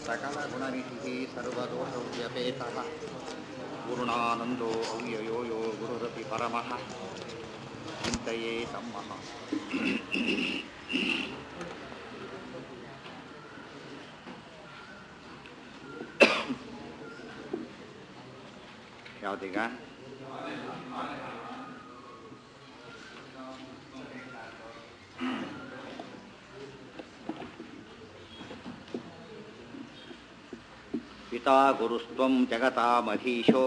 सकलगुणनिधिः सर्वदोषव्यपेतः पूर्णानन्दो अव्ययो यो गुरुरपि परमः चिन्तये सम्मः ಯಾವುದೀಗ पिता गुरुस्त्वं जगतामधीशो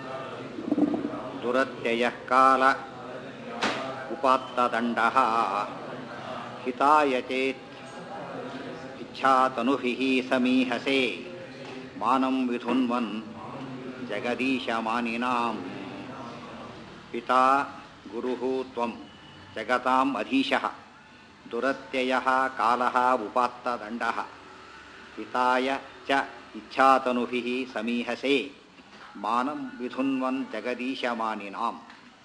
दुरत्ययः काल उपात्तदण्डः हिताय चेत् इच्छातनुभिः समीहसे मानं विधुन्वन् जगदीशमानिनां पिता गुरुः त्वं जगताम् अधीशः दुरत्ययः कालः उपात्तदण्डः हिताय च इच्छातनुभिः समीहसे मानं विधुन्वन् जगदीशमानिनाम्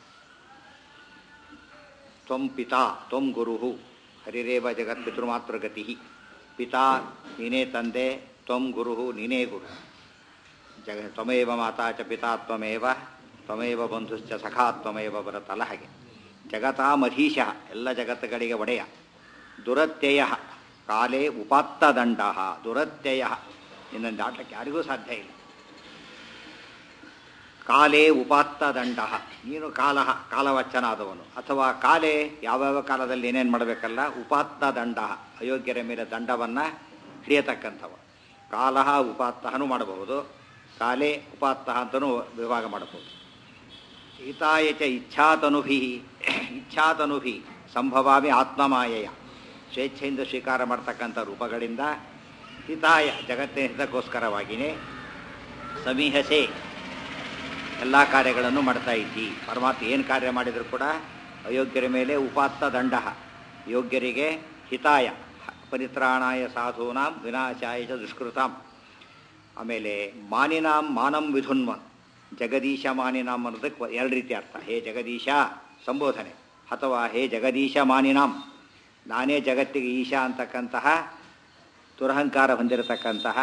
त्वं पिता त्वं ಗುರುಃ ಹರಿರೇವ ಜಗತ್ಪಿತೃಮಾತೃಗತಿ ಪಿತಾ ನೀನೇ ತಂದೆ ತ್ವಂ ಗುರುಃ ನೀನೇ ಗುರು ಜಗ ತ್ವಮೇವ ಮಾತಾ ಚ ಪಿತಾ ತ್ವಮೇವ ತ್ವಮೇವ ಬಂಧುಶ್ಚ ಸಖಾ ತ್ವಮೇವ ಬರುತ್ತಲ್ಲ ಹಾಗೆ ಜಗತಾಮಧೀಶ ಎಲ್ಲ ಜಗತ್ತುಗಳಿಗೆ ಒಡೆಯ ದುರತ್ಯಯ ಕಾಲೇ ಉಪಾತ್ತದಂಡ ದುರತ್ಯಯ ಇನ್ನೊಂದು ದಾಟಕ್ಕೆ ಯಾರಿಗೂ ಸಾಧ್ಯ ಇಲ್ಲ ಕಾಲೇ ಉಪಾತ್ತದಂಡ ನೀನು ಕಾಲ ಕಾಲವಚ್ಚನಾದವನು ಅಥವಾ ಕಾಲೇ ಯಾವ್ಯಾವ ಕಾಲದಲ್ಲಿ ಏನೇನು ಮಾಡಬೇಕಲ್ಲ ಉಪಾತ್ತ ದಂಡ ಅಯೋಗ್ಯರ ಮೇಲೆ ದಂಡವನ್ನು ಹಿಡಿಯತಕ್ಕಂಥವ ಕಾಲ ಉಪಾತ್ತಹನು ಮಾಡಬಹುದು ಕಾಲೇ ಉಪಾತ್ತ ಅಂತಲೂ ವಿಭಾಗ ಮಾಡಬಹುದು ಹಿತಾಯ ಚ ಇಚ್ಛಾತನುಭಿ ಇಚ್ಛಾತನುಭಿ ಸಂಭವಾಮಿ ಆತ್ಮಮಾಯೆಯ ಸ್ವೇಚ್ಛೆಯಿಂದ ಸ್ವೀಕಾರ ಮಾಡ್ತಕ್ಕಂಥ ರೂಪಗಳಿಂದ ಹಿತಾಯ ಜಗತ್ತಿನ ಹಿತಕ್ಕೋಸ್ಕರವಾಗಿಯೇ ಸಮೀಹಸೆ ಎಲ್ಲ ಕಾರ್ಯಗಳನ್ನು ಮಾಡ್ತಾ ಇದ್ದಿ ಪರಮಾತ್ಮ ಏನು ಕಾರ್ಯ ಮಾಡಿದರೂ ಕೂಡ ಅಯೋಗ್ಯರ ಮೇಲೆ ಉಪಾತ್ತ ದಂಡ ಯೋಗ್ಯರಿಗೆ ಹಿತಾಯ ಪರಿತ್ರಾಣಾಯ ಸಾಧೂನಾಂ ವಿನಾಶಾಯ ಚ ದುಷ್ಕೃತಾಂ ಆಮೇಲೆ ಮಾನಿನಾಂ ಮಾನಂ ವಿಧುನ್ವನ್ ಜಗದೀಶ ಮಾನಿನಾಂ ಅನ್ನೋದಕ್ಕೆ ಎರಡು ರೀತಿ ಅರ್ಥ ಹೇ ಜಗದೀಶ ಸಂಬೋಧನೆ ಅಥವಾ ಹೇ ಜಗದೀಶ ಮಾನಿನಾಂ ನಾನೇ ಜಗತ್ತಿಗೆ ಈಶಾ ಅಂತಕ್ಕಂತಹ ದುರಹಂಕಾರ ಹೊಂದಿರತಕ್ಕಂತಹ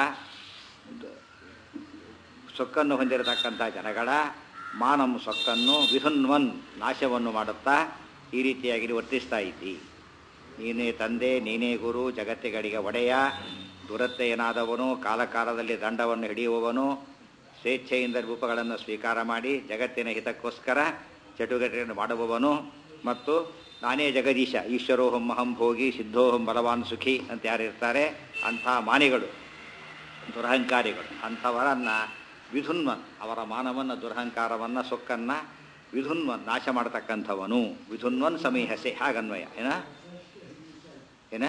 ಸೊಕ್ಕನ್ನು ಹೊಂದಿರತಕ್ಕಂಥ ಜನಗಳ ಮಾನಂ ಸೊಕ್ಕನ್ನು ವಿಧುನ್ವನ್ ನಾಶವನ್ನು ಮಾಡುತ್ತಾ ಈ ರೀತಿಯಾಗಿ ವರ್ತಿಸ್ತಾ ಇದ್ದಿ ನೀನೇ ತಂದೆ ನೀನೇ ಗುರು ಜಗತ್ತಿಗಳಿಗೆ ಒಡೆಯ ದುರತ್ತೆಯನಾದವನು ಕಾಲಕಾಲದಲ್ಲಿ ದಂಡವನ್ನು ಹಿಡಿಯುವವನು ಸ್ವೇಚ್ಛೆಯಿಂದ ರೂಪಗಳನ್ನು ಸ್ವೀಕಾರ ಮಾಡಿ ಜಗತ್ತಿನ ಹಿತಕ್ಕೋಸ್ಕರ ಚಟುವಟಿಕೆಯನ್ನು ಮಾಡುವವನು ಮತ್ತು ನಾನೇ ಜಗದೀಶ ಈಶ್ವರೋಹಂ ಅಹಂ ಭೋಗಿ ಸಿದ್ಧೋಹಂ ಬಲವಾನ್ ಸುಖಿ ಅಂತ ಯಾರಿರ್ತಾರೆ ಅಂಥ ಮಾನಿಗಳು ದುರಹಂಕಾರಿಗಳು ಅಂಥವರನ್ನು ವಿಧುನ್ವನ್ ಅವರ ಮಾನವನ್ನು ದುರಹಂಕಾರವನ್ನು ಸೊಕ್ಕನ್ನು ವಿಧುನ್ವನ್ ನಾಶ ಮಾಡತಕ್ಕಂಥವನು ವಿಧುನ್ವನ್ ಸಮೀಹಸೆ ಹಾಗನ್ವಯ ಏನ ಏನ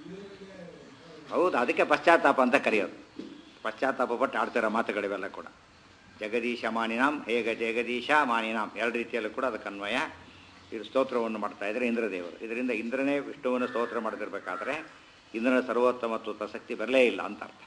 ಹೌದು ಅದಕ್ಕೆ ಪಶ್ಚಾತ್ತಾಪ ಅಂತ ಕರೆಯೋದು ಪಶ್ಚಾತ್ತಾಪ ಪಟ್ಟು ಆಡ್ತಿರೋ ಮಾತುಗಳಿವೆಲ್ಲ ಕೂಡ ಜಗದೀಶ ಮಾನಿನಾಂ ಹೇಗ ಜಗದೀಶ ಮಾನಿನಾಂ ಎರಡು ರೀತಿಯಲ್ಲೂ ಕೂಡ ಅದಕ್ಕೆ ಅನ್ವಯ ಇದು ಸ್ತೋತ್ರವನ್ನು ಮಾಡ್ತಾ ಇದ್ದಾರೆ ಇಂದ್ರದೇವರು ಇದರಿಂದ ಇಂದ್ರನೇ ವಿಷ್ಣುವನ್ನು ಸ್ತೋತ್ರ ಮಾಡದಿರಬೇಕಾದ್ರೆ ಇಂದ್ರನ ಸರ್ವೋತ್ತಮತ್ವ ಪ್ರಸಕ್ತಿ ಬರಲೇ ಇಲ್ಲ ಅಂತ ಅರ್ಥ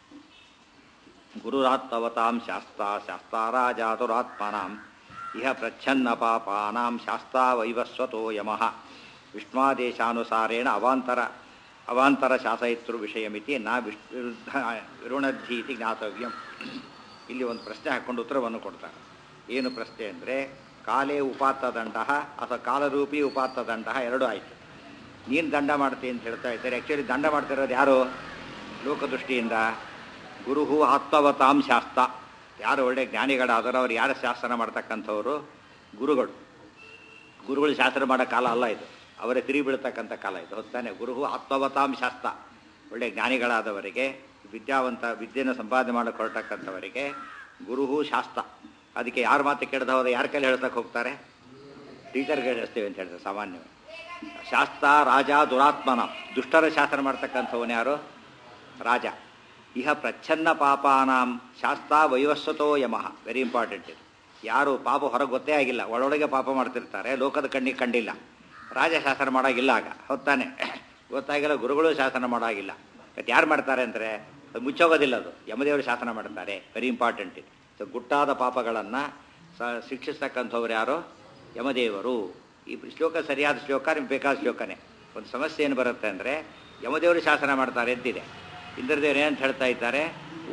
ಗುರುರಾತ್ತವತಾಂ ಶಾಸ್ತಾ ಶಾಸ್ತಾರಾಜಾತುರಾತ್ಮನಾಂ ಇಹ ಪ್ರಚ್ಛನ್ನ ಪಾಪಾನಾಂ ಶಾಸ್ತಾ ವೈವಸ್ವತೋ ಯಮಃ ವಿಷ್ಣಾದೇಶಾನುಸಾರೇಣ ಅವಾಂತರ ಅವಾಂತರ ಶಾಸಯಿತೃ ವಿಷಯಮಿತಿ ನಾ ವಿರುದ್ಧ ವಿರುಣದ್ಧೀತಿ ಜ್ಞಾತವ್ಯಂ ಇಲ್ಲಿ ಒಂದು ಪ್ರಶ್ನೆ ಹಾಕ್ಕೊಂಡು ಉತ್ತರವನ್ನು ಕೊಡ್ತಾರೆ ಏನು ಪ್ರಶ್ನೆ ಅಂದರೆ ಕಾಲೇ ಉಪಾತ್ತ ದಂಡ ಅಥವಾ ಕಾಲರೂಪಿ ಉಪಾತ್ತ ದಂಡ ಎರಡೂ ಆಯಿತು ನೀನು ದಂಡ ಮಾಡ್ತೀನಿ ಅಂತ ಹೇಳ್ತಾ ಇದ್ದಾರೆ ಆ್ಯಕ್ಚುಲಿ ದಂಡ ಮಾಡ್ತಿರೋದು ಯಾರು ಲೋಕದೃಷ್ಟಿಯಿಂದ ಗುರುಹು ಆತ್ಮವತಾಂ ಶಾಸ್ತ್ರ ಯಾರು ಒಳ್ಳೆ ಜ್ಞಾನಿಗಳಾದರೂ ಅವ್ರು ಯಾರು ಶಾಸನ ಮಾಡ್ತಕ್ಕಂಥವ್ರು ಗುರುಗಳು ಗುರುಗಳು ಶಾಸ್ತ್ರ ಮಾಡೋ ಕಾಲ ಅಲ್ಲ ಇದು ಅವರೇ ತಿರುಗಿ ಬೀಳ್ತಕ್ಕಂಥ ಕಾಲ ಇದು ಹೊತ್ತಾನೆ ಗುರುಹು ಆತ್ಮವತಾಂ ಶಾಸ್ತ್ರ ಒಳ್ಳೆ ಜ್ಞಾನಿಗಳಾದವರಿಗೆ ವಿದ್ಯಾವಂತ ವಿದ್ಯೆಯನ್ನು ಸಂಪಾದನೆ ಮಾಡಕ್ಕೆ ಹೊರಟಕ್ಕಂಥವರಿಗೆ ಗುರುಹು ಶಾಸ್ತ್ರ ಅದಕ್ಕೆ ಯಾರ ಮಾತು ಕೇಳ್ದವ್ರು ಯಾರ ಕೈಲಿ ಹೇಳ್ತಕ್ಕೆ ಹೋಗ್ತಾರೆ ಟೀಚರ್ಗೆ ಹೇಳಿಸ್ತೇವೆ ಅಂತ ಹೇಳ್ತಾರೆ ಸಾಮಾನ್ಯವಾಗಿ ಶಾಸ್ತ್ರ ರಾಜ ದುರಾತ್ಮನ ದುಷ್ಟರ ಶಾಸನ ಮಾಡ್ತಕ್ಕಂಥವನು ಯಾರು ರಾಜ ಇಹ ಪ್ರಚ್ಛನ್ನ ಪಾಪಾನಾಂ ಶಾಸ್ತ್ರ ವೈವಸ್ವತೋ ಯಮಃ ವೆರಿ ಇಂಪಾರ್ಟೆಂಟ್ ಇದು ಯಾರು ಪಾಪ ಹೊರಗೆ ಗೊತ್ತೇ ಆಗಿಲ್ಲ ಒಳೊಳಗೆ ಪಾಪ ಮಾಡ್ತಿರ್ತಾರೆ ಲೋಕದ ಕಣ್ಣಿಗೆ ಕಂಡಿಲ್ಲ ರಾಜ ಶಾಸನ ಮಾಡೋಗಿಲ್ಲ ಆಗ ಹೊತ್ತಾನೆ ಗೊತ್ತಾಗಿಲ್ಲ ಗುರುಗಳು ಶಾಸನ ಮಾಡೋಗಿಲ್ಲ ಮತ್ತು ಯಾರು ಮಾಡ್ತಾರೆ ಅಂದರೆ ಅದು ಮುಚ್ಚೋಗೋದಿಲ್ಲ ಅದು ಯಮದೇವರು ಶಾಸನ ಮಾಡ್ತಾರೆ ವೆರಿ ಇಂಪಾರ್ಟೆಂಟ್ ಇದು ಸೊ ಗುಟ್ಟಾದ ಪಾಪಗಳನ್ನು ಸ ಶಿಕ್ಷಿಸ್ತಕ್ಕಂಥವ್ರು ಯಾರು ಯಮದೇವರು ಈ ಶ್ಲೋಕ ಸರಿಯಾದ ಶ್ಲೋಕ ನಿಮ್ಗೆ ಬೇಕಾದ ಶ್ಲೋಕನೇ ಒಂದು ಸಮಸ್ಯೆ ಏನು ಬರುತ್ತೆ ಅಂದರೆ ಯಮದೇವರು ಶಾಸನ ಮಾಡ್ತಾರೆ ಅಂತಿದೆ ಇಂದ್ರದೇವರು ಏನಂತ ಹೇಳ್ತಾ ಇದ್ದಾರೆ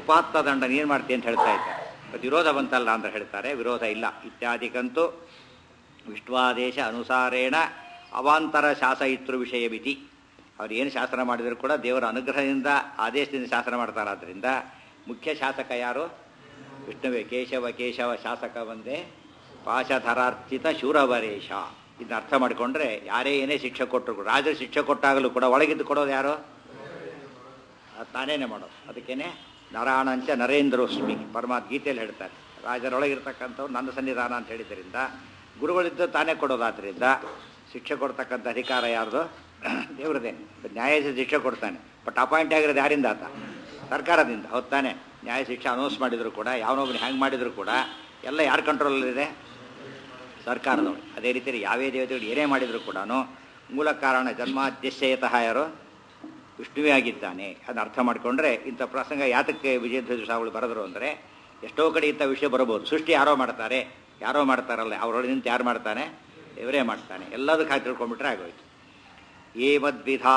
ಉಪಾತ್ತ ದಂಡ ನೀನು ಮಾಡ್ತೀನಿ ಅಂತ ಹೇಳ್ತಾ ಇದ್ದಾರೆ ಮತ್ತು ವಿರೋಧ ಬಂತಲ್ಲ ಅಂತ ಹೇಳ್ತಾರೆ ವಿರೋಧ ಇಲ್ಲ ಇತ್ಯಾದಿಕಂತೂ ವಿಷ್ಣುವಾದೇಶ ಅನುಸಾರೇಣ ಅವಾಂತರ ಶಾಸಯಿತೃ ವಿಷಯ ಮಿತಿ ಅವ್ರು ಏನು ಶಾಸನ ಮಾಡಿದರೂ ಕೂಡ ದೇವರ ಅನುಗ್ರಹದಿಂದ ಆದೇಶದಿಂದ ಶಾಸನ ಮಾಡ್ತಾರಾದ್ರಿಂದ ಮುಖ್ಯ ಶಾಸಕ ಯಾರು ವಿಷ್ಣುವೇ ಕೇಶವ ಕೇಶವ ಶಾಸಕ ಒಂದೇ ಪಾಶಧರಾರ್ಚಿತ ಶೂರವರೇಶ ಇದನ್ನ ಅರ್ಥ ಮಾಡಿಕೊಂಡ್ರೆ ಯಾರೇ ಏನೇ ಶಿಕ್ಷೆ ಕೊಟ್ಟರು ರಾಜರು ಶಿಕ್ಷೆ ಕೊಟ್ಟಾಗಲೂ ಕೂಡ ಒಳಗಿದ್ದು ಕೊಡೋದು ಯಾರು ಅದು ತಾನೇನೆ ಮಾಡೋದು ಅದಕ್ಕೇನೆ ನರಾಣಂಚ ನರೇಂದ್ರೋಸ್ಮಿ ಪರಮಾತ್ಮ ಗೀತೆಯಲ್ಲಿ ಹೇಳ್ತಾರೆ ರಾಜರೊಳಗಿರ್ತಕ್ಕಂಥವ್ರು ನನ್ನ ಸನ್ನಿಧಾನ ಅಂತ ಹೇಳಿದ್ದರಿಂದ ಗುರುಗಳಿದ್ದು ತಾನೇ ಕೊಡೋದಾದ್ರಿಂದ ಶಿಕ್ಷೆ ಕೊಡ್ತಕ್ಕಂಥ ಅಧಿಕಾರ ಯಾರ್ದು ದೇವ್ರದೇ ನ್ಯಾಯಾಧೀಶ ಶಿಕ್ಷೆ ಕೊಡ್ತಾನೆ ಬಟ್ ಅಪಾಯಿಂಟ್ ಆಗಿರೋದು ಯಾರಿಂದ ಆತ ಸರ್ಕಾರದಿಂದ ಹೌದು ತಾನೆ ನ್ಯಾಯ ಶಿಕ್ಷೆ ಅನೌನ್ಸ್ ಮಾಡಿದ್ರು ಕೂಡ ಯಾವನೊಬ್ಬನು ಹ್ಯಾಂಗ್ ಮಾಡಿದ್ರು ಕೂಡ ಎಲ್ಲ ಯಾರ ಕಂಟ್ರೋಲಲ್ಲಿದೆ ಸರ್ಕಾರದವರು ಅದೇ ರೀತಿ ಯಾವೇ ದೇವತೆಗಳು ಏನೇ ಮಾಡಿದ್ರು ಕೂಡ ಮೂಲ ಕಾರಣ ಜನ್ಮಾದ್ಯಶಯತಃ ಯಾರು ವಿಷ್ಣುವೇ ಆಗಿದ್ದಾನೆ ಅದನ್ನ ಅರ್ಥ ಮಾಡಿಕೊಂಡ್ರೆ ಇಂಥ ಪ್ರಸಂಗ ಯಾತಕ್ಕೆ ವಿಜಯಧ್ವಜ ಸ್ವಾಮಿಗಳು ಬರೆದರು ಅಂದರೆ ಎಷ್ಟೋ ಕಡೆ ಇಂಥ ವಿಷಯ ಬರಬಹುದು ಸೃಷ್ಟಿ ಯಾರೋ ಮಾಡ್ತಾರೆ ಯಾರೋ ಮಾಡ್ತಾರಲ್ಲ ಅವರೊಳಗೆ ನಿಂತು ಯಾರು ಮಾಡ್ತಾನೆ ಇವರೇ ಮಾಡ್ತಾನೆ ಎಲ್ಲದಕ್ಕೆ ಹಾಕಿ ತಿಳ್ಕೊಂಡ್ಬಿಟ್ರೆ ಆಗೋಯ್ತು ಏ ಮದ್ವಿಧಾ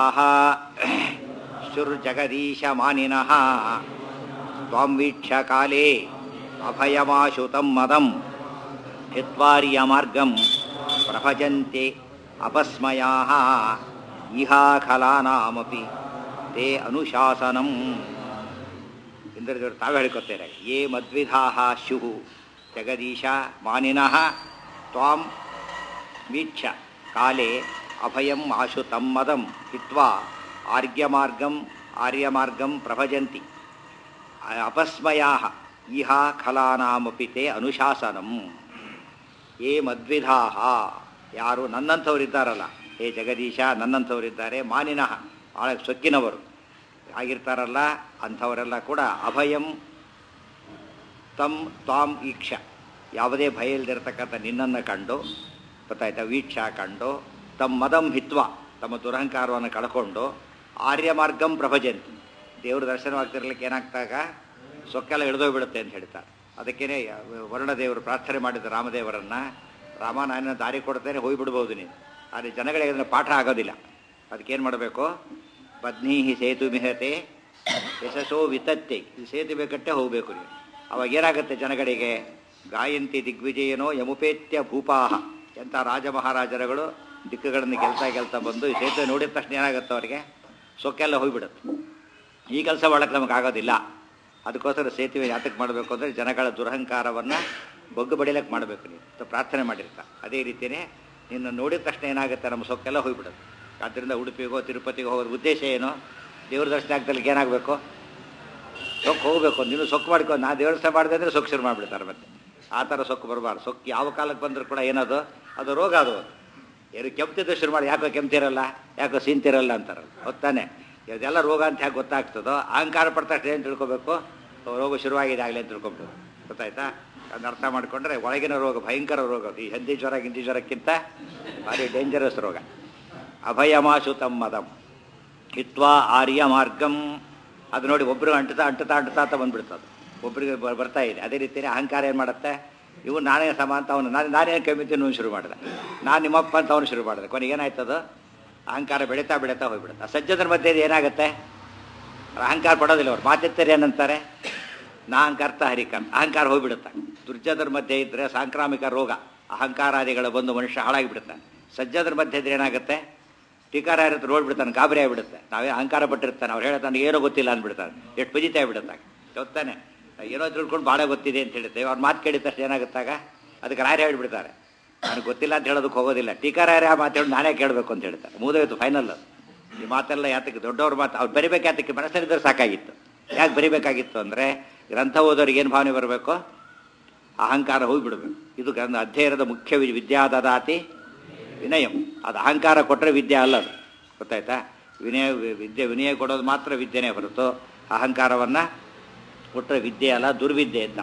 ಶುರ್ಜಗದೀಶ ಮಾನಿನಃ ತ್ವಾಂ ವೀಕ್ಷ ಕಾಲೇ ಅಭಯಮಾಶುತಂ ಮದಂ ಹಿತ್ವಾರ್ಯ ಮಾರ್ಗಂ ಪ್ರಭಜಂತೆ ಅಪಸ್ಮಯಾ ಇಹಾಖಲಾನಾಮಪಿ ತೇ ಅನುಶಾಸನಂ ಇಂದ್ರದೇವರು ತಾವೇ ಹೇಳ್ಕೊತಾರೆ ಯೇ ಮದ್ವಿಧಾ ಶುಹು ಜಗದೀಶ ಮಾನಿನಃ ತ್ವಾಂ ವೀಕ್ಷ ಕಾಲೇ ಅಭಯಂ ಆಶು ತಮ್ಮದಂ ಹಿತ್ವಾ ಆರ್ಗ್ಯಮಾರ್ಗಂ ಆರ್ಯಮಾರ್ಗಂ ಪ್ರಭಜಂತಿ ಅಪಸ್ಮಯಾ ಇಹ ಖಲಾನಾಮಪಿ ತೇ ಅನುಶಾಸನಂ ಏ ಮದ್ವಿಧಾ ಯಾರು ನನ್ನಂಥವರಿದ್ದಾರಲ್ಲ ಹೇ ಜಗದೀಶ ನನ್ನಂಥವರಿದ್ದಾರೆ ಮಾನಿನಃ ಭಾಳ ಸೊಕ್ಕಿನವರು ಆಗಿರ್ತಾರಲ್ಲ ಅಂಥವರೆಲ್ಲ ಕೂಡ ಅಭಯಂ ತಮ್ ತ್ವಾಂ ಈಕ್ಷ ಯಾವುದೇ ಭಯ ಇಲ್ದಿರತಕ್ಕಂಥ ನಿನ್ನನ್ನು ಕಂಡು ಗೊತ್ತಾಯ್ತಾ ವೀಕ್ಷ ಕಂಡು ತಮ್ಮ ಮದಂ ಹಿತ್ವ ತಮ್ಮ ದುರಹಂಕಾರವನ್ನು ಕಳ್ಕೊಂಡು ಆರ್ಯ ಮಾರ್ಗಂ ಪ್ರಭಜಂತಿ ದೇವ್ರ ದರ್ಶನವಾಗ್ತಿರ್ಲಿಕ್ಕೆ ಏನಾಗ್ತಾಗ ಸೊಕ್ಕೆಲ್ಲ ಹಿಡಿದೋಗ್ಬಿಡುತ್ತೆ ಅಂತ ಹೇಳ್ತಾರೆ ಅದಕ್ಕೇನೆ ವರುಣದೇವರು ಪ್ರಾರ್ಥನೆ ಮಾಡಿದ ರಾಮದೇವರನ್ನ ರಾಮ ನಾನು ದಾರಿ ಕೊಡ್ತೇನೆ ಹೋಗಿಬಿಡ್ಬೋದು ನೀನು ಆದರೆ ಜನಗಳಿಗೆ ಅದನ್ನು ಪಾಠ ಆಗೋದಿಲ್ಲ ಅದಕ್ಕೇನು ಮಾಡಬೇಕು ಬದ್ನೀಹಿ ಸೇತು ಮಿಹತೆ ಯಶಸ್ಸೋ ವಿತತ್ತೆ ಇದು ಸೇತುವೆ ಕಟ್ಟೆ ಹೋಗಬೇಕು ನೀವು ಅವಾಗ ಏನಾಗುತ್ತೆ ಜನಗಳಿಗೆ ಗಾಯಂತಿ ದಿಗ್ವಿಜಯನೋ ಯಮುಪೇತ್ಯ ಭೂಪಾಹ ಎಂಥ ರಾಜ ಮಹಾರಾಜರುಗಳು ದಿಕ್ಕುಗಳನ್ನು ಗೆಲ್ತಾ ಗೆಲ್ತಾ ಬಂದು ಈ ಸೇತುವೆ ನೋಡಿದ ತಕ್ಷಣ ಏನಾಗುತ್ತೆ ಅವರಿಗೆ ಸೊಕ್ಕೆಲ್ಲ ಹೋಗ್ಬಿಡುತ್ತೆ ಈ ಕೆಲಸ ಮಾಡಕ್ಕೆ ನಮಗೆ ಆಗೋದಿಲ್ಲ ಅದಕ್ಕೋಸ್ಕರ ಸೇತುವೆ ಯಾತಕ್ಕೆ ಮಾಡಬೇಕು ಅಂದರೆ ಜನಗಳ ದುರಹಂಕಾರವನ್ನು ಬೊಗ್ಗು ಬಡಿಲಕ್ಕೆ ಮಾಡಬೇಕು ನೀವು ಅಂತ ಪ್ರಾರ್ಥನೆ ಮಾಡಿರ್ತಾ ಅದೇ ರೀತಿಯೇ ನಿನ್ನ ನೋಡಿದ ತಕ್ಷಣ ಏನಾಗುತ್ತೆ ನಮ್ಮ ಸೊಕ್ಕೆಲ್ಲ ಹೋಗ್ಬಿಡುತ್ತೆ ಆದ್ದರಿಂದ ಉಡುಪಿಗೋ ತಿರುಪತಿಗೋ ಹೋಗೋದು ಉದ್ದೇಶ ಏನು ದೇವ್ರ ದರ್ಶನ ಆಗ್ದಲ್ಲಿ ಏನಾಗಬೇಕು ಸೊಕ್ಕು ಹೋಗಬೇಕು ನೀನು ಸೊಕ್ಕು ಮಾಡ್ಕೊ ನಾ ದೇವಸ್ಥಾನ ಮಾಡಿದೆ ಅಂದರೆ ಸೊಕ್ಕು ಶುರು ಮಾಡಿಬಿಡ್ತಾರೆ ಮತ್ತೆ ಆ ಥರ ಸೊಕ್ಕು ಬರಬಾರ್ದು ಸೊಕ್ಕು ಯಾವ ಕಾಲಕ್ಕೆ ಬಂದರೂ ಕೂಡ ಏನದು ಅದು ರೋಗ ಅದು ಏನು ಕೆಮ್ತಿದ್ದು ಶುರು ಮಾಡಿ ಯಾಕೋ ಕೆಮ್ತಿರಲ್ಲ ಯಾಕೋ ಸೀಂತಿರಲ್ಲ ಅಂತಾರಲ್ಲ ಹೊತ್ತಾನೆ ಇದೆಲ್ಲ ರೋಗ ಅಂತ ಯಾಕೆ ಗೊತ್ತಾಗ್ತದೋ ಅಹಂಕಾರ ಪಡ್ತಷ್ಟು ಏನು ತಿಳ್ಕೊಬೇಕು ರೋಗ ಶುರುವಾಗಿದೆ ಆಗಲಿ ಅಂತ ತಿಳ್ಕೊಬೇಕು ಗೊತ್ತಾಯ್ತಾ ಅದನ್ನ ಅರ್ಥ ಮಾಡಿಕೊಂಡ್ರೆ ಒಳಗಿನ ರೋಗ ಭಯಂಕರ ರೋಗ ಈ ಹಂದಿ ಜ್ವರ ಗಿಂದಿ ಜ್ವರಕ್ಕಿಂತ ಭಾರಿ ಡೇಂಜರಸ್ ರೋಗ ಅಭಯಮಾಶು ತಮ್ಮದಂ ಹಿತ್ವಾ ಆರ್ಯ ಮಾರ್ಗಂ ಅದು ನೋಡಿ ಒಬ್ಬರು ಅಂಟುತ್ತಾ ಅಂಟುತ್ತಾ ಅಂಟುತ್ತಾ ಅಂತ ಬಂದ್ಬಿಡ್ತದೆ ಒಬ್ಬರಿಗೆ ಬರ್ತಾ ಇದೆ ಅದೇ ರೀತಿಯೇ ಅಹಂಕಾರ ಏನು ಮಾಡುತ್ತೆ ಇವು ನಾನೇ ಸಮ ಅಂತ ಅವನು ನಾನು ನಾನೇನು ಕಮ್ಮಿತೀನಿ ನೀವು ಶುರು ಮಾಡಿದೆ ನಾನು ನಿಮ್ಮಪ್ಪ ಅಂತ ಅವನು ಶುರು ಮಾಡಿದೆ ಕೊನೆಗೆ ಏನಾಯ್ತದು ಅಹಂಕಾರ ಬೆಳೀತಾ ಬೆಳೀತಾ ಹೋಗ್ಬಿಡುತ್ತೆ ಸಜ್ಜದ್ರ ಮಧ್ಯೆ ಇದು ಏನಾಗುತ್ತೆ ಅಹಂಕಾರ ಪಡೋದಿಲ್ಲ ಅವ್ರು ಮಾತೆತ್ತರೆ ಏನಂತಾರೆ ನಾ ಅಹಂಕರ್ತ ಹರಿಕರ್ತ ಅಹಂಕಾರ ಹೋಗ್ಬಿಡುತ್ತೆ ದುರ್ಜದ್ರ ಮಧ್ಯೆ ಇದ್ದರೆ ಸಾಂಕ್ರಾಮಿಕ ರೋಗ ಅಹಂಕಾರಾದಿಗಳು ಬಂದು ಮನುಷ್ಯ ಹಾಳಾಗಿಬಿಡುತ್ತಾನೆ ಸಜ್ಜದ್ರ ಮಧ್ಯೆ ಇದ್ರೆ ಏನಾಗುತ್ತೆ ಟೀಕಾರ ಇರುತ್ತೆ ನೋಡ್ಬಿಡ್ತಾನೆ ಗಾಬರಿ ಆಗಿಬಿಡುತ್ತೆ ನಾವೇ ಅಹಂಕಾರ ಪಟ್ಟಿರ್ತಾನೆ ಅವ್ರು ಹೇಳೋದು ನನಗೆ ಏನೋ ಗೊತ್ತಿಲ್ಲ ಅಂದ್ಬಿಡ್ತಾನೆ ಎಷ್ಟು ಪಜಿತ ಆಗಿಬಿಡುತ್ತಾಗ ಗೊತ್ತಾನೆ ಏನೋ ತಿಳ್ಕೊಂಡು ಭಾಳ ಗೊತ್ತಿದೆ ಅಂತ ಹೇಳುತ್ತೆ ಅವ್ರ ಮಾತು ಕೇಳಿದ ತಕ್ಷಣ ಏನಾಗುತ್ತಾಗ ಅದಕ್ಕೆ ರಾಯರು ಹೇಳ್ಬಿಡ್ತಾರೆ ನನಗೆ ಗೊತ್ತಿಲ್ಲ ಅಂತ ಹೇಳೋದಕ್ಕೆ ಹೋಗೋದಿಲ್ಲ ಟೀಕಾರಾಯರೇ ಆ ಮಾತು ಹೇಳಿ ನಾನೇ ಕೇಳಬೇಕು ಅಂತ ಹೇಳ್ತಾರೆ ಮುಗಿದೋಯ್ತು ಫೈನಲ್ ಈ ಮಾತೆಲ್ಲ ಯಾತಕ್ಕೆ ದೊಡ್ಡವ್ರ ಮಾತು ಅವ್ರು ಬರಿಬೇಕು ಯಾತಕ್ಕೆ ಮನಸ್ಸಲ್ಲಿದ್ದರೆ ಸಾಕಾಗಿತ್ತು ಯಾಕೆ ಬರಿಬೇಕಾಗಿತ್ತು ಅಂದರೆ ಗ್ರಂಥ ಓದೋರಿಗೆ ಏನು ಭಾವನೆ ಬರಬೇಕು ಅಹಂಕಾರ ಹೋಗಿಬಿಡ್ಬೇಕು ಇದು ಗ್ರಂಥ ಅಧ್ಯಯನದ ಮುಖ್ಯ ವಿ- ವಿದ್ಯಾದದಾತಿ ವಿನಯಂ ಅದು ಅಹಂಕಾರ ಕೊಟ್ಟರೆ ವಿದ್ಯೆ ಅಲ್ಲ ಅದು ಗೊತ್ತಾಯ್ತಾ ವಿನಯ ವಿದ್ಯೆ ವಿನಯ ಕೊಡೋದು ಮಾತ್ರ ವಿದ್ಯೆನೇ ಹೊರತು ಅಹಂಕಾರವನ್ನು ಕೊಟ್ಟರೆ ವಿದ್ಯೆ ಅಲ್ಲ ದುರ್ವಿದ್ಯೆ ಅಂತ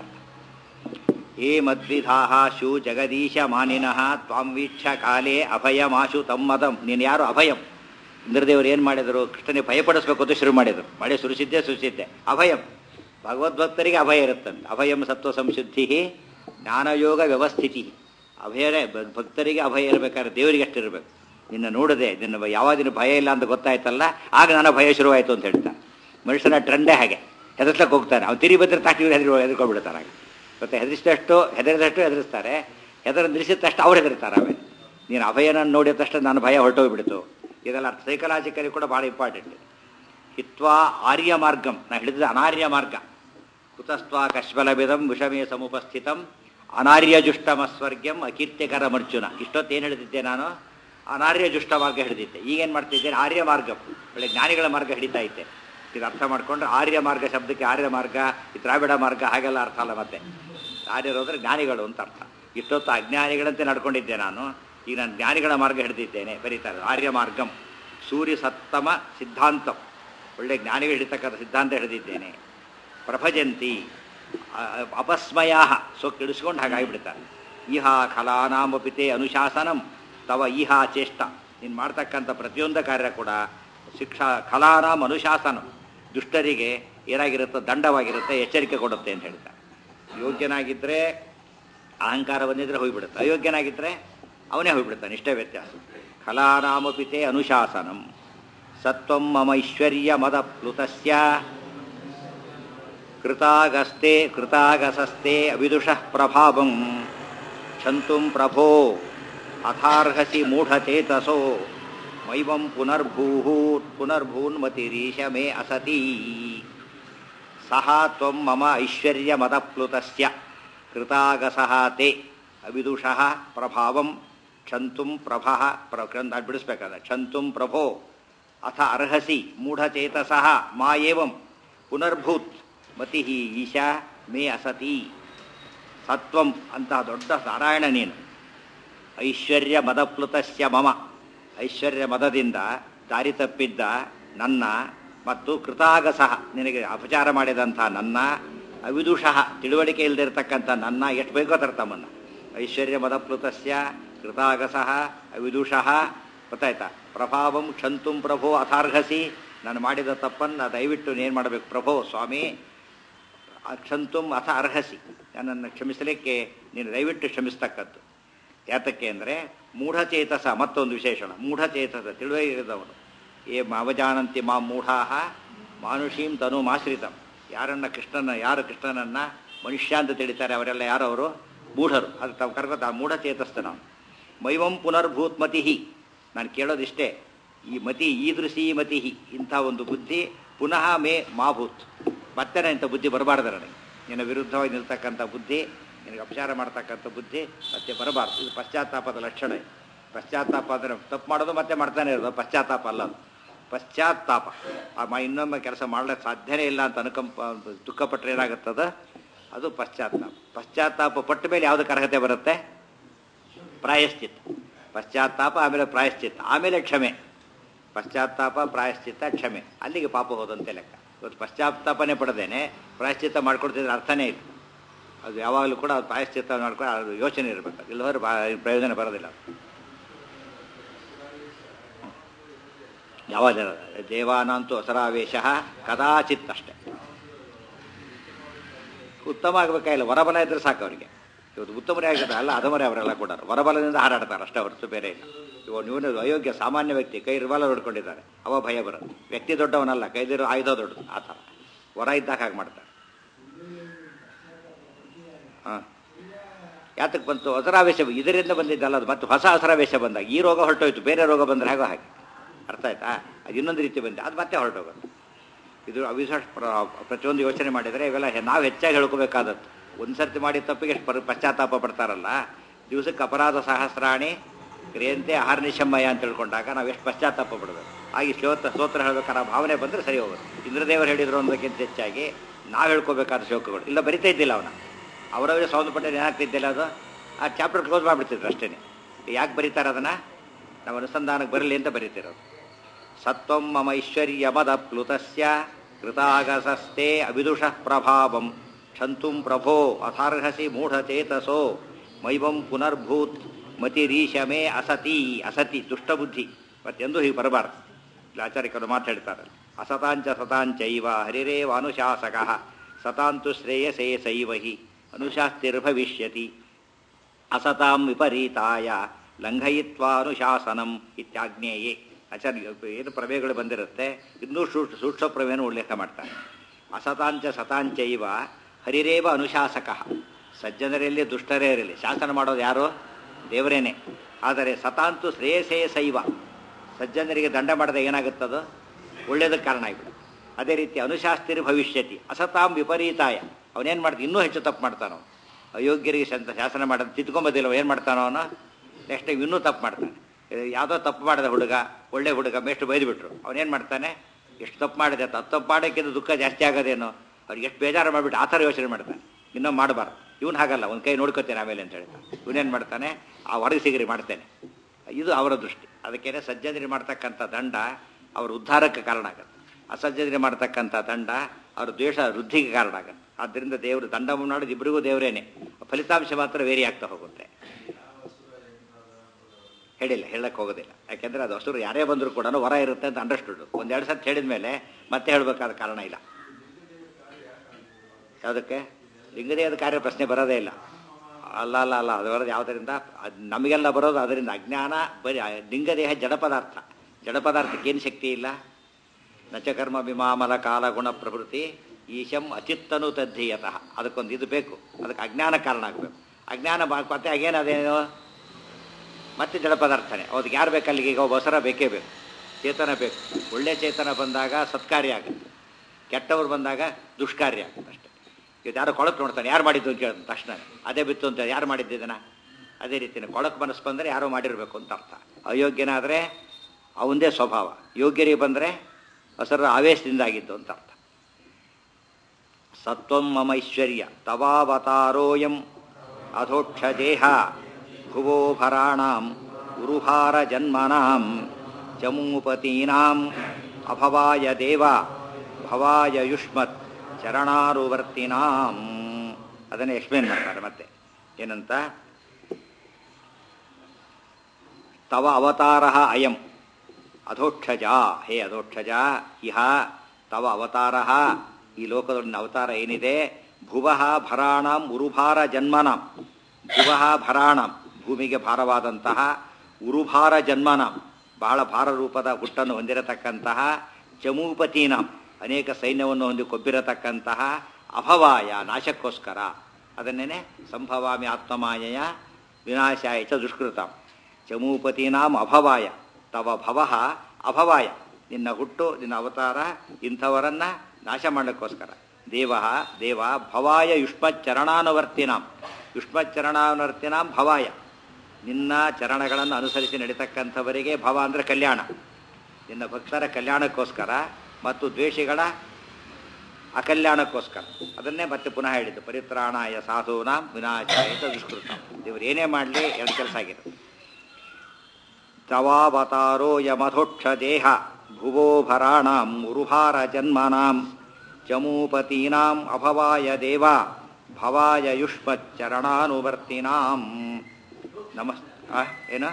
ಏ ಮದ್ವಿಧಾಹ ಶು ಜಗದೀಶ ಮಾನಿನಃ ತ್ವಾಂ ವೀಕ್ಷ ಕಾಲೇ ಅಭಯಮಾಶು ತಮ್ಮದಂ ನೀನು ಯಾರು ಅಭಯಂ ಇಂದ್ರದೇವರು ಏನು ಮಾಡಿದರು ಕೃಷ್ಣನಿಗೆ ಭಯಪಡಿಸ್ಬೇಕು ಅಂತ ಶುರು ಮಾಡಿದರು ಮಳೆ ಸುರಿಸಿದ್ದೆ ಸುರಿಸಿದ್ದೆ ಅಭಯಂ ಭಗವದ್ಭಕ್ತರಿಗೆ ಅಭಯ ಇರುತ್ತಂತೆ ಅಭಯಂ ಸತ್ವ ಸಂಶುದ್ಧಿ ಜ್ಞಾನಯೋಗ ವ್ಯವಸ್ಥಿತಿ ಅಭಯನೇ ಭ- ಭಕ್ತರಿಗೆ ಅಭಯ ಇರಬೇಕಾದ್ರೆ ದೇವರಿಗೆ ಅಷ್ಟಿರಬೇಕು ನಿನ್ನ ನೋಡದೆ ನಿನ್ನ ಯಾವಾಗ ನಿನ್ನ ಭಯ ಇಲ್ಲ ಅಂತ ಗೊತ್ತಾಯ್ತಲ್ಲ ಆಗ ನನ್ನ ಭಯ ಶುರುವಾಯಿತು ಅಂತ ಹೇಳ್ತಾ ಮನುಷ್ಯನ ಟ್ರೆಂಡೇ ಹಾಗೆ ಹೆದರ್ಸ್ಲಕ್ಕೆ ಹೋಗ್ತಾನೆ ಅವ್ನು ತಿರಿ ಬಂದ್ರೆ ತಕ್ಷಣ ಇವ್ರು ಹೆದರಿ ಹೆದರ್ಕೊಂಡ್ಬಿಡ್ತಾರೆ ಆಗ ಮತ್ತೆ ಹೆದರಿಸಿದಷ್ಟು ಹೆದರಿದಷ್ಟು ಹೆದರಿಸ್ತಾರೆ ಹೆದರ ನಿಲ್ಲಿಸಿದ ತಕ್ಷಣ ಅವ್ರು ಹೆದರ್ತಾರೆ ಆಮೇಲೆ ನೀನು ಅಭಯನ ನೋಡಿದ ತಕ್ಷಣ ನನ್ನ ಭಯ ಹೊರಟೋಗ್ಬಿಡ್ತು ಇದೆಲ್ಲ ಸೈಕಲಾಜಿಕಲಿ ಕೂಡ ಭಾಳ ಇಂಪಾರ್ಟೆಂಟ್ ಹಿತ್ವಾ ಆರ್ಯ ಮಾರ್ಗಂ ನಾ ಹಿಡಿದ ಅನಾರ್ಯ ಮಾರ್ಗ ಕುತಸ್ತ್ವಾ ಕಶ್ಮಲಬಿದಂ ವಿಷಮೇ ಸಮುಪಸ್ಥಿತಂ ಅನಾರ್ಯ ಜುಷ್ಟಮಸ್ವರ್ಗ್ಯಂ ಅಕೀರ್ತಿಕರ ಮರ್ಜುನ ಇಷ್ಟೊತ್ತೇನು ಹೇಳಿದ್ದೆ ನಾನು ಅನಾರ್ಯ ಜುಷ್ಟ ಮಾರ್ಗ ಹಿಡಿದಿದ್ದೆ ಈಗೇನು ಮಾಡ್ತಿದ್ದೇನೆ ಆರ್ಯ ಮಾರ್ಗ ಒಳ್ಳೆ ಜ್ಞಾನಿಗಳ ಮಾರ್ಗ ಹಿಡಿತಾ ಇದ್ದೆ ಇದು ಅರ್ಥ ಮಾಡ್ಕೊಂಡ್ರೆ ಆರ್ಯ ಮಾರ್ಗ ಶಬ್ದಕ್ಕೆ ಆರ್ಯ ಮಾರ್ಗ ಈ ದ್ರಾವಿಡ ಮಾರ್ಗ ಹಾಗೆಲ್ಲ ಅರ್ಥ ಅಲ್ಲ ಮತ್ತೆ ಆರ್ಯರು ಅಂದರೆ ಜ್ಞಾನಿಗಳು ಅಂತ ಅರ್ಥ ಇಷ್ಟೊತ್ತು ಅಜ್ಞಾನಿಗಳಂತೆ ನಡ್ಕೊಂಡಿದ್ದೆ ನಾನು ಈಗ ನಾನು ಜ್ಞಾನಿಗಳ ಮಾರ್ಗ ಹಿಡಿದಿದ್ದೇನೆ ಬರೀತಾರೆ ಆರ್ಯ ಮಾರ್ಗಂ ಸೂರ್ಯ ಸತ್ತಮ ಸಿದ್ಧಾಂತಂ ಒಳ್ಳೆ ಜ್ಞಾನಿಗಳು ಹಿಡಿತಕ್ಕಂಥ ಸಿದ್ಧಾಂತ ಹಿಡಿದಿದ್ದೇನೆ ಪ್ರಭಜಂತಿ ಅಪಸ್ಮಯ ಸೊ ಕೆಡಿಸ್ಕೊಂಡು ಹಾಗಾಗಿಬಿಡ್ತಾರೆ ಇಹ ಖಲಾನಾಮಪಿತೆ ಅನುಶಾಸನಂ ತವ ಇಹ ಚೇಷ್ಟ ನೀನು ಮಾಡ್ತಕ್ಕಂಥ ಪ್ರತಿಯೊಂದು ಕಾರ್ಯ ಕೂಡ ಶಿಕ್ಷಾ ಖಲಾನಾಂ ಅನುಶಾಸನಂ ದುಷ್ಟರಿಗೆ ಏನಾಗಿರುತ್ತೆ ದಂಡವಾಗಿರುತ್ತೆ ಎಚ್ಚರಿಕೆ ಕೊಡುತ್ತೆ ಅಂತ ಹೇಳ್ತಾರೆ ಯೋಗ್ಯನಾಗಿದ್ದರೆ ಅಹಂಕಾರ ಬಂದಿದ್ರೆ ಹೋಗಿಬಿಡುತ್ತೆ ಅಯೋಗ್ಯನಾಗಿದ್ದರೆ ಅವನೇ ಹೋಗಿಬಿಡ್ತಾನೆ ಇಷ್ಟೇ ವ್ಯತ್ಯಾಸ ಖಲಾನಾಮಪಿತೆ ಅನುಶಾಸನಂ ಸತ್ವಂ ಮಮ ಐಶ್ವರ್ಯ ಮದ ಪ್ಲುತಸ್ಯ ಕೃತಾಗಸ್ತೆ ಕೃತಾಗಸಸ್ತೆ ಅವಿದುಷಃ ಪ್ರಭಾವಂ ಕ್ಷಂತುಂ ಪ್ರಭೋ ಅಥಾರ್ಹಸಿ ಮೂಢಚೇತಸೋ ಮೈವಂ ಪುನರ್ಭೂಹೂ ಪುನರ್ಭೂನ್ಮತಿರೀಶ ಮೇ ಅಸತಿ ಸಹ ತ್ವಂ ಮಮ ಐಶ್ವರ್ಯ ಮದಪ್ಲುತಸ್ಯ ಕೃತಾಗಸಃ ತೇ ಅವಿದುಷಃ ಪ್ರಭಾವಂ ಕ್ಷಂತುಂ ಪ್ರಭಃ ಪ್ರ ಅಂತ ಬಿಡಿಸ್ಬೇಕಾದ ಕ್ಷಂತುಂ ಪ್ರಭೋ ಅಥ ಅರ್ಹಸಿ ಮೂಢಚೇತಸಃ ಮಾ ಏವಂ ಪುನರ್ಭೂತ್ ಮತಿ ಈಶಾ ಮೇ ಅಸತಿ ಸತ್ವಂ ಅಂತಹ ದೊಡ್ಡ ನಾರಾಯಣ ನೀನು ಐಶ್ವರ್ಯ ಮದಪ್ಲುತಸ್ಯ ಮಮ ಐಶ್ವರ್ಯ ಮದದಿಂದ ದಾರಿ ತಪ್ಪಿದ್ದ ನನ್ನ ಮತ್ತು ಕೃತಾಗಸಹ ನಿನಗೆ ಅಪಚಾರ ಮಾಡಿದಂಥ ನನ್ನ ಅವಿದುಷಃ ತಿಳುವಳಿಕೆ ಇಲ್ಲದಿರ್ತಕ್ಕಂಥ ನನ್ನ ಎಷ್ಟು ಬೇಕೋ ತರ್ತಮ್ಮನ್ನ ಐಶ್ವರ್ಯ ಮದಪ್ಲುತಸ್ಯ ಕೃತಾಗಸಃ ಅವಿದುಷಃ ಗೊತ್ತಾಯ್ತಾ ಪ್ರಭಾವಂ ಕ್ಷಂತುಂ ಪ್ರಭೋ ಅಥಾರ್ಹಸಿ ನಾನು ಮಾಡಿದ ತಪ್ಪನ್ನು ದಯವಿಟ್ಟು ಏನು ಮಾಡಬೇಕು ಪ್ರಭೋ ಸ್ವಾಮಿ ಕ್ಷಂತುಂ ಅಥ ಅರ್ಹಸಿ ನನ್ನನ್ನು ಕ್ಷಮಿಸಲಿಕ್ಕೆ ನೀನು ದಯವಿಟ್ಟು ಕ್ಷಮಿಸ್ತಕ್ಕದ್ದು ಯಾತಕ್ಕೆ ಅಂದರೆ ಮೂಢಚೇತಸ ಮತ್ತೊಂದು ವಿಶೇಷಣ ಮೂಢಚೇತಸ ತಿಳಿದವನು ಏ ಅವಜಾನಂತಿ ಮಾ ಮೂಢಾಹ ಮಾನುಷೀಂ ತನು ಮಾಶ್ರಿತಂ ಯಾರನ್ನ ಕೃಷ್ಣನ ಯಾರು ಕೃಷ್ಣನನ್ನ ಮನುಷ್ಯ ಅಂತ ತಿಳಿತಾರೆ ಅವರೆಲ್ಲ ಯಾರವರು ಮೂಢರು ಅದು ತಾವು ಕರ್ಕೊತ ಮೂಢಚೇತಸ್ಥ ನಾವು ಮೈವಂ ಪುನರ್ಭೂತ್ ಮತಿಹಿ ನಾನು ಕೇಳೋದಿಷ್ಟೇ ಈ ಮತಿ ಈದೃಶಿ ಮತಿಹಿ ಇಂಥ ಒಂದು ಬುದ್ಧಿ ಪುನಃ ಮೇ ಮಾಭೂತ್ ಮತ್ತೆ ಇಂಥ ಬುದ್ಧಿ ಬರಬಾರ್ದು ನನಗೆ ನಿನ್ನ ವಿರುದ್ಧವಾಗಿ ನಿಲ್ತಕ್ಕಂಥ ಬುದ್ಧಿ ನಿನಗೆ ಅಪಚಾರ ಮಾಡ್ತಕ್ಕಂಥ ಬುದ್ಧಿ ಮತ್ತೆ ಬರಬಾರ್ದು ಇದು ಪಶ್ಚಾತ್ತಾಪದ ಲಕ್ಷಣ ಇದು ಪಶ್ಚಾತ್ತಾಪ ಅಂದರೆ ತಪ್ಪು ಮಾಡೋದು ಮತ್ತೆ ಮಾಡ್ತಾನೆ ಇರೋದು ಪಶ್ಚಾತ್ತಾಪ ಅಲ್ಲ ಅದು ಪಶ್ಚಾತ್ತಾಪ ಆ ಮ ಇನ್ನೊಮ್ಮೆ ಕೆಲಸ ಮಾಡಲಿಕ್ಕೆ ಸಾಧ್ಯನೇ ಇಲ್ಲ ಅಂತ ಅನುಕಂಪ ದುಃಖಪಟ್ಟರೆ ಏನಾಗುತ್ತದ ಅದು ಪಶ್ಚಾತ್ತಾಪ ಪಶ್ಚಾತ್ತಾಪ ಪಟ್ಟ ಮೇಲೆ ಯಾವುದಕ್ಕೆ ಅರ್ಹತೆ ಬರುತ್ತೆ ಪ್ರಾಯಶ್ಚಿತ್ತ ಪಶ್ಚಾತ್ತಾಪ ಆಮೇಲೆ ಪ್ರಾಯಶ್ಚಿತ್ತ ಆಮೇಲೆ ಕ್ಷಮೆ ಪಶ್ಚಾತ್ತಾಪ ಪ್ರಾಯಶ್ಚಿತ್ತ ಕ್ಷಮೆ ಅಲ್ಲಿಗೆ ಪಾಪ ಹೋದಂತೆ ಲೆಕ್ಕ ಇವತ್ತು ಪಶ್ಚಾತ್ತಾಪನೇ ಪಡೆದೇನೆ ಪ್ರಾಯಶ್ಚಿತ್ತ ಮಾಡ್ಕೊಡ್ತಿದ್ರೆ ಅರ್ಥನೇ ಇಲ್ಲ ಅದು ಯಾವಾಗಲೂ ಕೂಡ ಅದು ಪ್ರಾಯಶ್ಚಿತ್ತ ಮಾಡ್ಕೊಂಡು ಅದು ಯೋಚನೆ ಇರಬೇಕು ಇಲ್ಲವರೆ ಬಾ ಪ್ರಯೋಜನ ಬರೋದಿಲ್ಲ ಯಾವಾಗ ದೇವಾನಂತೂ ಅಸರಾವೇಶ ಕದಾಚಿತ್ ಅಷ್ಟೇ ಉತ್ತಮ ಆಗಬೇಕಾಗಿಲ್ಲ ವರಬಲ ಇದ್ರೆ ಸಾಕು ಅವರಿಗೆ ಇವತ್ತು ಉತ್ತಮರೇ ಆಗಿರ್ತಾರೆ ಅಲ್ಲ ಅಧಮರೇ ಅವರೆಲ್ಲ ಕೂಡ ವರಬಲದಿಂದ ಹಾರಾಡ್ತಾರೆ ಅಷ್ಟೇ ಹೊರತು ಬೇರೆ ಇಲ್ಲ ಇವ ನೀವು ಅಯೋಗ್ಯ ಸಾಮಾನ್ಯ ವ್ಯಕ್ತಿ ಕೈ ರಿವಾಲ್ವರ್ ಹೊಡ್ಕೊಂಡಿದ್ದಾರೆ ಅವ ಭಯ ಬರುತ್ತೆ ವ್ಯಕ್ತಿ ದೊಡ್ಡವನಲ್ಲ ಕೈದಿರೋ ಆಯುಧ ದೊಡ್ಡದು ಆ ಥರ ವರ ಇದ್ದಾಗ ಹಾಗೆ ಮಾಡ್ತಾರೆ ಹಾಂ ಯಾತಕ್ಕೆ ಬಂತು ಹಸರಾವೇಶ ಇದರಿಂದ ಬಂದಿದ್ದಲ್ಲ ಅದು ಮತ್ತೆ ಹೊಸ ಹಸರಾವೇಶ ಬಂದಾಗ ಈ ರೋಗ ಹೊರಟೋಯ್ತು ಬೇರೆ ರೋಗ ಬಂದರೆ ಹೇಗೋ ಹಾಗೆ ಅರ್ಥ ಆಯ್ತಾ ಅದು ಇನ್ನೊಂದು ರೀತಿ ಬಂದೆ ಅದು ಮತ್ತೆ ಹೊರಟೋಗುತ್ತೆ ಇದು ಅವಿಶ್ವಾಸ ಪ್ರತಿಯೊಂದು ಯೋಚನೆ ಮಾಡಿದರೆ ಇವೆಲ್ಲ ನಾವು ಹೆಚ್ಚಾಗಿ ಹೇಳ್ಕೋಬೇಕಾದದ್ದು ಒಂದು ಸರ್ತಿ ಮಾಡಿದ ತಪ್ಪಿಗೆ ಎಷ್ಟು ಪರ್ ಪಶ್ಚಾತ್ತಾಪ ಪಡ್ತಾರಲ್ಲ ದಿವಸಕ್ಕೆ ಅಪರಾಧ ಸಹಸ್ರಾಣಿ ಕ್ರಿಯಂತೆ ಆಹಾರನಿಶಮ್ಮಯ ಅಂತ ತಿಳ್ಕೊಂಡಾಗ ನಾವು ಎಷ್ಟು ಪಶ್ಚಾತ್ತಾಪ ಪಡಬೇಕು ಹಾಗೆ ಶ್ಲೋತ್ರ ಸ್ತೋತ್ರ ಹೇಳ್ಬೇಕಾದ್ರೆ ಆ ಭಾವನೆ ಬಂದರೆ ಸರಿ ಹೋಗುತ್ತೆ ಇಂದ್ರದೇವರು ಹೇಳಿದ್ರು ಅನ್ನೋದಕ್ಕಿಂತ ಹೆಚ್ಚಾಗಿ ನಾವು ಹೇಳ್ಕೋಬೇಕಾದ ಶ್ಲೋಕಗಳು ಇಲ್ಲ ಬರಿತಾ ಇದ್ದಿಲ್ಲ ಅವನ ಅವರವರೇ ಸಂಬಂಧಪಟ್ಟ ಏನಾಗ್ತಿದ್ದಿಲ್ಲ ಅದು ಆ ಚಾಪ್ಟರ್ ಕ್ಲೋಸ್ ಮಾಡಿಬಿಡ್ತಿದ್ರು ಅಷ್ಟೇ ಯಾಕೆ ಬರೀತಾರೆ ಅದನ್ನು ನಾವು ಅನುಸಂಧಾನಕ್ಕೆ ಬರಲಿ ಅಂತ ಬರೀತಿರೋದು ಸತ್ವಂ ಮಮ ಐಶ್ವರ್ಯ ಮದ ಪ್ಲುತಸ್ಯ ಕೃತಾಗಸಸ್ತೆ ಅವಿದುಷಃ ಪ್ರಭಾವಂ ಕ್ಷಂತುಂ ಪ್ರಭೋ ಅಥಾರ್ಹಸಿ ಮೂಢಚೇತಸೋ ಮೈವಂ ಪುನರ್ಭೂತ್ ಮತಿರೀಶ ಮೇ ಅಸತಿ ಅಸತಿ ದುಷ್ಟಬುದ್ಧಿ ಮತ್ತೆಂದೂ ಹೀಗೆ ಬರಬಾರ್ದು ಇಲ್ಲಿ ಆಚಾರ್ಯಕರು ಮಾತಾಡ್ತಾರೆ ಅಸತಾಂಚ ಸತಾಂಚೈವ ಹರಿರೇವ ಅನುಶಾಸಕ ಸತಾಂತು ಶ್ರೇಯಸೇ ಸೈವ ಹಿ ಅನುಶಾಸ್ತಿರ್ಭವಿಷ್ಯತಿ ಅಸತಾಂ ವಿಪರೀತಾಯ ಲಂಘಯಿತ್ವಾನುಶಾಸನಂ ಇತ್ಯಾಜ್ಞೇಯೇ ಆಚಾರ್ಯ ಏನು ಪ್ರಮೇಯಗಳು ಬಂದಿರುತ್ತೆ ಇನ್ನೂ ಸೂಕ್ಷ್ಮ ಪ್ರಮೇಯನ ಉಲ್ಲೇಖ ಮಾಡ್ತಾರೆ ಅಸತಾಂಚ ಸತಾಂಚೈವ ಹರಿರೇವ ಅನುಶಾಸಕ ಸಜ್ಜನರಲ್ಲಿ ದುಷ್ಟರೇ ಇರಲಿ ಶಾಸನ ಮಾಡೋದು ಯಾರು ದೇವರೇನೆ ಆದರೆ ಸತಾಂತು ಶ್ರೇಯಸೇ ಸೈವ ಸಜ್ಜನರಿಗೆ ದಂಡ ಮಾಡದೆ ಏನಾಗುತ್ತದು ಒಳ್ಳೇದಕ್ಕೆ ಕಾರಣ ಆಗಿಬಿಡುತ್ತೆ ಅದೇ ರೀತಿ ಅನುಶಾಸ್ತಿರಿ ಭವಿಷ್ಯತಿ ಅಸತಾಂ ವಿಪರೀತಾಯ ಅವನೇನು ಮಾಡ್ತಾನೆ ಇನ್ನೂ ಹೆಚ್ಚು ತಪ್ಪು ಮಾಡ್ತಾನೋ ಅಯೋಗ್ಯರಿಗೆ ಸಂತ ಶಾಸನ ಮಾಡೋದು ತಿದ್ಕೊಂಬೋದಿಲ್ಲ ಏನು ಮಾಡ್ತಾನೋ ಅವನು ನೆಕ್ಸ್ಟ್ ಟೈಮ್ ಇನ್ನೂ ತಪ್ಪು ಮಾಡ್ತಾನೆ ಯಾವುದೋ ತಪ್ಪು ಮಾಡಿದ ಹುಡುಗ ಒಳ್ಳೆ ಹುಡುಗ ಮೇಷ್ಟು ಬೈದುಬಿಟ್ರು ಅವನೇನು ಮಾಡ್ತಾನೆ ಎಷ್ಟು ತಪ್ಪು ಮಾಡಿದೆ ತಪ್ಪು ತಪ್ಪು ಮಾಡೋಕ್ಕಿಂತ ದುಃಖ ಜಾಸ್ತಿ ಆಗೋದೇನೋ ಅವ್ರಿಗೆ ಎಷ್ಟು ಬೇಜಾರು ಮಾಡಿಬಿಟ್ಟು ಆ ಥರ ಯೋಚನೆ ಮಾಡ್ತಾನೆ ಇನ್ನೂ ಮಾಡಬಾರ್ದು ಇವನು ಹಾಗಲ್ಲ ಒಂದು ಕೈ ನೋಡ್ಕೋತೇನೆ ಆಮೇಲೆ ಅಂತ ಹೇಳ್ತಾನೆ ಇವನೇನು ಮಾಡ್ತಾನೆ ಆ ಹೊರಗೆ ಸಿಗರಿ ಮಾಡ್ತೇನೆ ಇದು ಅವರ ದೃಷ್ಟಿ ಅದಕ್ಕೇನೆ ಸಜ್ಜನರಿ ಮಾಡ್ತಕ್ಕಂಥ ದಂಡ ಅವ್ರ ಉದ್ಧಾರಕ್ಕೆ ಕಾರಣ ಆಗುತ್ತೆ ಅಸಜ್ಜನರಿ ಮಾಡ್ತಕ್ಕಂಥ ದಂಡ ಅವ್ರ ದ್ವೇಷ ವೃದ್ಧಿಗೆ ಕಾರಣ ಆಗುತ್ತೆ ಆದ್ದರಿಂದ ದೇವರು ದಂಡವನ್ನು ಮಾಡೋದು ಇಬ್ಬರಿಗೂ ದೇವರೇನೆ ಫಲಿತಾಂಶ ಮಾತ್ರ ವೇರಿ ಆಗ್ತಾ ಹೋಗುತ್ತೆ ಹೇಳಿಲ್ಲ ಹೇಳಕ್ಕೆ ಹೋಗೋದಿಲ್ಲ ಯಾಕೆಂದ್ರೆ ಅದು ಹಸುರು ಯಾರೇ ಬಂದರೂ ಕೂಡ ವರ ಇರುತ್ತೆ ಅಂತ ಅಂಡರ್ಸ್ಟುಡ್ ಒಂದೆರಡು ಸತಿ ಹೇಳಿದ ಮೇಲೆ ಮತ್ತೆ ಹೇಳಬೇಕಾದ ಕಾರಣ ಇಲ್ಲ ಯಾವುದಕ್ಕೆ ಲಿಂಗದೇಹದ ಕಾರ್ಯ ಪ್ರಶ್ನೆ ಬರೋದೇ ಇಲ್ಲ ಅಲ್ಲ ಅಲ್ಲ ಅಲ್ಲ ಅದು ಬರೋದು ಯಾವುದರಿಂದ ಅದು ನಮಗೆಲ್ಲ ಬರೋದು ಅದರಿಂದ ಅಜ್ಞಾನ ಬರೀ ಲಿಂಗದೇಹ ಜಡ ಪದಾರ್ಥ ಜಡ ಪದಾರ್ಥಕ್ಕೆ ಏನು ಶಕ್ತಿ ಇಲ್ಲ ನಚಕರ್ಮ ವಿಮಾಮಲ ಕಾಲ ಗುಣ ಪ್ರವೃತ್ತಿ ಈಶಂ ಅಚಿತ್ತನು ತದ್ಧೀಯತಃ ಅದಕ್ಕೊಂದು ಇದು ಬೇಕು ಅದಕ್ಕೆ ಅಜ್ಞಾನ ಕಾರಣ ಆಗಬೇಕು ಅಜ್ಞಾನ ಬಾ- ಮತ್ತೆ ಆಗೇನದೇನು ಮತ್ತೆ ಜಡ ಪದಾರ್ಥನೇ ಅದಕ್ಕೆ ಯಾರು ಬೇಕು ಅಲ್ಲಿಗೆ ಈಗ ಒಬ್ಬ ಹೊಸರ ಬೇಕೇ ಬೇಕು ಚೇತನ ಬೇಕು ಒಳ್ಳೆ ಚೇತನ ಬಂದಾಗ ಸತ್ಕಾರ್ಯ ಆಗುತ್ತೆ ಕೆಟ್ಟವ್ರು ಬಂದಾಗ ದುಷ್ಕಾರ್ಯ ಆಗುತ್ತೆ ಅಷ್ಟೇ ಇವತ್ತು ಯಾರು ಕೊಳಕು ನೋಡ್ತಾನೆ ಯಾರು ಮಾಡಿದ್ದು ಅಂತ ಕೇಳ್ತಾನೆ ತಕ್ಷಣ ಅದೇ ಬಿತ್ತು ಅಂತ ಯಾರು ಮಾಡಿದ್ದಿದ್ದನ ಅದೇ ರೀತಿನ ಕೊಳಕು ಮನಸ್ಸು ಬಂದರೆ ಯಾರೋ ಮಾಡಿರಬೇಕು ಅಂತ ಅರ್ಥ ಅಯೋಗ್ಯನಾದರೆ ಅವಂದೇ ಸ್ವಭಾವ ಯೋಗ್ಯರಿಗೆ ಬಂದರೆ ಹಸರ ಆವೇಶದಿಂದ ಆಗಿದ್ದು ಅಂತ ಅರ್ಥ ಸತ್ವಂ ಮಮೈಶ್ವರ್ಯ ತವಾವತಾರೋಯಂ ಅಧೋಕ್ಷ ದೇಹ ಭುವೋ ಭರಾಣಾಂ ಉರುಭಾರ ಜನ್ಮನಾಂ ಚಮೂಪತೀನಾಂ ಅಭವಾಯ ದೇವ ಭವಾಯ ಯುಷ್ಮತ್ ಚರಣಾರುವರ್ತಿನಾಂ ಅದನ್ನೇ ಎಕ್ಸ್ಪ್ಲೇನ್ ಮಾಡ್ತಾರೆ ಮತ್ತೆ ಏನಂತ ತವ ಅವತಾರ ಅಯಂ ಅಧೋಕ್ಷಜ ಹೇ ಅಧೋಕ್ಷಜ ಇಹ ತವ ಅವತಾರ ಈ ಲೋಕದಲ್ಲಿನ ಅವತಾರ ಏನಿದೆ ಭುವಃ ಭರಾಣಂ ಉರುಭಾರ ಜನ್ಮನಾಂ ಭುವಃ ಭರಾಣಂ ಭೂಮಿಗೆ ಭಾರವಾದಂತಹ ಉರುಭಾರ ಜನ್ಮನಾಂ ಬಹಳ ಭಾರ ರೂಪದ ಹುಟ್ಟನ್ನು ಹೊಂದಿರತಕ್ಕಂತಹ ಚಮೂಪತೀನಾಂ ಅನೇಕ ಸೈನ್ಯವನ್ನು ಹೊಂದಿ ಕೊಬ್ಬಿರತಕ್ಕಂತಹ ಅಭವಾಯ ನಾಶಕ್ಕೋಸ್ಕರ ಅದನ್ನೇನೆ ಸಂಭವಾಮಿ ಆತ್ಮಮಾಯಯ ವಿನಾಶಾಯ ಚ ದುಷ್ಕೃತಂ ಚಮೂಪತೀನಾಂ ಅಭವಾಯ ತವ ಭವಃ ಅಭವಾಯ ನಿನ್ನ ಹುಟ್ಟು ನಿನ್ನ ಅವತಾರ ಇಂಥವರನ್ನ ನಾಶ ಮಾಡಲಿಕ್ಕೋಸ್ಕರ ದೇವ ದೇವ ಭವಾಯ ಯುಷ್ಮಚ್ಚರಣಾನುವರ್ತಿನಾಂ ಯುಷ್ಮಚ್ಚರಣಾನುವರ್ತಿನಾಂ ಭವಾಯ ನಿನ್ನ ಚರಣಗಳನ್ನು ಅನುಸರಿಸಿ ನಡೀತಕ್ಕಂಥವರಿಗೆ ಭವ ಅಂದರೆ ಕಲ್ಯಾಣ ನಿನ್ನ ಭಕ್ತರ ಕಲ್ಯಾಣಕ್ಕೋಸ್ಕರ ಮತ್ತು ದ್ವೇಷಿಗಳ ಅಕಲ್ಯಾಣಕ್ಕೋಸ್ಕರ ಅದನ್ನೇ ಮತ್ತೆ ಪುನಃ ಹೇಳಿದ್ದು ಪರಿತ್ರಾಣಾಯ ಸಾಧೂನಾಂ ವಿನಾಶಾಯ ಚ ದುಷ್ಕೃತ ದೇವರು ಏನೇ ಮಾಡಲಿ ಎರಡು ಕೆಲಸ ಆಗಿರುತ್ತೆ ತವಾವತಾರೋ ಯಮಧೋಕ್ಷ ದೇಹ ಭುವೋ ಭರಾಣಾಂ ಉರುಭಾರ ಜನ್ಮನಾಂ ಚಮೂಪತೀನಾಂ ಅಭವಾಯ ದೇವ ಭವಾಯ ಯುಷ್ಮಚ್ಚರಣಾನುವರ್ತಿನಾಂ ನಮಸ್ ಆ, ಏನು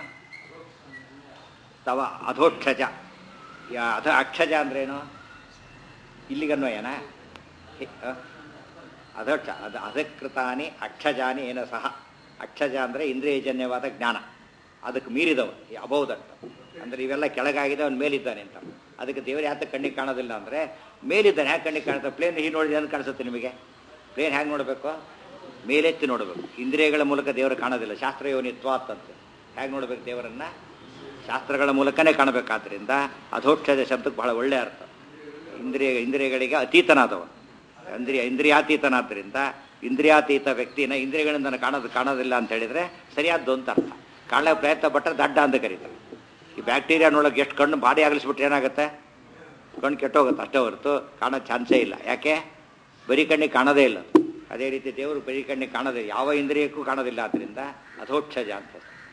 ತವ ಅಧೋಕ್ಷಜ ಯಾ ಅಧ ಅಕ್ಷಜ ಅಂದ್ರೇನು ಇಲ್ಲಿಗನ್ವಯನ ಹೆ- ಆ? ಅಧೋಕ್ಷ ಅದು ಅಧಕೃತಾನಿ ಅಕ್ಷಜಾನಿ ಏನ ಸಹ ಅಕ್ಷಜ ಅಂದರೆ ಇಂದ್ರಿಯಜನ್ಯವಾದ ಜ್ಞಾನ ಅದಕ್ಕೆ ಮೀರಿದವ ಅಬೌದಟ್ ಅಂದರೆ ಇವೆಲ್ಲ ಕೆಳಗಾಗಿದೆ ಅವನು ಮೇಲಿದ್ದಾನೆ ಅಂತ ಅದಕ್ಕೆ ದೇವರು ಯಾತ ಕಣ್ಣಿಗೆ ಕಾಣೋದಿಲ್ಲ ಅಂದರೆ ಮೇಲಿದ್ದಾನೆ ಹ್ಯಾಗೆ ಕಣ್ಣಿಗೆ ಕಾಣುತ್ತೆ ಪ್ಲೇನ್ ಹೀಗೆ ನೋಡಿದೆ ಅಂತ ಕಾಣಿಸುತ್ತೆ ನಿಮಗೆ ಪ್ಲೇನ್ ಹ್ಯಾಂಗೆ ನೋಡಬೇಕು ಮೇಲೆತ್ತಿ ನೋಡಬೇಕು ಇಂದ್ರಿಯಗಳ ಮೂಲಕ ದೇವರು ಕಾಣೋದಿಲ್ಲ ಶಾಸ್ತ್ರ ಯೋನಿತ್ವಾತ್ ಅಂತ ಹೇಗೆ ನೋಡಬೇಕು ದೇವರನ್ನ ಶಾಸ್ತ್ರಗಳ ಮೂಲಕನೇ ಕಾಣಬೇಕಾದ್ರಿಂದ ಅಧೋಕ್ಷಜ ಶಬ್ದಕ್ಕೆ ಬಹಳ ಒಳ್ಳೆ ಅರ್ಥ ಇಂದ್ರಿಯ ಇಂದ್ರಿಯಗಳಿಗೆ ಅತೀತನಾದವನು ಇಂದ್ರಿಯ ಇಂದ್ರಿಯಾತೀತನಾದ್ದರಿಂದ ಇಂದ್ರಿಯಾತೀತ ವ್ಯಕ್ತಿನ ಇಂದ್ರಿಯಗಳಿಂದ ನಾನು ಕಾಣೋದು ಕಾಣೋದಿಲ್ಲ ಅಂತ ಹೇಳಿದರೆ ಸರಿಯಾದ್ದು ಅಂತ ಅರ್ಥ ಕಾಣೋ ಪ್ರಯತ್ನ ಪಟ್ಟರೆ ದಡ್ಡ ಅಂತ ಕರೀತಾರೆ ಈ ಬ್ಯಾಕ್ಟೀರಿಯಾ ನೋಡೋಕೆ ಎಷ್ಟು ಕಣ್ಣು ಬಾಡಿ ಆಗಲಿಸ್ಬಿಟ್ರೆ ಏನಾಗುತ್ತೆ ಕಣ್ಣು ಕೆಟ್ಟೋಗುತ್ತೆ ಅಷ್ಟೇ ಹೊರತು ಕಾಣೋ ಚಾನ್ಸೇ ಇಲ್ಲ ಯಾಕೆ ಬರೀ ಕಣ್ಣಿಗೆ ಕಾಣೋದೇ ಇಲ್ಲ ಅದೇ ರೀತಿ ದೇವರು ಬರೀ ಕಣ್ಣಿಗೆ ಕಾಣೋದೇ ಯಾವ ಇಂದ್ರಿಯಕ್ಕೂ ಕಾಣೋದಿಲ್ಲ ಆದ್ದರಿಂದ ಅಧೋಕ್ಷಜ ಅಂತ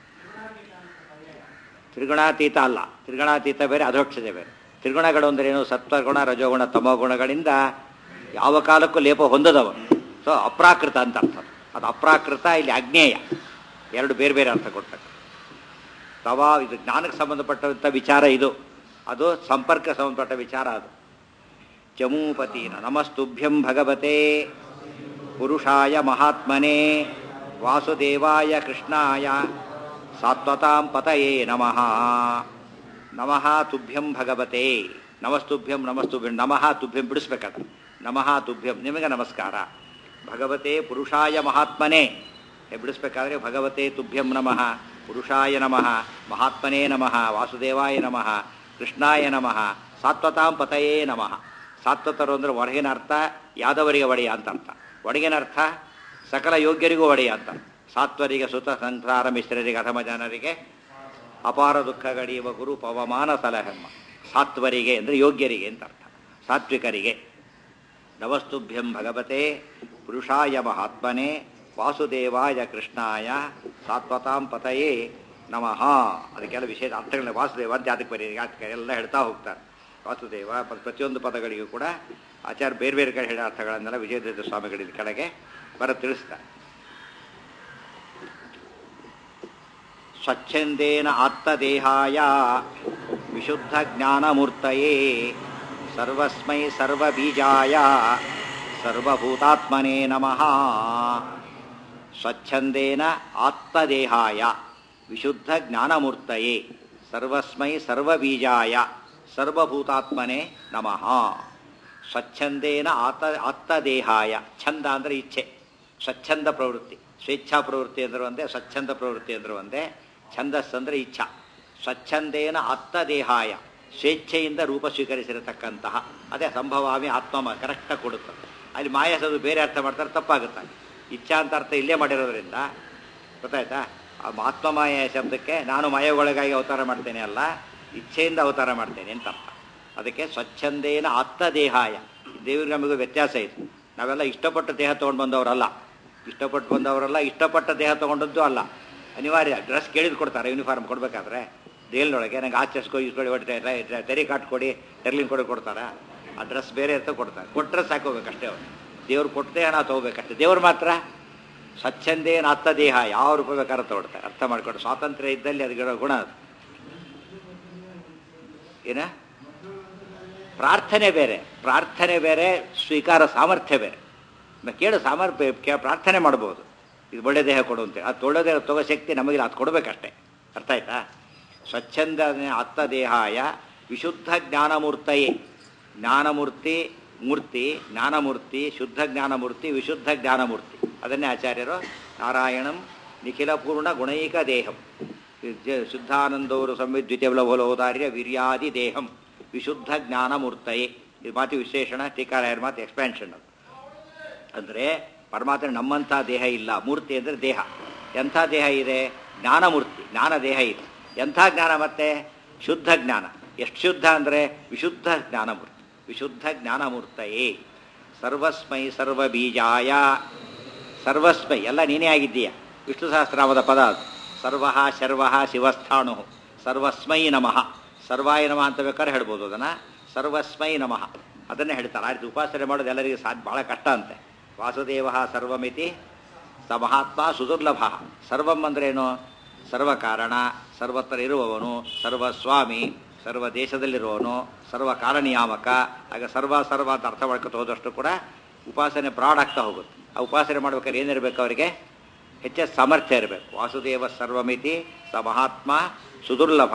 ತ್ರಿಗುಣಾತೀತ ಅಲ್ಲ ತ್ರಿಗುಣಾತೀತ ಬೇರೆ ಅಧೋಕ್ಷಜ ಬೇರೆ ತ್ರಿಗುಣಗಳು ಅಂದ್ರೆ ಏನು ಸತ್ವಗುಣ ರಜೋಗುಣ ತಮೋಗುಣಗಳಿಂದ ಯಾವ ಕಾಲಕ್ಕೂ ಲೇಪ ಹೊಂದದವನು ಸೊ ಅಪ್ರಾಕೃತ ಅಂತ ಅರ್ಥ ಅದು ಅಪ್ರಾಕೃತ ಇಲ್ಲಿ ಅಜ್ಞೇಯ ಎರಡು ಬೇರೆ ಬೇರೆ ಅರ್ಥ ಕೊಡ್ತಕ್ಕ ತವಾ ಇದು ಜ್ಞಾನಕ್ಕೆ ಸಂಬಂಧಪಟ್ಟಂಥ ವಿಚಾರ ಇದು ಅದು ಸಂಪರ್ಕ ಸಂಬಂಧಪಟ್ಟ ವಿಚಾರ ಅದು ಚಮೂಪತೀನ ನಮಸ್ತುಭ್ಯಂ ಭಗವತೆ ಪುರುಷಾಯ ಮಹಾತ್ಮನೇ ವಾಸುದೇವಾಯ ಕೃಷ್ಣಾಯ ಸಾತ್ವತಾಂ ಪತಯೇ ನಮಃ ನಮಃ ತುಭ್ಯಂ ಭಗವತೆ ನಮಸ್ತುಭ್ಯಂ ನಮಸ್ತುಭ್ಯಂ ನಮಃ ತುಭ್ಯಂ ಬಿಡಿಸ್ಬೇಕಾದ್ರೆ ನಮಃ ತುಭ್ಯಂ ನಿಮಗೆ ನಮಸ್ಕಾರ ಭಗವತೆ ಪುರುಷಾಯ ಮಹಾತ್ಮನೇ ಬಿಡಿಸ್ಬೇಕಾದ್ರೆ ಭಗವತೆ ತುಭ್ಯಂ ನಮಃ ಪುರುಷಾಯ ನಮಃ ಮಹಾತ್ಮನೇ ನಮಃ ವಾಸುದೇವಾಯ ನಮಃ ಕೃಷ್ಣಾಯ ನಮಃ ಸಾತ್ವತಾಂ ಪತಯೇ ನಮಃ ಸಾತ್ವತರು ಅಂದ್ರೆ ಹೊರಗಿನ ಅರ್ಥ ಯಾದವರಿಗೆ ಒಡೆಯ ಅಂತ ಅರ್ಥ ಒಳಗಿನ ಅರ್ಥ ಸಕಲ ಯೋಗ್ಯರಿಗೂ ಒಡೆಯ ಅಂತ ಸಾತ್ವರಿಗೆ ಸುತ ಸಂಸಾರ ಮಿಶ್ರರಿಗೆ ಅಧಮ ಜನರಿಗೆ ಅಪಾರ ದುಃಖಗಡಿಯುವ ಗುರು ಪವಮಾನ ಸಲಹೆಮ್ಮ ಸಾತ್ವರಿಗೆ ಅಂದರೆ ಯೋಗ್ಯರಿಗೆ ಅಂತ ಅರ್ಥ ಸಾತ್ವಿಕರಿಗೆ ನವಸ್ತುಭ್ಯಂ ಭಗವತೆ ಪುರುಷಾಯ ಮಹಾತ್ಮನೆ ವಾಸುದೇವಾಯ ಕೃಷ್ಣಾಯ ಸಾತ್ವತಾಂ ಪತಯೇ ನಮಃ ಅದಕ್ಕೆಲ್ಲ ವಿಶೇಷ ಅರ್ಥಗಳನ್ನ ವಾಸುದೇವ ಅಂತ ಅದಕ್ಕೆ ಬರೀ ಅದಕ್ಕೆ ಎಲ್ಲ ಹೇಳ್ತಾ ಹೋಗ್ತಾರೆ ವಾಸುದೇವ ಪ- ಪ್ರತಿಯೊಂದು ಪದಗಳಿಗೂ ಕೂಡ ಆಚಾರ್ಯ ಬೇರೆ ಬೇರೆ ಕಡೆ ಹೇಳೋ ಅರ್ಥಗಳನ್ನೆಲ್ಲ ವಿಜಯದೇವ ಸ್ವಾಮಿಗಳಿಂದ ಕೆಳಗೆ ಬರ ತಿಳಿಸ್ತಾರೆ ಸ್ವಚ್ಛಂದೇನ ಆತ್ತದೇಹಾಯ ವಿಶುದ್ಧ ಜ್ಞಾನಮೂರ್ತಯೇ ಸರ್ವಸ್ಮೈ ಸರ್ವಬೀಜಾಯ ಸರ್ವಭೂತಾತ್ಮನೇ ನಮಃ ಸ್ವಚ್ಛಂದೇನ ಆತ್ಮದೇಹಾಯ ವಿಶುದ್ಧ ಜ್ಞಾನಮೂರ್ತಯೇ ಸರ್ವಸ್ಮೈ ಸರ್ವಬೀಜಾಯ ಸರ್ವಭೂತಾತ್ಮನೇ ನಮಃ ಸ್ವಚ್ಛಂದೇನ ಆತ ಆತ್ತದೇಹಾಯ ಛಂದ ಅಂದರೆ ಇಚ್ಛೆ ಸ್ವಚ್ಛಂದ ಪ್ರವೃತ್ತಿ ಸ್ವೇಚ್ಛಾ ಪ್ರವೃತ್ತಿ ಅಂದ್ರೆ ಒಂದೇ ಸ್ವಚ್ಛಂದ ಪ್ರವೃತ್ತಿ ಅಂದ್ರೆ ಒಂದೇ ಛಂದಸ್ ಅಂದ್ರೆ ಇಚ್ಛಾ ಸ್ವಚ್ಛಂದೇನ ಆತ್ತದೇಹಾಯ ಸ್ವೇಚ್ಛೆಯಿಂದ ರೂಪ ಸ್ವೀಕರಿಸಿರತಕ್ಕಂತಹ ಅದೇ ಸಂಭವಾಮಿ ಆತ್ಮ ಕರೆಕ್ಟಾಗಿ ಕೊಡುತ್ತದೆ ಅಲ್ಲಿ ಮಾಯಸದು ಬೇರೆ ಅರ್ಥ ಮಾಡ್ತಾರೆ ತಪ್ಪಾಗುತ್ತೆ ಇಚ್ಛಾ ಅಂತ ಅರ್ಥ ಇಲ್ಲೇ ಮಾಡಿರೋದ್ರಿಂದ ಗೊತ್ತಾಯ್ತಾ ಆ ಆತ್ಮಮಾಯ ಶಬ್ದಕ್ಕೆ ನಾನು ಮಾಯಗೊಳಗಾಗಿ ಅವತಾರ ಮಾಡ್ತೇನೆ ಅಲ್ಲ ಇಚ್ಛೆಯಿಂದ ಅವತಾರ ಮಾಡ್ತೇನೆ ಅಂತ ಅರ್ಥ ಅದಕ್ಕೆ ಸ್ವಚ್ಛಂದೇನ ಆತ್ತದೇಹಾಯ ದೇವ್ರಿಗೆ ನಮಗೂ ವ್ಯತ್ಯಾಸ ಇದೆ ನಾವೆಲ್ಲ ಇಷ್ಟಪಟ್ಟು ದೇಹ ತೊಗೊಂಡು ಬಂದವರಲ್ಲ ಇಷ್ಟಪಟ್ಟು ಬಂದವರಲ್ಲ ಇಷ್ಟಪಟ್ಟ ದೇಹ ತೊಗೊಂಡದ್ದು ಅಲ್ಲ ಅನಿವಾರ್ಯ ಡ್ರೆಸ್ ಕೇಳಿದ್ ಕೊಡ್ತಾರೆ ಯೂನಿಫಾರ್ಮ್ ಕೊಡಬೇಕಾದ್ರೆ ದೇಲ್ನೊಳಗೆ ನಂಗೆ ಆಚರಿಸ್ಕೊ ಇಸ್ಕೊಳ್ಳಿ ಹೊಟ್ಟೆ ತೆರಿ ಕಾಟ್ ಕೊಡಿ ಟೆರ್ಲಿನ್ ಕೊಡಿ ಕೊಡ್ತಾರ ಆ ಡ್ರೆಸ್ ಬೇರೆ ಅಂತ ಕೊಡ್ತಾರೆ ಕೊಟ್ಟರೆ ಸಾಕೋಬೇಕಷ್ಟೇ ಅವ್ರು ದೇವ್ರು ಕೊಟ್ಟದೆ ಹಣ ತೊಗೋಬೇಕಷ್ಟೇ ದೇವ್ರು ಮಾತ್ರ ಸ್ವಚ್ಛಂದೇನ ಅತ್ತ ದೇಹ ಯಾವ ರೂಪಾಯಿ ಬೇಕಾದ್ರೆ ತಗೊಳ್ತಾರೆ ಅರ್ಥ ಮಾಡ್ಕೊಂಡು ಸ್ವಾತಂತ್ರ್ಯ ಇದ್ದಲ್ಲಿ ಅದಕ್ಕಿರೋ ಗುಣ ಅದು ಏನ ಪ್ರಾರ್ಥನೆ ಬೇರೆ ಪ್ರಾರ್ಥನೆ ಬೇರೆ ಸ್ವೀಕಾರ ಸಾಮರ್ಥ್ಯ ಬೇರೆ ನ ಕೇಳು ಸಾಮರ್ಥ್ಯ ಕೇ- ಪ್ರಾರ್ಥನೆ ಮಾಡ್ಬೋದು ಇದು ಒಳ್ಳೆ ದೇಹ ಕೊಡು ಅಂತೇಳಿ ಅದು ಒಳ್ಳೆ ದೇಹ ತಗೋ ಶಕ್ತಿ ನಮಗಿಲ್ಲ ಅದು ಕೊಡಬೇಕಷ್ಟೇ ಅರ್ಥ ಆಯ್ತಾ ಸ್ವಚ್ಛಂದ ಅತ್ತ ದೇಹಾಯ ವಿಶುದ್ಧ ಜ್ಞಾನಮೂರ್ತಯೇ ಜ್ಞಾನಮೂರ್ತಿ ಮೂರ್ತಿ ಜ್ಞಾನಮೂರ್ತಿ ಶುದ್ಧ ಜ್ಞಾನಮೂರ್ತಿ ವಿಶುದ್ಧ ಜ್ಞಾನಮೂರ್ತಿ ಅದನ್ನೇ ಆಚಾರ್ಯರು ನಾರಾಯಣಂ ನಿಖಿಲ ಪೂರ್ಣ ಗುಣೈಕ ದೇಹಂ ಜ- ಶುದ್ಧಾನಂದವರು ಸಂವಿದ್ವಿತ್ಯವಲೋದಾರ್ಯ ವೀರ್ಯಾದಿ ದೇಹಂ ವಿಶುದ್ಧ ಜ್ಞಾನಮೂರ್ತಯೇ ಇದು ಮಾತು ವಿಶೇಷಣ ಟೀಕಾರಾಯರ ಮಾತು ಎಕ್ಸ್ಪ್ಯಾನ್ಷನ್ ಅದು ಅಂದರೆ ಪರಮಾತ್ಮ ನಮ್ಮಂಥ ದೇಹ ಇಲ್ಲ ಮೂರ್ತಿ ಅಂದರೆ ದೇಹ ಎಂಥ ದೇಹ ಇದೆ ಜ್ಞಾನಮೂರ್ತಿ ಜ್ಞಾನ ದೇಹ ಇದೆ ಎಂಥ ಜ್ಞಾನ ಮತ್ತೆ ಶುದ್ಧ ಜ್ಞಾನ ಎಷ್ಟು ಶುದ್ಧ ಅಂದರೆ ವಿಶುದ್ಧ ಜ್ಞಾನಮೂರ್ತಿ ವಿಶುದ್ಧ ಜ್ಞಾನಮೂರ್ತಯೇ ಸರ್ವಸ್ಮೈ ಸರ್ವಬೀಜಾಯ ಸರ್ವಸ್ಮೈ ಎಲ್ಲ ನೀನೇ ಆಗಿದ್ದೀಯ ವಿಷ್ಣು ಸಹಸ್ರನಾಮದ ಪದ ಅದು ಸರ್ವ ಶರ್ವ ಶಿವಸ್ಥಾಣು ಸರ್ವಸ್ಮೈ ನಮಃ ಸರ್ವಾಯ ನಮಃ ಅಂತ ಬೇಕಾದ್ರೆ ಹೇಳ್ಬೋದು ಅದನ್ನು ಸರ್ವಸ್ಮೈ ನಮಃ ಅದನ್ನೇ ಹೇಳ್ತಾರೆ ಆ ರೀತಿ ಉಪಾಸನೆ ಮಾಡೋದು ಎಲ್ಲರಿಗೂ ಸಾಧ್ಯ ಭಾಳ ಕಷ್ಟ ಅಂತೆ ವಾಸುದೇವ ಸರ್ವಮಿತಿ ಸ ಮಹಾತ್ಮ ಸುದುರ್ಲಭ ಸರ್ವಂ ಅಂದ್ರೇನು ಸರ್ವ ಕಾರಣ ಸರ್ವತ್ರ ಇರುವವನು ಸರ್ವಸ್ವಾಮಿ ಸರ್ವ ದೇಶದಲ್ಲಿರುವವನು ಸರ್ವ ಕಾಲನಿಯಾಮಕ ಆಗ ಸರ್ವ ಸರ್ವ ಅಂತ ಅರ್ಥ ಮಾಡ್ಕೊತ ಹೋದಷ್ಟು ಕೂಡ ಉಪಾಸನೆ ಬ್ರಾಡ್ ಆಗ್ತಾ ಹೋಗುತ್ತೆ ಆ ಉಪಾಸನೆ ಮಾಡ್ಬೇಕಾದ್ರೆ ಏನಿರಬೇಕು ಅವರಿಗೆ ಹೆಚ್ಚು ಸಾಮರ್ಥ್ಯ ಇರಬೇಕು ವಾಸುದೇವ ಸರ್ವಮಿತಿ ಸ ಮಹಾತ್ಮ ಸುದುರ್ಲಭ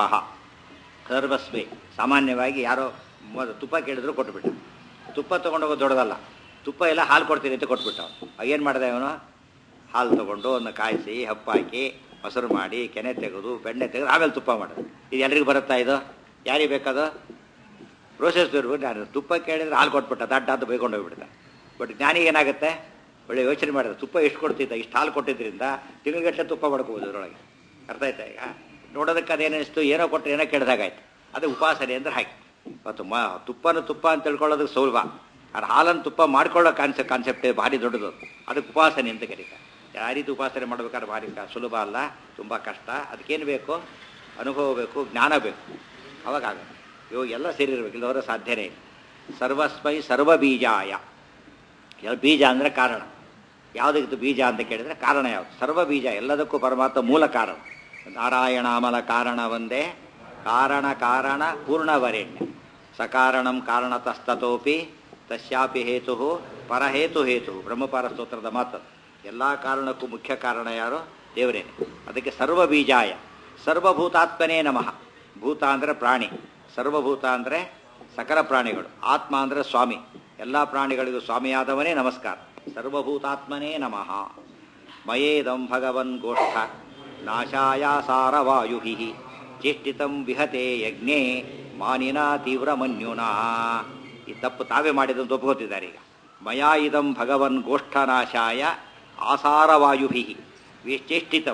ಸರ್ವಸ್ಮಿ ಸಾಮಾನ್ಯವಾಗಿ ಯಾರೋ ಮೊದಲು ತುಪ್ಪ ಕೇಳಿದ್ರು ಕೊಟ್ಬಿಟ್ಟ ತುಪ್ಪ ತೊಗೊಂಡೋಗೋದು ದೊಡ್ಡದಲ್ಲ ತುಪ್ಪ ಎಲ್ಲ ಹಾಲು ಕೊಡ್ತೀನಿ ಅಂತ ಕೊಟ್ಬಿಟ್ಟ ಅವನು ಏನು ಮಾಡಿದೆ ಅವನು ಹಾಲು ತೊಗೊಂಡು ಅದನ್ನ ಕಾಯಿಸಿ ಹಪ್ಪಾಕಿ ಮೊಸರು ಮಾಡಿ ಕೆನೆ ತೆಗೆದು ಬೆಣ್ಣೆ ತೆಗೆದು ಆಮೇಲೆ ತುಪ್ಪ ಮಾಡೋದು ಇದು ಎಲ್ರಿಗೂ ಬರುತ್ತಾ ಇದು ಯಾರಿಗೆ ಬೇಕದು ಪ್ರೋಸೆಸ್ ಇರ್ಬೋದು ನಾನು ತುಪ್ಪ ಕೇಳಿದ್ರೆ ಹಾಲು ಕೊಟ್ಬಿಟ್ಟ ದಡ್ಡ ಅಂತ ಬೈಕೊಂಡು ಹೋಗ್ಬಿಡ್ತ ಬಟ್ ಜ್ಞಾನಿಗೆ ಏನಾಗುತ್ತೆ ಒಳ್ಳೆ ಯೋಚನೆ ಮಾಡಿದ ತುಪ್ಪ ಎಷ್ಟು ಕೊಡ್ತಿದ್ದ ಇಷ್ಟು ಹಾಲು ಕೊಟ್ಟಿದ್ರಿಂದ ತಿಂಗಳಿಗಟ್ಟಲೆ ತುಪ್ಪ ಮಾಡ್ಕೋಬೋದು ಅದರೊಳಗೆ ಅರ್ಥ ಆಯ್ತಾ ಈಗ ನೋಡೋದಕ್ಕೆ ಅದೇನಿಸ್ತು ಏನೋ ಕೊಟ್ಟರೆ ಏನೋ ಕೆಡ್ದಾಗಾಯ್ತು ಅದು ಉಪಾಸನೆ ಅಂದ್ರೆ ಹಾಗೆ ಮತ್ತು ಮ ತುಪ್ಪನ ತುಪ್ಪ ಅಂತ ತಿಳ್ಕೊಳ್ಳೋದಕ್ಕೆ ಸುಲಭ ಅದು ಹಾಲನ್ನು ತುಪ್ಪ ಮಾಡ್ಕೊಳ್ಳೋ ಕಾನ್ಸೆಪ್ಟ್ ಕಾನ್ಸೆಪ್ಟ್ ಭಾರಿ ದೊಡ್ಡದು ಅದಕ್ಕೆ ಉಪಾಸನೆ ಅಂತ ಕರೀತಾರೆ ಯಾವ ರೀತಿ ಉಪಾಸನೆ ಮಾಡ್ಬೇಕಾದ್ರೆ ಭಾರಿ ಕ- ಸುಲಭ ಅಲ್ಲ ತುಂಬ ಕಷ್ಟ ಅದಕ್ಕೇನು ಬೇಕು ಅನುಭವ ಬೇಕು ಜ್ಞಾನ ಬೇಕು ಅವಾಗ ಆಗುತ್ತೆ ಇವಾಗ ಎಲ್ಲ ಸೇರಿರ್ಬೇಕು ಇಲ್ಲವರ ಸಾಧ್ಯನೇ ಇಲ್ಲ ಸರ್ವಸ್ಮೈ ಸರ್ವ ಬೀಜಾಯ ಎಲ್ಲ ಬೀಜ ಅಂದರೆ ಕಾರಣ ಯಾವುದಕ್ಕೆ ಬೀಜ ಅಂತ ಕೇಳಿದರೆ ಕಾರಣ ಯಾವುದು ಸರ್ವ ಬೀಜ ಎಲ್ಲದಕ್ಕೂ ಪರಮಾತ್ಮ ಮೂಲ ಕಾರಣ ನಾರಾಯಣಾಮಲ ಕಾರಣ ಒಂದೇ ಕಾರಣ ಕಾರಣ ಪೂರ್ಣವರೆಣ್ಯ ಸಕಾರಣಂ ಕಾರಣತಸ್ತತೋಪಿ ತಸ್ಯಾಪಿ ಹೇತು ಪರಹೇತು ಹೇತು ಬ್ರಹ್ಮಪಾರ ಸ್ತೋತ್ರದ ಮಾತು ಎಲ್ಲ ಕಾರಣಕ್ಕೂ ಮುಖ್ಯ ಕಾರಣ ಯಾರು ದೇವರೇನೆ ಅದಕ್ಕೆ ಸರ್ವ ಬೀಜಾಯ ಸರ್ವಭೂತಾತ್ಮನೇ ನಮಃ ಭೂತ ಅಂದರೆ ಪ್ರಾಣಿ ಸರ್ವಭೂತ ಅಂದರೆ ಸಕಲ ಪ್ರಾಣಿಗಳು ಆತ್ಮ ಅಂದರೆ ಸ್ವಾಮಿ ಎಲ್ಲ ಪ್ರಾಣಿಗಳಿಗೂ ಸ್ವಾಮಿಯಾದವನೇ ನಮಸ್ಕಾರ ಸರ್ವಭೂತಾತ್ಮನೇ ನಮಃ ಮಯೇದಂ ಭಗವನ್ ಗೋಷ್ಠ ನಾಶಾಯ ಸಾರವಾಯುಹಿ ಚೇಷ್ಟಿತಂ ವಿಹತೆ ಯಜ್ಞೆ ಮಾನಿನ ತೀವ್ರಮನ್ಯುನಾ ಈ ತಪ್ಪು ತಾವೇ ಮಾಡಿದಂತ ಒಪ್ಕೋತಿದ್ದಾರೆ ಈಗ ಮಯಾ ಇದಂ ಭಗವನ್ ಗೋಷ್ಠನಾಶಾಯ ಆಸಾರವಾಯುಭಿ ವಿಚೇಷ್ಟಿತಂ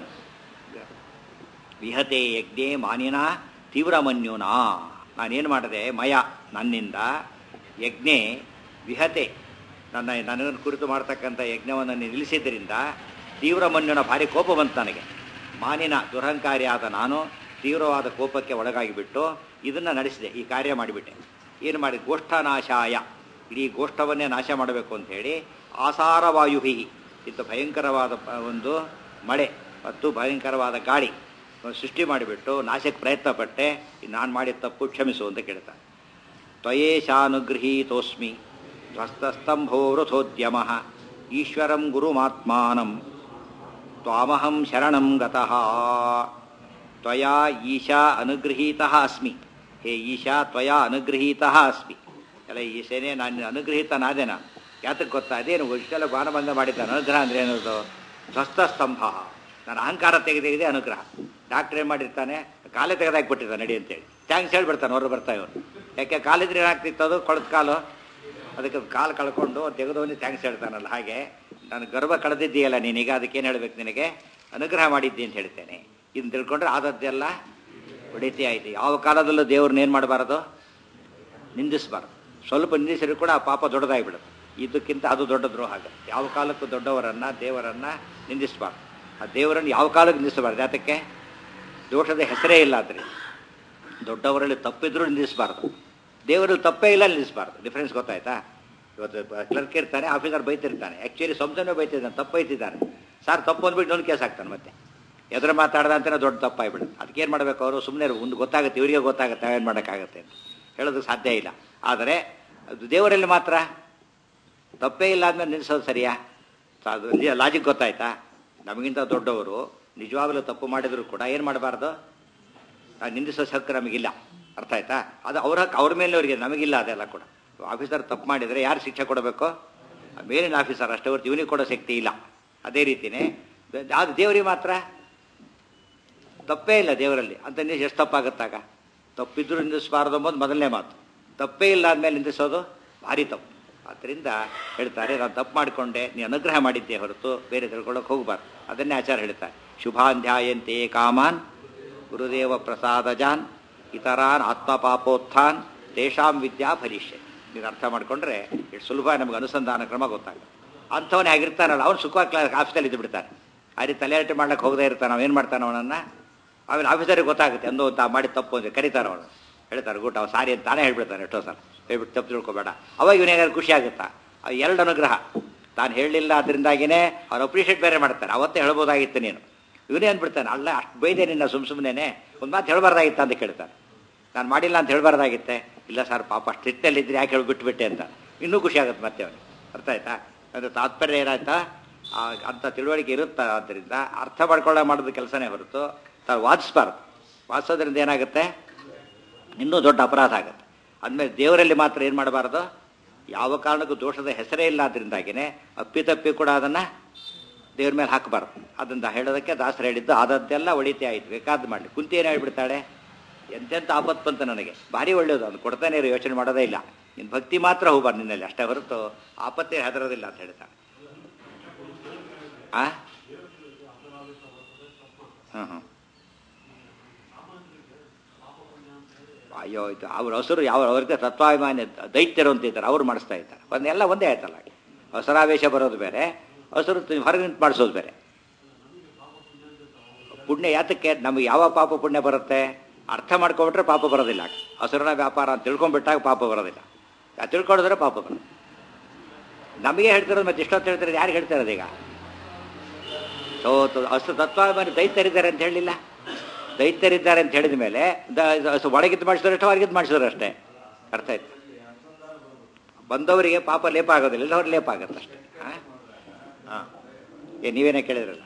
ವಿಹತೆ ಯಜ್ಞೆ ಮಾನಿನ ತೀವ್ರಮನ್ಯುನಾ ನಾನೇನು ಮಾಡಿದೆ ಮಯ ನನ್ನಿಂದ ಯಜ್ಞೆ ವಿಹತೆ ನನ್ನ ನನ್ನ ಕುರಿತು ಮಾಡ್ತಕ್ಕಂಥ ಯಜ್ಞವನ್ನು ನಿಲ್ಲಿಸಿದ್ದರಿಂದ ತೀವ್ರಮನ್ಯುನ ಭಾರಿ ಕೋಪ ಬಂತು ನನಗೆ ಮಾನಿನ ದುರಹಂಕಾರಿಯಾದ ನಾನು ತೀವ್ರವಾದ ಕೋಪಕ್ಕೆ ಒಳಗಾಗಿಬಿಟ್ಟು ಇದನ್ನು ನಡೆಸಿದೆ ಈ ಕಾರ್ಯ ಮಾಡಿಬಿಟ್ಟೆ ಏನು ಮಾಡಿ ಗೋಷ್ಠನಾಶಾಯ ಇಡೀ ಗೋಷ್ಠವನ್ನೇ ನಾಶ ಮಾಡಬೇಕು ಅಂತ ಹೇಳಿ ಆಸಾರವಾಯುಹಿ ಇಂಥ ಭಯಂಕರವಾದ ಪ- ಒಂದು ಮಳೆ ಮತ್ತು ಭಯಂಕರವಾದ ಗಾಳಿ ಸೃಷ್ಟಿ ಮಾಡಿಬಿಟ್ಟು ನಾಶಕ್ಕೆ ಪ್ರಯತ್ನ ಪಟ್ಟೆ ನಾನು ಮಾಡಿದ ತಪ್ಪು ಕ್ಷಮಿಸು ಅಂತ ಕೇಳ್ತಾನೆ ತ್ವಯೇಶಾನುಗೃಹೀತೋಸ್ಮಿ ಧ್ವಸ್ತಸ್ತಂಭೋ ರಥೋದ್ಯಮ ಈಶ್ವರಂ ಗುರುಮಾತ್ಮಾನಂ ತ್ವಾಮಹಂ ಶರಣಂ ಗತಃ ತ್ವಯಾ ಈಶಾ ಅನುಗೃಹೀತಃ ಅಸ್ಮಿ ಹೇ ಈಶಾ ತ್ವಯಾ ಅನುಗೃಹೀತಃ ಅಸ್ಮಿ ಎಲ್ಲ ಈಶನೇ ನಾನು ಅನುಗೃಹೀತನಾದೆ ನಾನು ಯಾತಕ್ಕೆ ಗೊತ್ತಾ ಅದೇನು ಇಷ್ಟೆಲ್ಲ ಬಾಣಭಂಗ ಮಾಡಿದ್ದಾನೆ ಅನುಗ್ರಹ ಅಂದ್ರೆ ಏನದು ಧ್ವಸ್ತ ಸ್ತಂಭ ನಾನು ಅಹಂಕಾರ ತೆಗೆದಿದೆ ಅನುಗ್ರಹ ಡಾಕ್ಟರ್ ಏನು ಮಾಡಿರ್ತಾನೆ ಕಾಲೇ ತೆಗೆದಾಕ್ಬಿಟ್ಟಿದ್ದಾನೆ ನಡಿ ಅಂತೇಳಿ ಥ್ಯಾಂಕ್ಸ್ ಹೇಳ್ಬಿಡ್ತಾನೆ ಹೊರ ಬರ್ತಾ ಇವನು ಯಾಕೆ ಕಾಲಿದ್ರೆ ಏನಾಗ್ತಿತ್ತು ಅದು ಕೊಳದ ಕಾಲು ಅದಕ್ಕೆ ಕಾಲು ಕಳ್ಕೊಂಡು ತೆಗೆದವನಿ ಥ್ಯಾಂಕ್ಸ್ ಹೇಳ್ತಾನಲ್ಲ ಹಾಗೆ ನಾನು ಗರ್ವ ಕಳೆದಿದ್ದೀಯಲ್ಲ ನೀನೀಗ ಅದಕ್ಕೇನು ಹೇಳ್ಬೇಕು ನಿನಗೆ ಅನುಗ್ರಹ ಮಾಡಿದ್ದಿ ಅಂತ ಹೇಳ್ತೇನೆ ಇದನ್ನು ತಿಳ್ಕೊಂಡ್ರೆ ಆದದ್ದೆಲ್ಲ ಹೊಡಿತಿ ಆಯ್ತು ಯಾವ ಕಾಲದಲ್ಲೂ ದೇವ್ರನ್ನ ಏನು ಮಾಡಬಾರದು ನಿಂದಿಸಬಾರ್ದು ಸ್ವಲ್ಪ ನಿಂದಿಸಿದ್ರು ಕೂಡ ಆ ಪಾಪ ದೊಡ್ಡದಾಗಿಬಿಡುತ್ತೆ ಇದಕ್ಕಿಂತ ಅದು ದೊಡ್ಡ ದ್ರೋಹ ಆಗುತ್ತೆ ಯಾವ ಕಾಲಕ್ಕೂ ದೊಡ್ಡವರನ್ನ ದೇವರನ್ನ ನಿಂದಿಸಬಾರ್ದು ಆ ದೇವರನ್ನು ಯಾವ ಕಾಲಕ್ಕೆ ನಿಂದಿಸಬಾರ್ದು ಯಾತಕ್ಕೆ ದೋಷದ ಹೆಸರೇ ಇಲ್ಲ ಆದರೆ ದೊಡ್ಡವರಲ್ಲಿ ತಪ್ಪಿದ್ರೂ ನಿಲ್ಲಿಸಬಾರ್ದು ದೇವರಲ್ಲಿ ತಪ್ಪೇ ಇಲ್ಲ ನಿಲ್ಲಿಸಬಾರ್ದು ಡಿಫ್ರೆನ್ಸ್ ಗೊತ್ತಾಯ್ತಾ ಇವತ್ತು ಕ್ಲರ್ಕ್ ಇರ್ತಾನೆ ಆಫೀಸರ್ ಬೈತಿರ್ತಾನೆ ಆ್ಯಕ್ಚುಲಿ ಸ್ವಂತನೇ ಬೈತಿದ್ದಾನೆ ತಪ್ಪು ಬೈತಿದ್ದಾನೆ ಸರ್ ತಪ್ಪು ಅಂದ್ಬಿಟ್ಟು ಇನ್ನೊಂದು ಕೇಸ್ ಹಾಕ್ತಾನೆ ಮತ್ತೆ ಎದುರು ಮಾತಾಡ್ದ ಅಂತಾನೆ ದೊಡ್ಡ ತಪ್ಪಾಗ್ಬಿಡುತ್ತೆ ಅದಕ್ಕೆ ಏನು ಮಾಡಬೇಕು ಅವರು ಸುಮ್ಮನೆ ಮುಂದೆ ಗೊತ್ತಾಗುತ್ತೆ ಇವರಿಗೆ ಗೊತ್ತಾಗುತ್ತೆ ನಾವೇನು ಮಾಡೋಕ್ಕಾಗತ್ತೆ ಅಂತ ಹೇಳೋದಕ್ಕೆ ಸಾಧ್ಯ ಇಲ್ಲ ಆದರೆ ಅದು ದೇವರಲ್ಲಿ ಮಾತ್ರ ತಪ್ಪೇ ಇಲ್ಲ ಆದ್ಮೇಲೆ ನಿಲ್ಲಿಸೋದು ಸರಿಯಾ ಸ- ಅದು ಲಾಜಿಕ್ ಗೊತ್ತಾಯ್ತಾ ನಮಗಿಂತ ದೊಡ್ಡವರು ನಿಜವಾಗಲೂ ತಪ್ಪು ಮಾಡಿದ್ರು ಕೂಡ ಏನು ಮಾಡಬಾರ್ದು ನಾವು ನಿಂದಿಸೋ ಹಕ್ಕು ನಮಗಿಲ್ಲ ಅರ್ಥ ಆಯ್ತಾ ಅದು ಅವ್ರ ಹಕ್ಕು ಅವ್ರ ಮೇಲೆ ಅವರಿಗೆ ನಮಗಿಲ್ಲ ಅದೆಲ್ಲ ಕೂಡ ಆಫೀಸರ್ ತಪ್ಪು ಮಾಡಿದರೆ ಯಾರು ಶಿಕ್ಷೆ ಕೊಡಬೇಕು ಆ ಮೇಲಿನ ಆಫೀಸರ್ ಅಷ್ಟೇ ಹೊರತು ಇವನಿಗೆ ಕೊಡೋ ಶಕ್ತಿ ಇಲ್ಲ ಅದೇ ರೀತಿಯೇ ಅದು ದೇವರಿಗೆ ಮಾತ್ರ ತಪ್ಪೇ ಇಲ್ಲ ದೇವರಲ್ಲಿ ಅಂತ ನಿಂದಿಸಿ ಎಷ್ಟು ತಪ್ಪಾಗುತ್ತಾಗ ತಪ್ಪಿದ್ರು ನಿಂದಿಸಬಾರ್ದು ಅಂಬೋದು ಮೊದಲನೇ ಮಾತು ತಪ್ಪೇ ಇಲ್ಲ ಆದ್ಮೇಲೆ ನಿಂದಿಸೋದು ಭಾರಿ ತಪ್ಪು ಆದ್ದರಿಂದ ಹೇಳ್ತಾರೆ ನಾನು ತಪ್ಪು ಮಾಡಿಕೊಂಡೆ ನೀ ಅನುಗ್ರಹ ಮಾಡಿದ್ದೆ ಹೊರತು ಬೇರೆ ತಿಳ್ಕೊಳ್ಳೋಕೆ ಹೋಗಬಾರ್ದು ಅದನ್ನೇ ಆಚಾರ ಹೇಳ್ತಾರೆ ಶುಭಾಂಧ್ಯಾಯಂತೆ ಕಾಮಾನ್ ಗುರುದೇವ ಪ್ರಸಾದಜಾನ್ ಇತರಾನ್ ಆತ್ಮಪಾಪೋತ್ಥಾನ್ ತೇಷಾಂ ವಿದ್ಯಾ ಭರಿಷ್ಯ ನೀನು ಅರ್ಥ ಮಾಡಿಕೊಂಡ್ರೆ ಎಷ್ಟು ಸುಲಭ ನಮಗೆ ಅನುಸಂಧಾನ ಕ್ರಮ ಗೊತ್ತಾಗುತ್ತೆ ಅಂಥವನೇ ಆಗಿರ್ತಾನಲ್ಲ ಅವನು ಸುಖವಾಗಿ ಕ್ಲಾಸ್ ಆಫೀಸಲ್ಲಿ ಇದ್ದು ಬಿಡ್ತಾನೆ ಆ ರೀತಿ ತಲೆಯಾಟ ಮಾಡ್ಲಿಕ್ಕೆ ಹೋಗದೇ ಇರ್ತಾನೆ ಅವನು ಏನು ಮಾಡ್ತಾನೆ ಅವನನ್ನು ಆಮೇಲೆ ಆಫೀಸರಿಗೆ ಗೊತ್ತಾಗುತ್ತೆ ಅಂದು ತಾ ಮಾಡಿ ತಪ್ಪು ಅಂತ ಕರೀತಾರೆ ಅವನು ಹೇಳ್ತಾರೆ ಗುಟ್ ಅವ ಸಾರಿ ಅಂತ ತಾನೇ ಹೇಳ್ಬಿಡ್ತಾನೆ ಎಷ್ಟೋ ಸಲ ಹೇಳ್ಬಿಟ್ಟು ತಪ್ಪು ತಿಳ್ಕೊಬೇಡ ಅವಾಗ ಇವನಿಗೆ ಖುಷಿ ಆಗುತ್ತಾ ಅವ್ ಎರಡು ಅನುಗ್ರಹ ತಾನು ಹೇಳಲಿಲ್ಲ ಅದರಿಂದಾಗಿನೇ ಅವ್ರು ಅಪ್ರಿಷಿಯೇಟ್ ಬೇರೆ ಮಾಡ್ತಾರೆ ಅವತ್ತೇ ಹೇಳ್ಬೋದಾಗಿತ್ತು ನೀನು ಇವನೇ ಅಂದ್ಬಿಡ್ತಾನೆ ಅಲ್ಲ ಅಷ್ಟು ಬೈದೆ ನಿನ್ನ ಸುಮ್ ಸುಮ್ಮನೆ ಒಂದು ಮಾತು ಹೇಳಬಾರ್ದಾಗಿತ್ತ ಅಂತ ಕೇಳ್ತಾನೆ ನಾನು ಮಾಡಿಲ್ಲ ಅಂತ ಹೇಳಬಾರ್ದಾಗಿತ್ತೆ ಇಲ್ಲ ಸರ್ ಪಾಪ ಸ್ಟ್ರಿಕ್ಟಲ್ಲಿ ಇದ್ರೆ ಯಾಕೆ ಹೇಳಿ ಬಿಟ್ಬಿಟ್ಟೆ ಅಂತ ಇನ್ನೂ ಖುಷಿ ಆಗುತ್ತೆ ಮತ್ತೆ ಅವನಿಗೆ ಅರ್ಥ ಆಯ್ತಾ ಅಂದರೆ ತಾತ್ಪರ್ಯ ಏನಾಯ್ತಾ ಆ ಅಂಥ ತಿಳುವಳಿಕೆ ಇರುತ್ತಾ ಆದ್ದರಿಂದ ಅರ್ಥ ಮಾಡ್ಕೊಳ್ಳೋ ಮಾಡೋದು ಕೆಲಸನೇ ಹೊರತು ತಾನು ವಾದಿಸ್ಬಾರ್ದು ವಾದಿಸೋದ್ರಿಂದ ಏನಾಗುತ್ತೆ ಇನ್ನೂ ದೊಡ್ಡ ಅಪರಾಧ ಆಗುತ್ತೆ ಅಂದಮೇಲೆ ದೇವರಲ್ಲಿ ಮಾತ್ರ ಏನು ಮಾಡಬಾರ್ದು ಯಾವ ಕಾರಣಕ್ಕೂ ದೋಷದ ಹೆಸರೇ ಇಲ್ಲ ಅದರಿಂದಾಗಿನೇ ಅಪ್ಪಿತಪ್ಪಿ ಕೂಡ ಅದನ್ನು ದೇವ್ರ ಮೇಲೆ ಹಾಕಬಾರ್ದು ಅದನ್ನ ಹೇಳೋದಕ್ಕೆ ದಾಸರು ಹೇಳಿದ್ದು ಆದದ್ದೆಲ್ಲ ಒಳಿತೆ ಆಯಿತು ಬೇಕಾದ್ದು ಮಾಡಲಿ ಕುಂತಿ ಏನು ಹೇಳ್ಬಿಡ್ತಾಳೆ ಎಂತೆಂಥ ಆಪತ್ತು ಬಂತು ನನಗೆ ಭಾರಿ ಒಳ್ಳೆಯದು ಅದು ಕೊಡ್ತಾನೆ ಇರು ಯೋಚನೆ ಮಾಡೋದೇ ಇಲ್ಲ ನಿನ್ನ ಭಕ್ತಿ ಮಾತ್ರ ಹೋಗ್ಬಾರ್ದು ನಿನ್ನಲ್ಲಿ ಅಷ್ಟೇ ಹೊರತು ಆಪತ್ತೇ ಹೆದರೋದಿಲ್ಲ ಅಂತ ಹೇಳ್ತಾಳೆ ಆ ಹಾಂ ಹಾಂ ಅಯ್ಯೋ ಇದು ಅವ್ರ ಹಸರು ಯಾವ ಅವ್ರಿಗೆ ತತ್ವಾಭಿಮಾನಿ ದೈತ್ಯರು ಅಂತ ಇದ್ದಾರೆ ಅವ್ರು ಮಾಡಿಸ್ತಾ ಇದ್ದಾರೆ ಒಂದೆಲ್ಲ ಒಂದೇ ಆಯ್ತಲ್ಲ ಹಸರಾವೇಶ ಬರೋದು ಬೇರೆ ಹಸರು ಹೊರಗೆ ನಿಂತು ಮಾಡಿಸೋದು ಬೇರೆ ಪುಣ್ಯ ಯಾತಕ್ಕೆ ನಮಗೆ ಯಾವ ಪಾಪ ಪುಣ್ಯ ಬರುತ್ತೆ ಅರ್ಥ ಮಾಡ್ಕೊಂಬಿಟ್ರೆ ಪಾಪ ಬರೋದಿಲ್ಲ ಹಸುರನ ವ್ಯಾಪಾರ ಅಂತ ತಿಳ್ಕೊಂಡ್ಬಿಟ್ಟಾಗ ಪಾಪ ಬರೋದಿಲ್ಲ ಅದು ತಿಳ್ಕೊಂಡಿದ್ರೆ ಪಾಪ ಬರೋದು ನಮಗೆ ಹೇಳ್ತಿರೋದು ಮತ್ತೆ ಇಷ್ಟೊತ್ತು ಹೇಳ್ತಿರೋದು ಯಾರಿಗೆ ಹೇಳ್ತಿರೋದು ಈಗ ಸೋತು ಅಷ್ಟು ತತ್ವಾಭಿಮಾನಿ ದೈತ್ಯರಿದ್ದಾರೆ ಅಂತ ಹೇಳಿಲ್ಲ ದೈತ್ಯರಿದ್ದಾರೆ ಅಂತ ಹೇಳಿದ ಮೇಲೆ ಒಳಗಿದ್ದು ಮಾಡಿಸಿದ್ರೆ ಅಷ್ಟೇ ಹೊರಗಿದ್ದು ಮಾಡಿಸಿದ್ರು ಅಷ್ಟೇ ಅರ್ಥ ಆಯ್ತು ಬಂದವರಿಗೆ ಪಾಪ ಲೇಪ ಆಗೋದಿಲ್ಲ ಇಲ್ಲವ್ರಿಗೆ ಲೇಪ ಆಗುತ್ತೆ ಅಷ್ಟೇ ಹಾಂ ಹಾಂ ಏ ನೀವೇನೇ ಕೇಳಿದ್ರಲ್ಲ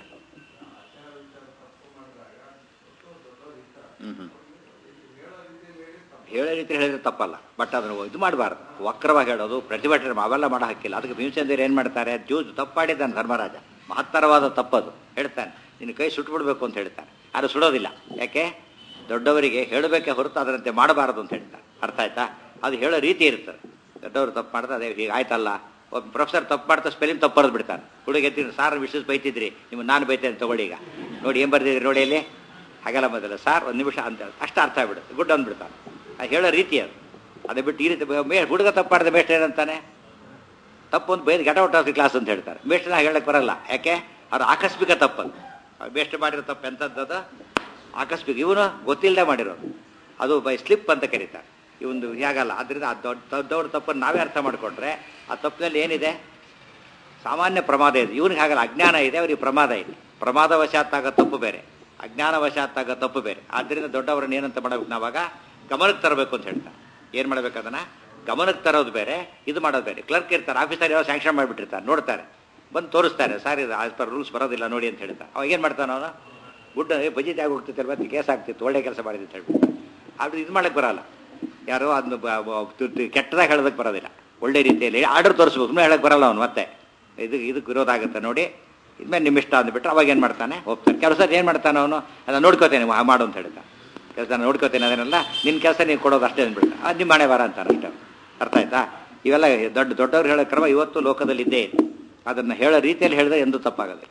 ಹ್ಞೂ ಹ್ಞೂ ಹೇಳೋ ರೀತಿ ಹೇಳಿದ್ರೆ ತಪ್ಪಲ್ಲ ಬಟ್ ಅದನ್ನು ಇದು ಮಾಡಬಾರ್ದು ವಕ್ರವಾಗಿ ಹೇಳೋದು ಪ್ರತಿಭಟನೆ ಅವೆಲ್ಲ ಮಾಡೋ ಹಾಕಿಲ್ಲ ಅದಕ್ಕೆ ಭೀಮಸೇಂದ್ರ ಏನು ಮಾಡ್ತಾರೆ ಜ್ಯೂಸ್ ತಪ್ಪಾಡಿದ್ದಾನೆ ಧರ್ಮರಾಜ ಮಹತ್ತರವಾದ ತಪ್ಪದು ಹೇಳ್ತಾನೆ ನಿನ್ನ ಕೈ ಸುಟ್ಬಿಡ್ಬೇಕು ಅಂತ ಹೇಳ್ತಾನೆ ಅದು ಸುಡೋದಿಲ್ಲ ಯಾಕೆ ದೊಡ್ಡವರಿಗೆ ಹೇಳಬೇಕೆ ಹೊರತು ಅದರಂತೆ ಮಾಡಬಾರದು ಅಂತ ಹೇಳ್ತಾರೆ ಅರ್ಥ ಆಯ್ತಾ ಅದು ಹೇಳೋ ರೀತಿ ಇರ್ತದೆ ದೊಡ್ಡವರು ತಪ್ಪು ಮಾಡ್ತಾ ಅದೇ ಹೀಗೆ ಆಯ್ತಲ್ಲ ಒಬ್ಬ ಪ್ರೊಫೆಸರ್ ತಪ್ಪು ಮಾಡ್ತಾ ಸ್ಪೆಲ್ಲಿಂಗ್ ತಪ್ಪು ಬರೆದು ಬಿಡ್ತಾನೆ ಹುಡುಗ ಎತ್ತಿ ಸಾರ್ ವಿಶೇಷ ಬೈತಿದ್ರಿ ನಿಮ್ಮ ನಾನು ಬೈತೇನೆ ತಗೊಳ್ಳಿ ಈಗ ನೋಡಿ ಏನು ಬರ್ದಿದ್ರಿ ನೋಡಿ ಇಲ್ಲಿ ಹಾಗೆಲ್ಲ ಮೊದಲ ಸಾರ್ ಒಂದು ನಿಮಿಷ ಅಂತ ಹೇಳಿ ಅಷ್ಟು ಅರ್ಥ ಆಗ್ಬಿಡುತ್ತೆ ಗುಡ್ ಅಂದ್ಬಿಡ್ತಾನೆ ಅದು ಹೇಳೋ ರೀತಿ ಅದು ಅದು ಬಿಟ್ಟು ಈ ರೀತಿ ಮೇ ಹುಡುಗ ತಪ್ಪು ಮಾಡಿದ ಮೇಷ್ಟ್ರ ಏನಂತಾನೆ ತಪ್ಪು ಒಂದು ಬೈದು get out of the class ಅಂತ ಹೇಳ್ತಾರೆ ಮೇಷ್ಟ್ರನ್ನ ಹೇಳಕ್ಕೆ ಬರಲ್ಲ ಯಾಕೆ ಅದು ಆಕಸ್ಮಿಕ ತಪ್ಪದು ಮೇಷ್ಟ್ರ ಮಾಡಿರೋ ತಪ್ಪು ಎಂಥದ್ದು ಆಕಸ್ಮಿಕ ಇವನು ಗೊತ್ತಿಲ್ಲದೆ ಮಾಡಿರೋದು ಅದು ಬೈ ಸ್ಲಿಪ್ ಅಂತ ಕರೀತಾರೆ ಇವೊಂದು ಹೇಗಲ್ಲ ಅದರಿಂದ ಆ ದೊಡ್ಡ ದೊಡ್ಡವ್ರ ತಪ್ಪನ್ನು ನಾವೇ ಅರ್ಥ ಮಾಡಿಕೊಂಡ್ರೆ ಆ ತಪ್ಪಿನಲ್ಲಿ ಏನಿದೆ ಸಾಮಾನ್ಯ ಪ್ರಮಾದ ಇದೆ ಇವನಿಗೆ ಹಾಗಲ್ಲ ಅಜ್ಞಾನ ಇದೆ ಅವರಿಗೆ ಪ್ರಮಾದ ಇದೆ ಪ್ರಮಾದ ವಶಾತ್ತಾಗ ತಪ್ಪು ಬೇರೆ ಅಜ್ಞಾನ ವಶಾತ್ತಾಗ ತಪ್ಪು ಬೇರೆ ಆದ್ದರಿಂದ ದೊಡ್ಡವರನ್ನ ಏನಂತ ಮಾಡಬೇಕು ನಾವಾಗ ಗಮನಕ್ಕೆ ತರಬೇಕು ಅಂತ ಹೇಳ್ತಾರೆ ಏನು ಮಾಡ್ಬೇಕು ಅದನ್ನ ಗಮನಕ್ಕೆ ತರೋದು ಬೇರೆ ಇದು ಮಾಡೋದು ಬೇರೆ ಕ್ಲರ್ಕ್ ಇರ್ತಾರೆ ಆಫೀಸರ್ ಯಾವ ಸ್ಯಾಂಕ್ಷನ್ ಮಾಡಿಬಿಟ್ಟಿರ್ತಾರೆ ನೋಡ್ತಾರೆ ಬಂದು ತೋರಿಸ್ತಾರೆ ಸರ್ ಇದು ಆಸ್ ಪರ್ ರೂಲ್ಸ್ ಬರೋದಿಲ್ಲ ನೋಡಿ ಅಂತ ಹೇಳ್ತಾರೆ ಅವಾಗ ಏನು ಮಾಡ್ತಾನೆ ಅವನು ಗುಡ್ಡ ಬಜೆಟ್ ಆಗಿ ಹೋಗ್ತಿತ್ತು ಮತ್ತೆ ಕೇಸ್ ಆಗ್ತಿತ್ತು ಒಳ್ಳೆ ಕೆಲಸ ಮಾಡಿದೆ ಅಂತ ಹೇಳ್ಬಿಟ್ಟು ಆದ್ರೆ ಇದು ಮಾಡಕ್ಕೆ ಬರಲ್ಲ ಯಾರೋ ಅದನ್ನು ಕೆಟ್ಟದಾಗ ಹೇಳೋದಕ್ಕೆ ಬರೋದಿಲ್ಲ ಒಳ್ಳೆ ರೀತಿಯಲ್ಲಿ ಆರ್ಡರ್ ತೋರಿಸ್ಬೇಕು ಸುಮ್ಮನೆ ಹೇಳಕ್ಕೆ ಬರಲ್ಲ ಅವನು ಮತ್ತೆ ಇದು ಇದಕ್ಕೆ ವಿರೋಧ ಆಗುತ್ತೆ ನೋಡಿ ಇದ್ಮೇಲೆ ನಿಮ್ಮ ಇಷ್ಟ ಅಂದ್ಬಿಟ್ರೆ ಅವಾಗ ಏನು ಮಾಡ್ತಾನೆ ಹೋಗ್ತಾನೆ ಕೆಲಸ ಏನು ಮಾಡ್ತಾನೆ ಅವನು ಅದನ್ನು ನೋಡ್ಕೋತೇನೆ ಮಾ- ಮಾಡು ಅಂತ ಹೇಳ್ತಾನೆ ಕೆಲಸ ನೋಡ್ಕೋತೇನೆ ಅದನ್ನೆಲ್ಲ ನಿನ್ನ ಕೆಲಸ ನೀನು ಕೊಡೋದು ಅಷ್ಟೇ ಅಂದ್ಬಿಡ್ತಾನೆ ಅದು ನಿಮ್ಮ ಮನೆ ಬಾರ ಅಂತಾನೆ ಅಷ್ಟೇ ಅರ್ಥ ಆಯ್ತಾ ಇವೆಲ್ಲ ದೊಡ್ಡ ದೊಡ್ಡವ್ರು ಹೇಳೋ ಕ್ರಮ ಇವತ್ತು ಲೋಕದಲ್ಲಿ ಇದ್ದೇ ಇದೆ ಅದನ್ನು ಹೇಳೋ ರೀತಿಯಲ್ಲಿ ಹೇಳಿದ್ರೆ ಎಂದೂ ತಪ್ಪಾಗಲ್ಲ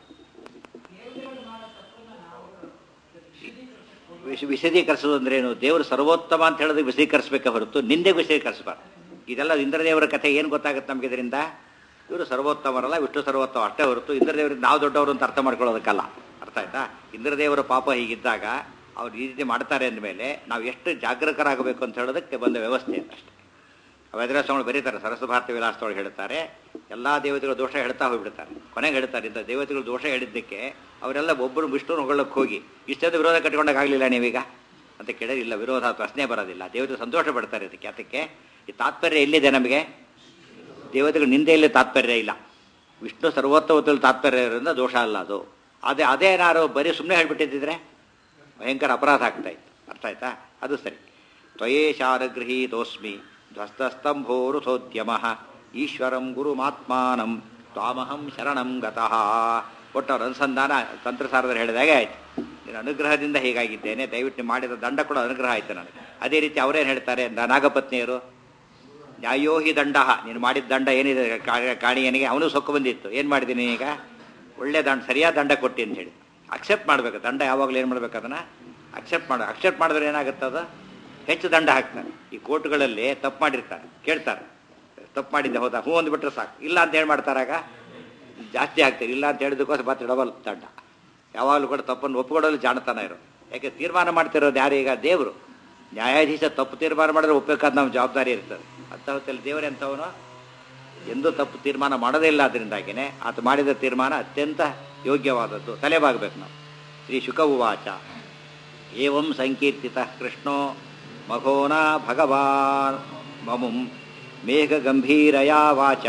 ವಿಶ ವಿಶದೀಕರಿಸೋದು ಅಂದ್ರೆ ಏನು ದೇವರು ಸರ್ವೋತ್ತಮ ಅಂತ ಹೇಳೋದಕ್ಕೆ ವಿಶದೀಕರಿಸಬೇಕೆ ಹೊರತು ನಿಂದೆ ವಿಶದೀಕರಿಸಬಾರ್ದು ಇದೆಲ್ಲ ಇಂದ್ರದೇವರ ಕಥೆ ಏನು ಗೊತ್ತಾಗುತ್ತೆ ನಮಗೆ ಇದರಿಂದ ಇವರು ಸರ್ವೋತ್ತಮರಲ್ಲ ವಿಷ್ಣು ಸರ್ವೋತ್ತಮ ಅಷ್ಟೇ ಹೊರತು ಇಂದ್ರದೇವರಿಗೆ ನಾವು ದೊಡ್ಡವರು ಅಂತ ಅರ್ಥ ಮಾಡ್ಕೊಳ್ಳೋದಕ್ಕಲ್ಲ ಅರ್ಥ ಆಯ್ತಾ ಇಂದ್ರದೇವರ ಪಾಪ ಹೀಗಿದ್ದಾಗ ಅವ್ರು ಈ ರೀತಿ ಮಾಡ್ತಾರೆ ಅಂದಮೇಲೆ ನಾವು ಎಷ್ಟು ಜಾಗರೂಕರಾಗಬೇಕು ಅಂತ ಹೇಳೋದಕ್ಕೆ ಬಂದ ವ್ಯವಸ್ಥೆ ಅಂತ ಅಷ್ಟೇ ವೇದರಾಸ್ವಾಮಿಗಳು ಬರೀತಾರೆ ಸರಸ್ವ ಭಾರತ ವಿಲಾಸದೊಳಗೆ ಹೇಳ್ತಾರೆ ಎಲ್ಲ ದೇವತೆಗಳ ದೋಷ ಹೇಳ್ತಾ ಹೋಗ್ಬಿಡ್ತಾರೆ ಕೊನೆಗೆ ಹೇಳ್ತಾರೆ ಇಂಥ ದೇವತೆಗಳ ದೋಷ ಹೇಳಿದ್ದಕ್ಕೆ ಅವರೆಲ್ಲ ಒಬ್ಬರು ವಿಷ್ಣುನ ಹೊಗಳಕ್ಕೆ ಹೋಗಿ ಇಷ್ಟೊಂದು ವಿರೋಧ ಕಟ್ಕೊಂಡಾಗ ಆಗಲಿಲ್ಲ ನೀವೀಗ ಅಂತ ಕೇಳಿಲ್ಲ ವಿರೋಧ ಪ್ರಶ್ನೆ ಬರೋದಿಲ್ಲ ದೇವತೆ ಸಂತೋಷ ಪಡ್ತಾರೆ ಇದಕ್ಕೆ ಅದಕ್ಕೆ ಈ ತಾತ್ಪರ್ಯ ಎಲ್ಲಿದೆ ನಮಗೆ ದೇವತೆಗಳು ನಿಂದೆಯಲ್ಲಿ ತಾತ್ಪರ್ಯ ಇಲ್ಲ ವಿಷ್ಣು ಸರ್ವೋತ್ತಮದಲ್ಲಿ ತಾತ್ಪರ್ಯ ಇರೋದ್ರಿಂದ ದೋಷ ಅಲ್ಲ ಅದು ಅದೇ ಅದೇನಾರು ಬರೀ ಸುಮ್ಮನೆ ಹೇಳ್ಬಿಟ್ಟಿದ್ರೆ ಭಯಂಕರ ಅಪರಾಧ ಆಗ್ತಾ ಇತ್ತು ಅರ್ಥ ಆಯ್ತಾ ಅದು ಸರಿ ತ್ವಯೇಶಾರಗೃಹೀತೋಸ್ಮಿ ಧ್ವಸ್ತಸ್ತಂಭೋರುಥೋದ್ಯಮ ಈಶ್ವರಂ ಗುರುಮಾತ್ಮಾನಂ ತ್ವಾಮಹಂ ಶರಣಂ ಗತಃ ಒಟ್ಟವ್ರ ಅನುಸಂಧಾನ ತಂತ್ರಸಾರದಲ್ಲಿ ಹೇಳಿದಾಗೆ ಆಯ್ತು ನಿನ್ನ ಅನುಗ್ರಹದಿಂದ ಹೀಗಾಗಿದ್ದೇನೆ ದಯವಿಟ್ಟು ನೀವು ಮಾಡಿದ ದಂಡ ಕೂಡ ಅನುಗ್ರಹ ಆಯ್ತು ನನಗೆ ಅದೇ ರೀತಿ ಅವರೇನು ಹೇಳ್ತಾರೆ ನ- ನಾಗಪತ್ನಿಯರು ನ್ಯಾಯೋ ಹಿ ದಂಡ ನೀನು ಮಾಡಿದ ದಂಡ ಏನಿದೆ ಕಾ- ಕಾಣಿಯನಿಗೆ ಅವನು ಸೊಕ್ಕು ಬಂದಿತ್ತು ಏನು ಮಾಡಿದ್ದೀನಿ ಈಗ ಒಳ್ಳೆ ದಂಡ ಸರಿಯಾದ ದಂಡ ಕೊಟ್ಟಿ ಅಂತ ಹೇಳಿ ಅಕ್ಸೆಪ್ಟ್ ಮಾಡಬೇಕು ದಂಡ ಯಾವಾಗಲೂ ಏನು ಮಾಡ್ಬೇಕು ಅದನ್ನು ಅಕ್ಸೆಪ್ಟ್ ಮಾಡ ಅಕ್ಸೆಪ್ಟ್ ಮಾಡಿದ್ರೆ ಏನಾಗುತ್ತೆ ಅದು ಹೆಚ್ಚು ದಂಡ ಹಾಕ್ತಾರೆ ಈ ಕೋರ್ಟ್ಗಳಲ್ಲಿ ತಪ್ಪು ಮಾಡಿರ್ತಾರೆ ಕೇಳ್ತಾರೆ ತಪ್ಪು ಮಾಡಿದ್ದೆ ಹೌದಾ ಹ್ಞೂ ಅಂದ್ಬಿಟ್ರೆ ಸಾಕು ಇಲ್ಲ ಅಂತ ಹೇಳಿ ಮಾಡ್ತಾರಾಗ ಜಾಸ್ತಿ ಆಗ್ತಾರೆ ಇಲ್ಲ ಅಂತ ಹೇಳಿದಕ್ಕೋಸ್ಕರ ಮತ್ತೆ ಡಬಲ್ ದಂಡ ಯಾವಾಗಲೂ ಕೂಡ ತಪ್ಪನ್ನು ಒಪ್ಪಿಕೊಡಲು ಜಾಣತನ ಇರೋ ಯಾಕೆ ತೀರ್ಮಾನ ಮಾಡ್ತಿರೋದು ಯಾರು ಈಗ ದೇವರು ನ್ಯಾಯಾಧೀಶ ತಪ್ಪು ತೀರ್ಮಾನ ಮಾಡಿದ್ರೆ ಒಪ್ಪಬೇಕಾದ ನಮ್ಮ ಜವಾಬ್ದಾರಿ ಇರ್ತದೆ ಅಂತ ಹೊತ್ತಲ್ಲಿ ದೇವರೆಂಥವನು ಎಂದೂ ತಪ್ಪು ತೀರ್ಮಾನ ಮಾಡೋದೇ ಇಲ್ಲ ಅದರಿಂದಾಗಿನೇ ಆತ ಮಾಡಿದ ತೀರ್ಮಾನ ಅತ್ಯಂತ ಯೋಗ್ಯವಾದದ್ದು ತಲೆಬಾಗಬೇಕು ನಾವು ಶ್ರೀ ಶುಕ ಉವಾಚ ಏವಂ ಸಂಕೀರ್ತಿತ ಕೃಷ್ಣೋ ಮಘೋನ ಭಗವಾನ್ ಮಮುಂ ಮೇಘಗಂಭೀರಯಾ ವಾಚ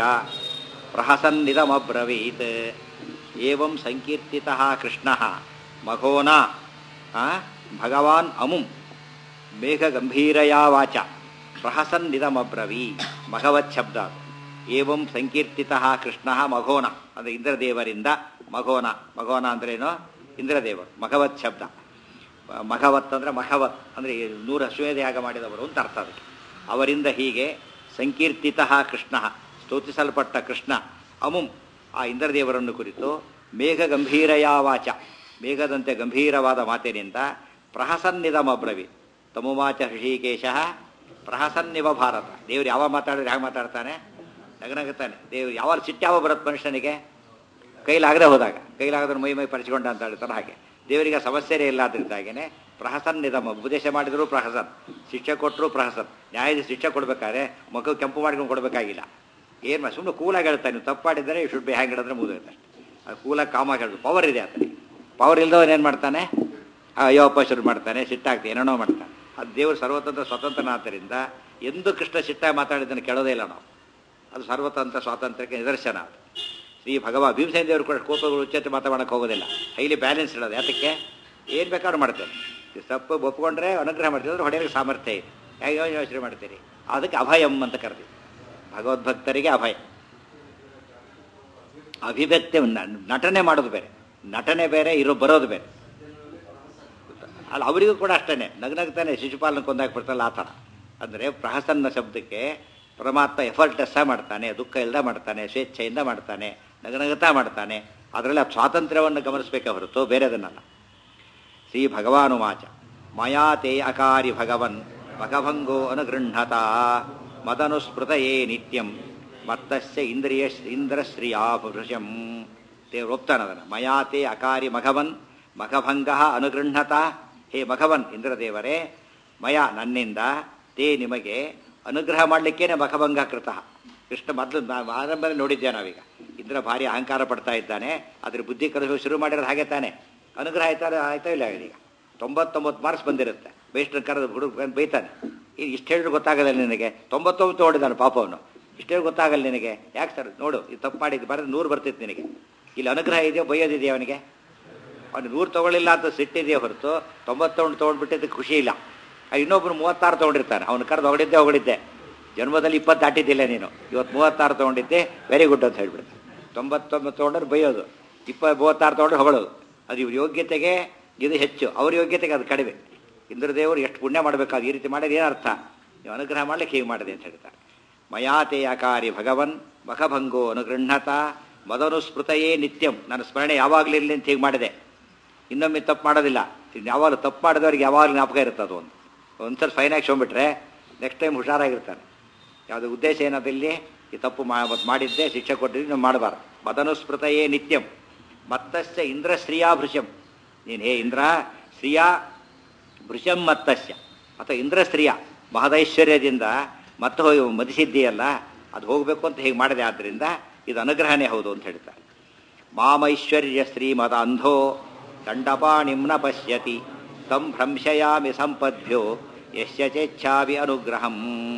ಪ್ರಹಸನ್ನಿದಮಬ್ರವೀತ್ ಏವಂ ಸಂಕೀರ್ತಿತ ಕೃಷ್ಣ ಮಘೋನ ಆ, ಭಗವಾನ್ ಅಮುಂ ಮೇಘಗಂಭೀರಯಾ ವಾಚ ಪ್ರಹಸನ್ನಿದಮಬ್ರವೀ ಮಘವತ್ ಶಬ್ದ ಅದು. ಏವಂ ಸಂಕೀರ್ತಿತ ಕೃಷ್ಣ ಮಘೋನ ಅಂದರೆ ಇಂದ್ರದೇವರಿಂದ ಮಘೋನ ಮಘೋನ ಅಂದ್ರೇನು ಇಂದ್ರದೇವರು ಮಘವತ್ ಶಬ್ದ ಮಘವತ್ ಅಂದರೆ ಮಘವತ್ ಅಂದರೆ ನೂರು ಅಶ್ವೇಧ್ಯಾಗ ಮಾಡಿದವರು ಅಂತ ಅರ್ಥ ಅದಕ್ಕೆ ಅವರಿಂದ ಹೀಗೆ ಸಂಕೀರ್ತಿತ ಕೃಷ್ಣ ಸ್ತೋತಿಸಲ್ಪಟ್ಟ ಕೃಷ್ಣ ಅಮುಂ ಆ ಇಂದ್ರದೇವರನ್ನು ಕುರಿತು ಮೇಘ ಗಂಭೀರಯಾ ವಾಚ ಮೇಘದಂತೆ ಗಂಭೀರವಾದ ಮಾತಿನಿಂದ ಪ್ರಹಸನ್ನಿದಮಬ್ರವಿ ತಮುವಾಚ ಹೃಷಿಕೇಶ ಪ್ರಹಸನ್ನಿವ ಭಾರತ ದೇವ್ರು ಯಾವ ಮಾತಾಡಿದ್ರೆ ಹೇಗೆ ಮಾತಾಡ್ತಾನೆ ನಗನಗುತ್ತಾನೆ ದೇವ್ರು ಯಾವಾಗ ಸಿಟ್ಟು ಯಾವ ಬರುತ್ತೆ ಮನುಷ್ಯನಿಗೆ ಕೈಲಾಗದೆ ಹೋದಾಗ ಕೈಲಾಗದ್ರೆ ಮೈ ಮೈ ಪರಿಚಿಕೊಂಡ ಅಂತ ಹೇಳ್ತಾರೆ ಹಾಗೆ ದೇವರಿಗೆ ಆ ಸಮಸ್ಯೆನೇ ಇಲ್ಲ ಅದರಿಂದಾಗೇನೆ ಪ್ರಹಸನ್ ನಿಧಮ ಉಪದೇಶ ಮಾಡಿದ್ರು ಪ್ರಹಸನ್ ಶಿಕ್ಷೆ ಕೊಟ್ಟರು ಪ್ರಹಸನ್ ನ್ಯಾಯಾಧೀಶ ಶಿಕ್ಷೆ ಕೊಡ್ಬೇಕಾದ್ರೆ ಮಗು ಕೆಂಪು ಮಾಡ್ಕೊಂಡು ಕೊಡಬೇಕಾಗಿಲ್ಲ ಏನು ಸುಮ್ಮನೆ ಕೂಲಾಗಿ ಹೇಳ್ತಾನೆ ನೀವು ತಪ್ಪು ಮಾಡಿದರೆ ಶುಡ್ ಬಿ ಹ್ಯಾಂಗ್ ಹಿಡಿದ್ರೆ ಮುಗಿದೋಯ್ತು ಅದು ಕೂಲಾಗಿ ಕಾಮಾಗಿ ಹೇಳೋದು ಪವರ್ ಇದೆ ಆತನಿಗೆ ಪವರ್ ಇಲ್ದವನು ಏನು ಮಾಡ್ತಾನೆ ಅಯ್ಯೋಪ್ಪ ಶುರು ಮಾಡ್ತಾನೆ ಸಿಟ್ಟಾಗ್ತಾನೆ ಏನೇನೋ ಮಾಡ್ತಾನೆ ಅದು ದೇವರು ಸರ್ವತಂತ್ರ ಸ್ವತಂತ್ರನಾದ್ದರಿಂದ ಎಂದು ಕೃಷ್ಣ ಸಿಟ್ಟಾಗಿ ಮಾತಾಡಿದ್ದನ್ನು ಕೇಳೋದೇ ಇಲ್ಲ ನಾವು ಅದು ಸರ್ವತಂತ್ರ ಸ್ವಾತಂತ್ರ್ಯಕ್ಕೆ ನಿದರ್ಶನ ಅದು ಶ್ರೀ ಭಗವ ಭೀಮಸೇನ ದೇವರು ಕೂಡ ಕೋಪಗಳು ಉಚ್ಚತೆ ಮಾತಾಡೋಕೆ ಹೋಗೋದಿಲ್ಲ ಹೈಲಿ ಬ್ಯಾಲೆನ್ಸ್ ಇರೋದು ಯಾತಕ್ಕೆ ಏನು ಬೇಕಾದ್ರೂ ಮಾಡ್ತೇನೆ ಈ ತಪ್ಪು ಒಪ್ಕೊಂಡ್ರೆ ಅನುಗ್ರಹ ಮಾಡ್ತೀವಿ ಅಂದ್ರೆ ಹೊಡೆಯಲಿಕ್ಕೆ ಸಾಮರ್ಥ್ಯ ಇದೆ ಯಾಕೆ ಯೋಚನೆ ಮಾಡ್ತೀರಿ ಅದಕ್ಕೆ ಅಭಯಂ ಅಂತ ಕರೆದಿ ಭಗವದ್ಭಕ್ತರಿಗೆ ಅಭಯ ಅಭಿವ್ಯಕ್ತಿ ನ- ನಟನೆ ಮಾಡೋದು ಬೇರೆ ನಟನೆ ಬೇರೆ ಇರೋ ಬರೋದು ಬೇರೆ ಅಲ್ಲ ಅವರಿಗೂ ಕೂಡ ಅಷ್ಟೇ ನಗ್ನಗ್ತಾನೆ ಶಿಶುಪಾಲನ ಕೊಂದಾಕ್ಬಿಡ್ತಲ್ಲ ಆ ಥರ ಅಂದರೆ ಪ್ರಹಸನ್ನ ಶಬ್ದಕ್ಕೆ ಪರಮಾತ್ಮ ಎಫರ್ಟ್ಲೆಸ್ಸ ಮಾಡ್ತಾನೆ ದುಃಖ ಇಲ್ಲದ ಮಾಡ್ತಾನೆ ಸ್ವೇಚ್ಛೆಯಿಂದ ಮಾಡ್ತಾನೆ ನಗನಗತಾ ಮಾಡ್ತಾನೆ ಅದರಲ್ಲಿ ಆ ಸ್ವಾತಂತ್ರ್ಯವನ್ನು ಗಮನಿಸಬೇಕೆ ಹೊರತು ಬೇರೆದನ್ನಲ್ಲ ಶ್ರೀ ಭಗವಾನುವಾಚ ಮಯಾ ತೇ ಅಕಾರಿ ಭಗವನ್ ಭಗಭಂಗೋ ಅನುಗೃಹತ ಮದನುಸ್ಮೃತಯೇ ನಿತ್ಯಂ ಮತ್ತಸ್ಯ ಇಂದ್ರಿಯ ಇಂದ್ರಶ್ರಿಯಾಭೃಶಂ ದೇವ್ರು ಒಪ್ತಾನೆ ಅದನ್ನು ಮಯಾ ತೇ ಅಕಾರಿ ಮಘವನ್ ಮಘಭಂಗ ಅನುಗೃಹತ ಹೇ ಮಘವನ್ ಇಂದ್ರದೇವರೇ ಮಯ ನನ್ನಿಂದ ತೇ ನಿಮಗೆ ಅನುಗ್ರಹ ಮಾಡಲಿಕ್ಕೇನೆ ಮಖಭಂಗ ಕೃತ ಕೃಷ್ಣ ಮೊದಲು ಆರಂಭದಲ್ಲಿ ನೋಡಿದ್ದೆ ನಾವೀಗ ಇಂದ್ರ ಭಾರಿ ಅಹಂಕಾರ ಪಡ್ತಾ ಇದ್ದಾನೆ ಅದ್ರ ಬುದ್ಧಿ ಕಲಿಸಲು ಶುರು ಮಾಡಿರೋದು ಹಾಗೆ ತಾನೆ ಅನುಗ್ರಹ ಆಯ್ತಾ ಆಯ್ತಾ ಇಲ್ಲ ಈಗ ತೊಂಬತ್ತೊಂಬತ್ತು ಮಾರ್ಕ್ಸ್ ಬಂದಿರುತ್ತೆ ಬೇಸ್ಟ್ ಕರೆದು ಹುಡುಗ ಬೈತಾನೆ ಈಗ ಇಷ್ಟು ಹೇಳಿದ್ರು ಗೊತ್ತಾಗಲ್ಲ ನಿನಗೆ ತೊಂಬತ್ತೊಂಬತ್ತು ಹೊಡಿದಾನೆ ಪಾಪ ಅವನು ಇಷ್ಟು ಹೇಳಿ ಗೊತ್ತಾಗಲ್ಲ ನಿನಗೆ ಯಾಕೆ ಸರ್ ನೋಡು ಇದು ತಪ್ಪು ಮಾಡಿದ್ದು ಬರೆದು ನೂರು ಬರ್ತಿತ್ತು ನಿನಗೆ ಇಲ್ಲಿ ಅನುಗ್ರಹ ಇದೆಯೋ ಬೈಯೋದಿದೆಯೋ ಅವನಿಗೆ ಅವನು ನೂರು ತಗೊಳ್ಳಿಲ್ಲ ಅಂತ ಸಿಟ್ಟಿದೆಯೋ ಹೊರತು ತೊಂಬತ್ತೊಂದು ತೊಗೊಂಡ್ಬಿಟ್ಟಿದ್ದಕ್ಕೆ ಖುಷಿ ಇಲ್ಲ ಆ ಇನ್ನೊಬ್ರು ಮೂವತ್ತಾರು ತೊಗೊಂಡಿರ್ತಾನೆ ಅವನು ಕರೆದು ಹೊಗಳಿದ್ದೆ ಹೊಗಳಿದ್ದೆ ಜನ್ಮದಲ್ಲಿ ಇಪ್ಪತ್ತು ದಾಟಿದ್ದಿಲ್ಲ ನೀನು ಇವತ್ತು ಮೂವತ್ತಾರು ತೊಗೊಂಡಿದ್ದೆ ವೆರಿ ಗುಡ್ ಅಂತ ಹೇಳ್ಬಿಡ್ತಾರೆ ತೊಂಬತ್ತೊಂಬತ್ತು ತೊಗೊಂಡ್ರೆ ಬೈಯೋದು ಇಪ್ಪ ಮೂವತ್ತಾರು ತೊಗೊಂಡ್ರೆ ಹೊಗಳೋದು ಅದು ಇವ್ರ ಯೋಗ್ಯತೆಗೆ ಇದು ಹೆಚ್ಚು ಅವ್ರ ಯೋಗ್ಯತೆಗೆ ಅದು ಕಡಿಮೆ ಇಂದ್ರದೇವರು ಎಷ್ಟು ಪುಣ್ಯ ಮಾಡಬೇಕಾದ ಈ ರೀತಿ ಮಾಡಿದ್ರೆ ಏನರ್ಥ ನೀವು ಅನುಗ್ರಹ ಮಾಡ್ಲಿಕ್ಕೆ ಹೀಗೆ ಮಾಡಿದೆ ಅಂತ ಹೇಳ್ತಾರೆ ಮಯಾತೆ ಅಕಾರಿ ಭಗವನ್ ಮಖಭಂಗೋ ಅನುಗೃಹತ ಮದನುಸ್ಮೃತಯೇ ನಿತ್ಯಂ ನನ್ನ ಸ್ಮರಣೆ ಯಾವಾಗಲೂ ಇರಲಿ ಅಂತ ಹೀಗೆ ಮಾಡಿದೆ ಇನ್ನೊಮ್ಮೆ ತಪ್ಪು ಮಾಡೋದಿಲ್ಲ ಇನ್ನು ಯಾವಾಗಲೂ ತಪ್ಪು ಮಾಡಿದವ್ರಿಗೆ ಯಾವಾಗಲೂ ಜ್ಞಾಪಕ ಇರುತ್ತೆ ಅದು ಒಂದು ಒಂದ್ಸಲ ಫೈನ್ ಹಾಕ್ಸ್ಕೊಂಡ್ಬಿಟ್ರೆ ನೆಕ್ಸ್ಟ್ ಟೈಮ್ ಹುಷಾರಾಗಿರ್ತಾನೆ ಯಾವುದೇ ಉದ್ದೇಶ ಏನಾದಲ್ಲಿ ಈ ತಪ್ಪು ಮಾ- ಮತ್ತ್ ಮಾಡಿದ್ದೆ ಶಿಕ್ಷೆ ಕೊಟ್ಟಿದ್ದು ನೀವು ಮಾಡಬಾರ್ದು ಮದನುಸ್ಮೃತಯೇ ನಿತ್ಯಂ ಮತ್ತಸ್ಯ ಇಂದ್ರ ಶ್ರೀಯಾ ಭೃಶಂ ನೀನು ಹೇ ಇಂದ್ರ ಶ್ರೀಯಾ ಭೃಶಂ ಮತ್ತಸ್ಯ ಅಥವಾ ಇಂದ್ರ ಸ್ತ್ರೀಯ ಮಹದೈಶ್ವರ್ಯದಿಂದ ಮತ್ತೆ ಹೋಗಿ ಮದಿಸಿದ್ದೀಯಲ್ಲ ಅದು ಹೋಗಬೇಕು ಅಂತ ಹೀಗೆ ಮಾಡಿದೆ ಆದ್ದರಿಂದ ಇದು ಅನುಗ್ರಹನೇ ಹೌದು ಅಂತ ಹೇಳ್ತಾರೆ ಮಾಮೈಶ್ವರ್ಯ ಶ್ರೀಮದ ಅಂಧೋ ದಂಡಪಾಣಿಂ ನ ಪಶ್ಯತಿ ತಂ ಭ್ರಂಶಯಾಮಿ ಸಂಪದ್ಭ್ಯೋ ಯಶ್ಯ ಚೇಚ್ಛಾವಿ ಅನುಗ್ರಹಂ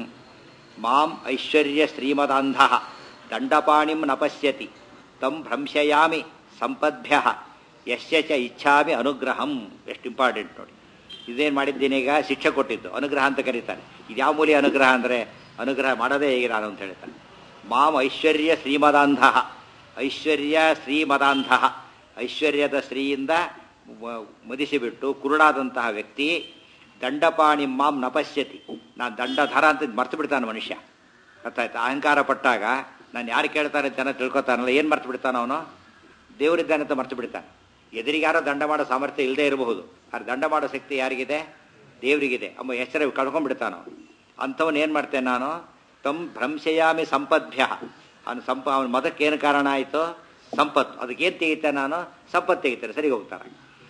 ಮಾಂ ಐಶ್ವರ್ಯ ಶ್ರೀಮದಾಂಧ ದಂಡಪಾಣಿಂ ನ ಪಶ್ಯತಿ ತಂ ಭ್ರಂಶಯಾಮಿ ಸಂಪದ್ಭ್ಯ ಯಶ್ಯ ಚ ಇಚ್ಛಾಮಿ ಅನುಗ್ರಹಂ ಎಷ್ಟು ಇಂಪಾರ್ಟೆಂಟ್ ನೋಡಿ ಇದೇನು ಮಾಡಿದ್ದೀನಿ ಈಗ ಶಿಕ್ಷೆ ಕೊಟ್ಟಿದ್ದು ಅನುಗ್ರಹ ಅಂತ ಕರೀತಾರೆ ಇದು ಯಾವ ಮೂಲಿ ಅನುಗ್ರಹ ಅಂದರೆ ಅನುಗ್ರಹ ಮಾಡೋದೇ ಹೇಗೆ ನಾನು ಅಂತ ಹೇಳ್ತಾನೆ ಮಾಂ ಐಶ್ವರ್ಯ ಶ್ರೀಮದಾಂಧ ಐಶ್ವರ್ಯ ಶ್ರೀಮದಾಂಧ ಐಶ್ವರ್ಯದ ಸ್ತ್ರೀಯಿಂದ ಮ- ಮದಿಸಿಬಿಟ್ಟು ಕುರುಡಾದಂತಹ ವ್ಯಕ್ತಿ ದಂಡಪಾಣಿ ಮಾಂ ನಪಶ್ಯತಿ ನಾನು ದಂಡಧರ ಅಂತ ಮರ್ತು ಬಿಡ್ತಾನೆ ಮನುಷ್ಯ ಗೊತ್ತಾಯ್ತಾ ಅಹಂಕಾರ ಪಟ್ಟಾಗ ನಾನು ಯಾರು ಕೇಳ್ತಾರೆ ಜನ ತಿಳ್ಕೊತಾನಲ್ಲ ಏನು ಮರ್ತು ಬಿಡ್ತಾನ ಅವನು ದೇವರಿದ್ದಾನೆ ಅಂತ ಮರ್ತು ಬಿಡ್ತಾನೆ ಎದುರಿಗೆ ಯಾರೋ ದಂಡ ಮಾಡೋ ಸಾಮರ್ಥ್ಯ ಇಲ್ಲದೆ ಇರಬಹುದು ಆದ್ರೆ ದಂಡ ಮಾಡೋ ಶಕ್ತಿ ಯಾರಿಗಿದೆ ದೇವರಿಗಿದೆ ಅಮ್ಮ ಹೆಸರು ಕಳ್ಕೊಂಡ್ಬಿಡ್ತಾನೋ ಅಂಥವನು ಏನು ಮಾಡ್ತೇನೆ ನಾನು ತಮ್ ಭ್ರಂಶಯಾಮಿ ಸಂಪದ್ಭ್ಯ ಅವನು ಸಂಪ ಅವನ ಮದಕ್ಕೆ ಏನು ಕಾರಣ ಆಯಿತು ಸಂಪತ್ತು ಅದಕ್ಕೇನು ತೆಗಿತೆ ನಾನು ಸಂಪತ್ತು ತೆಗಿತಾರೆ ಸರಿ ಹೋಗ್ತಾರೆ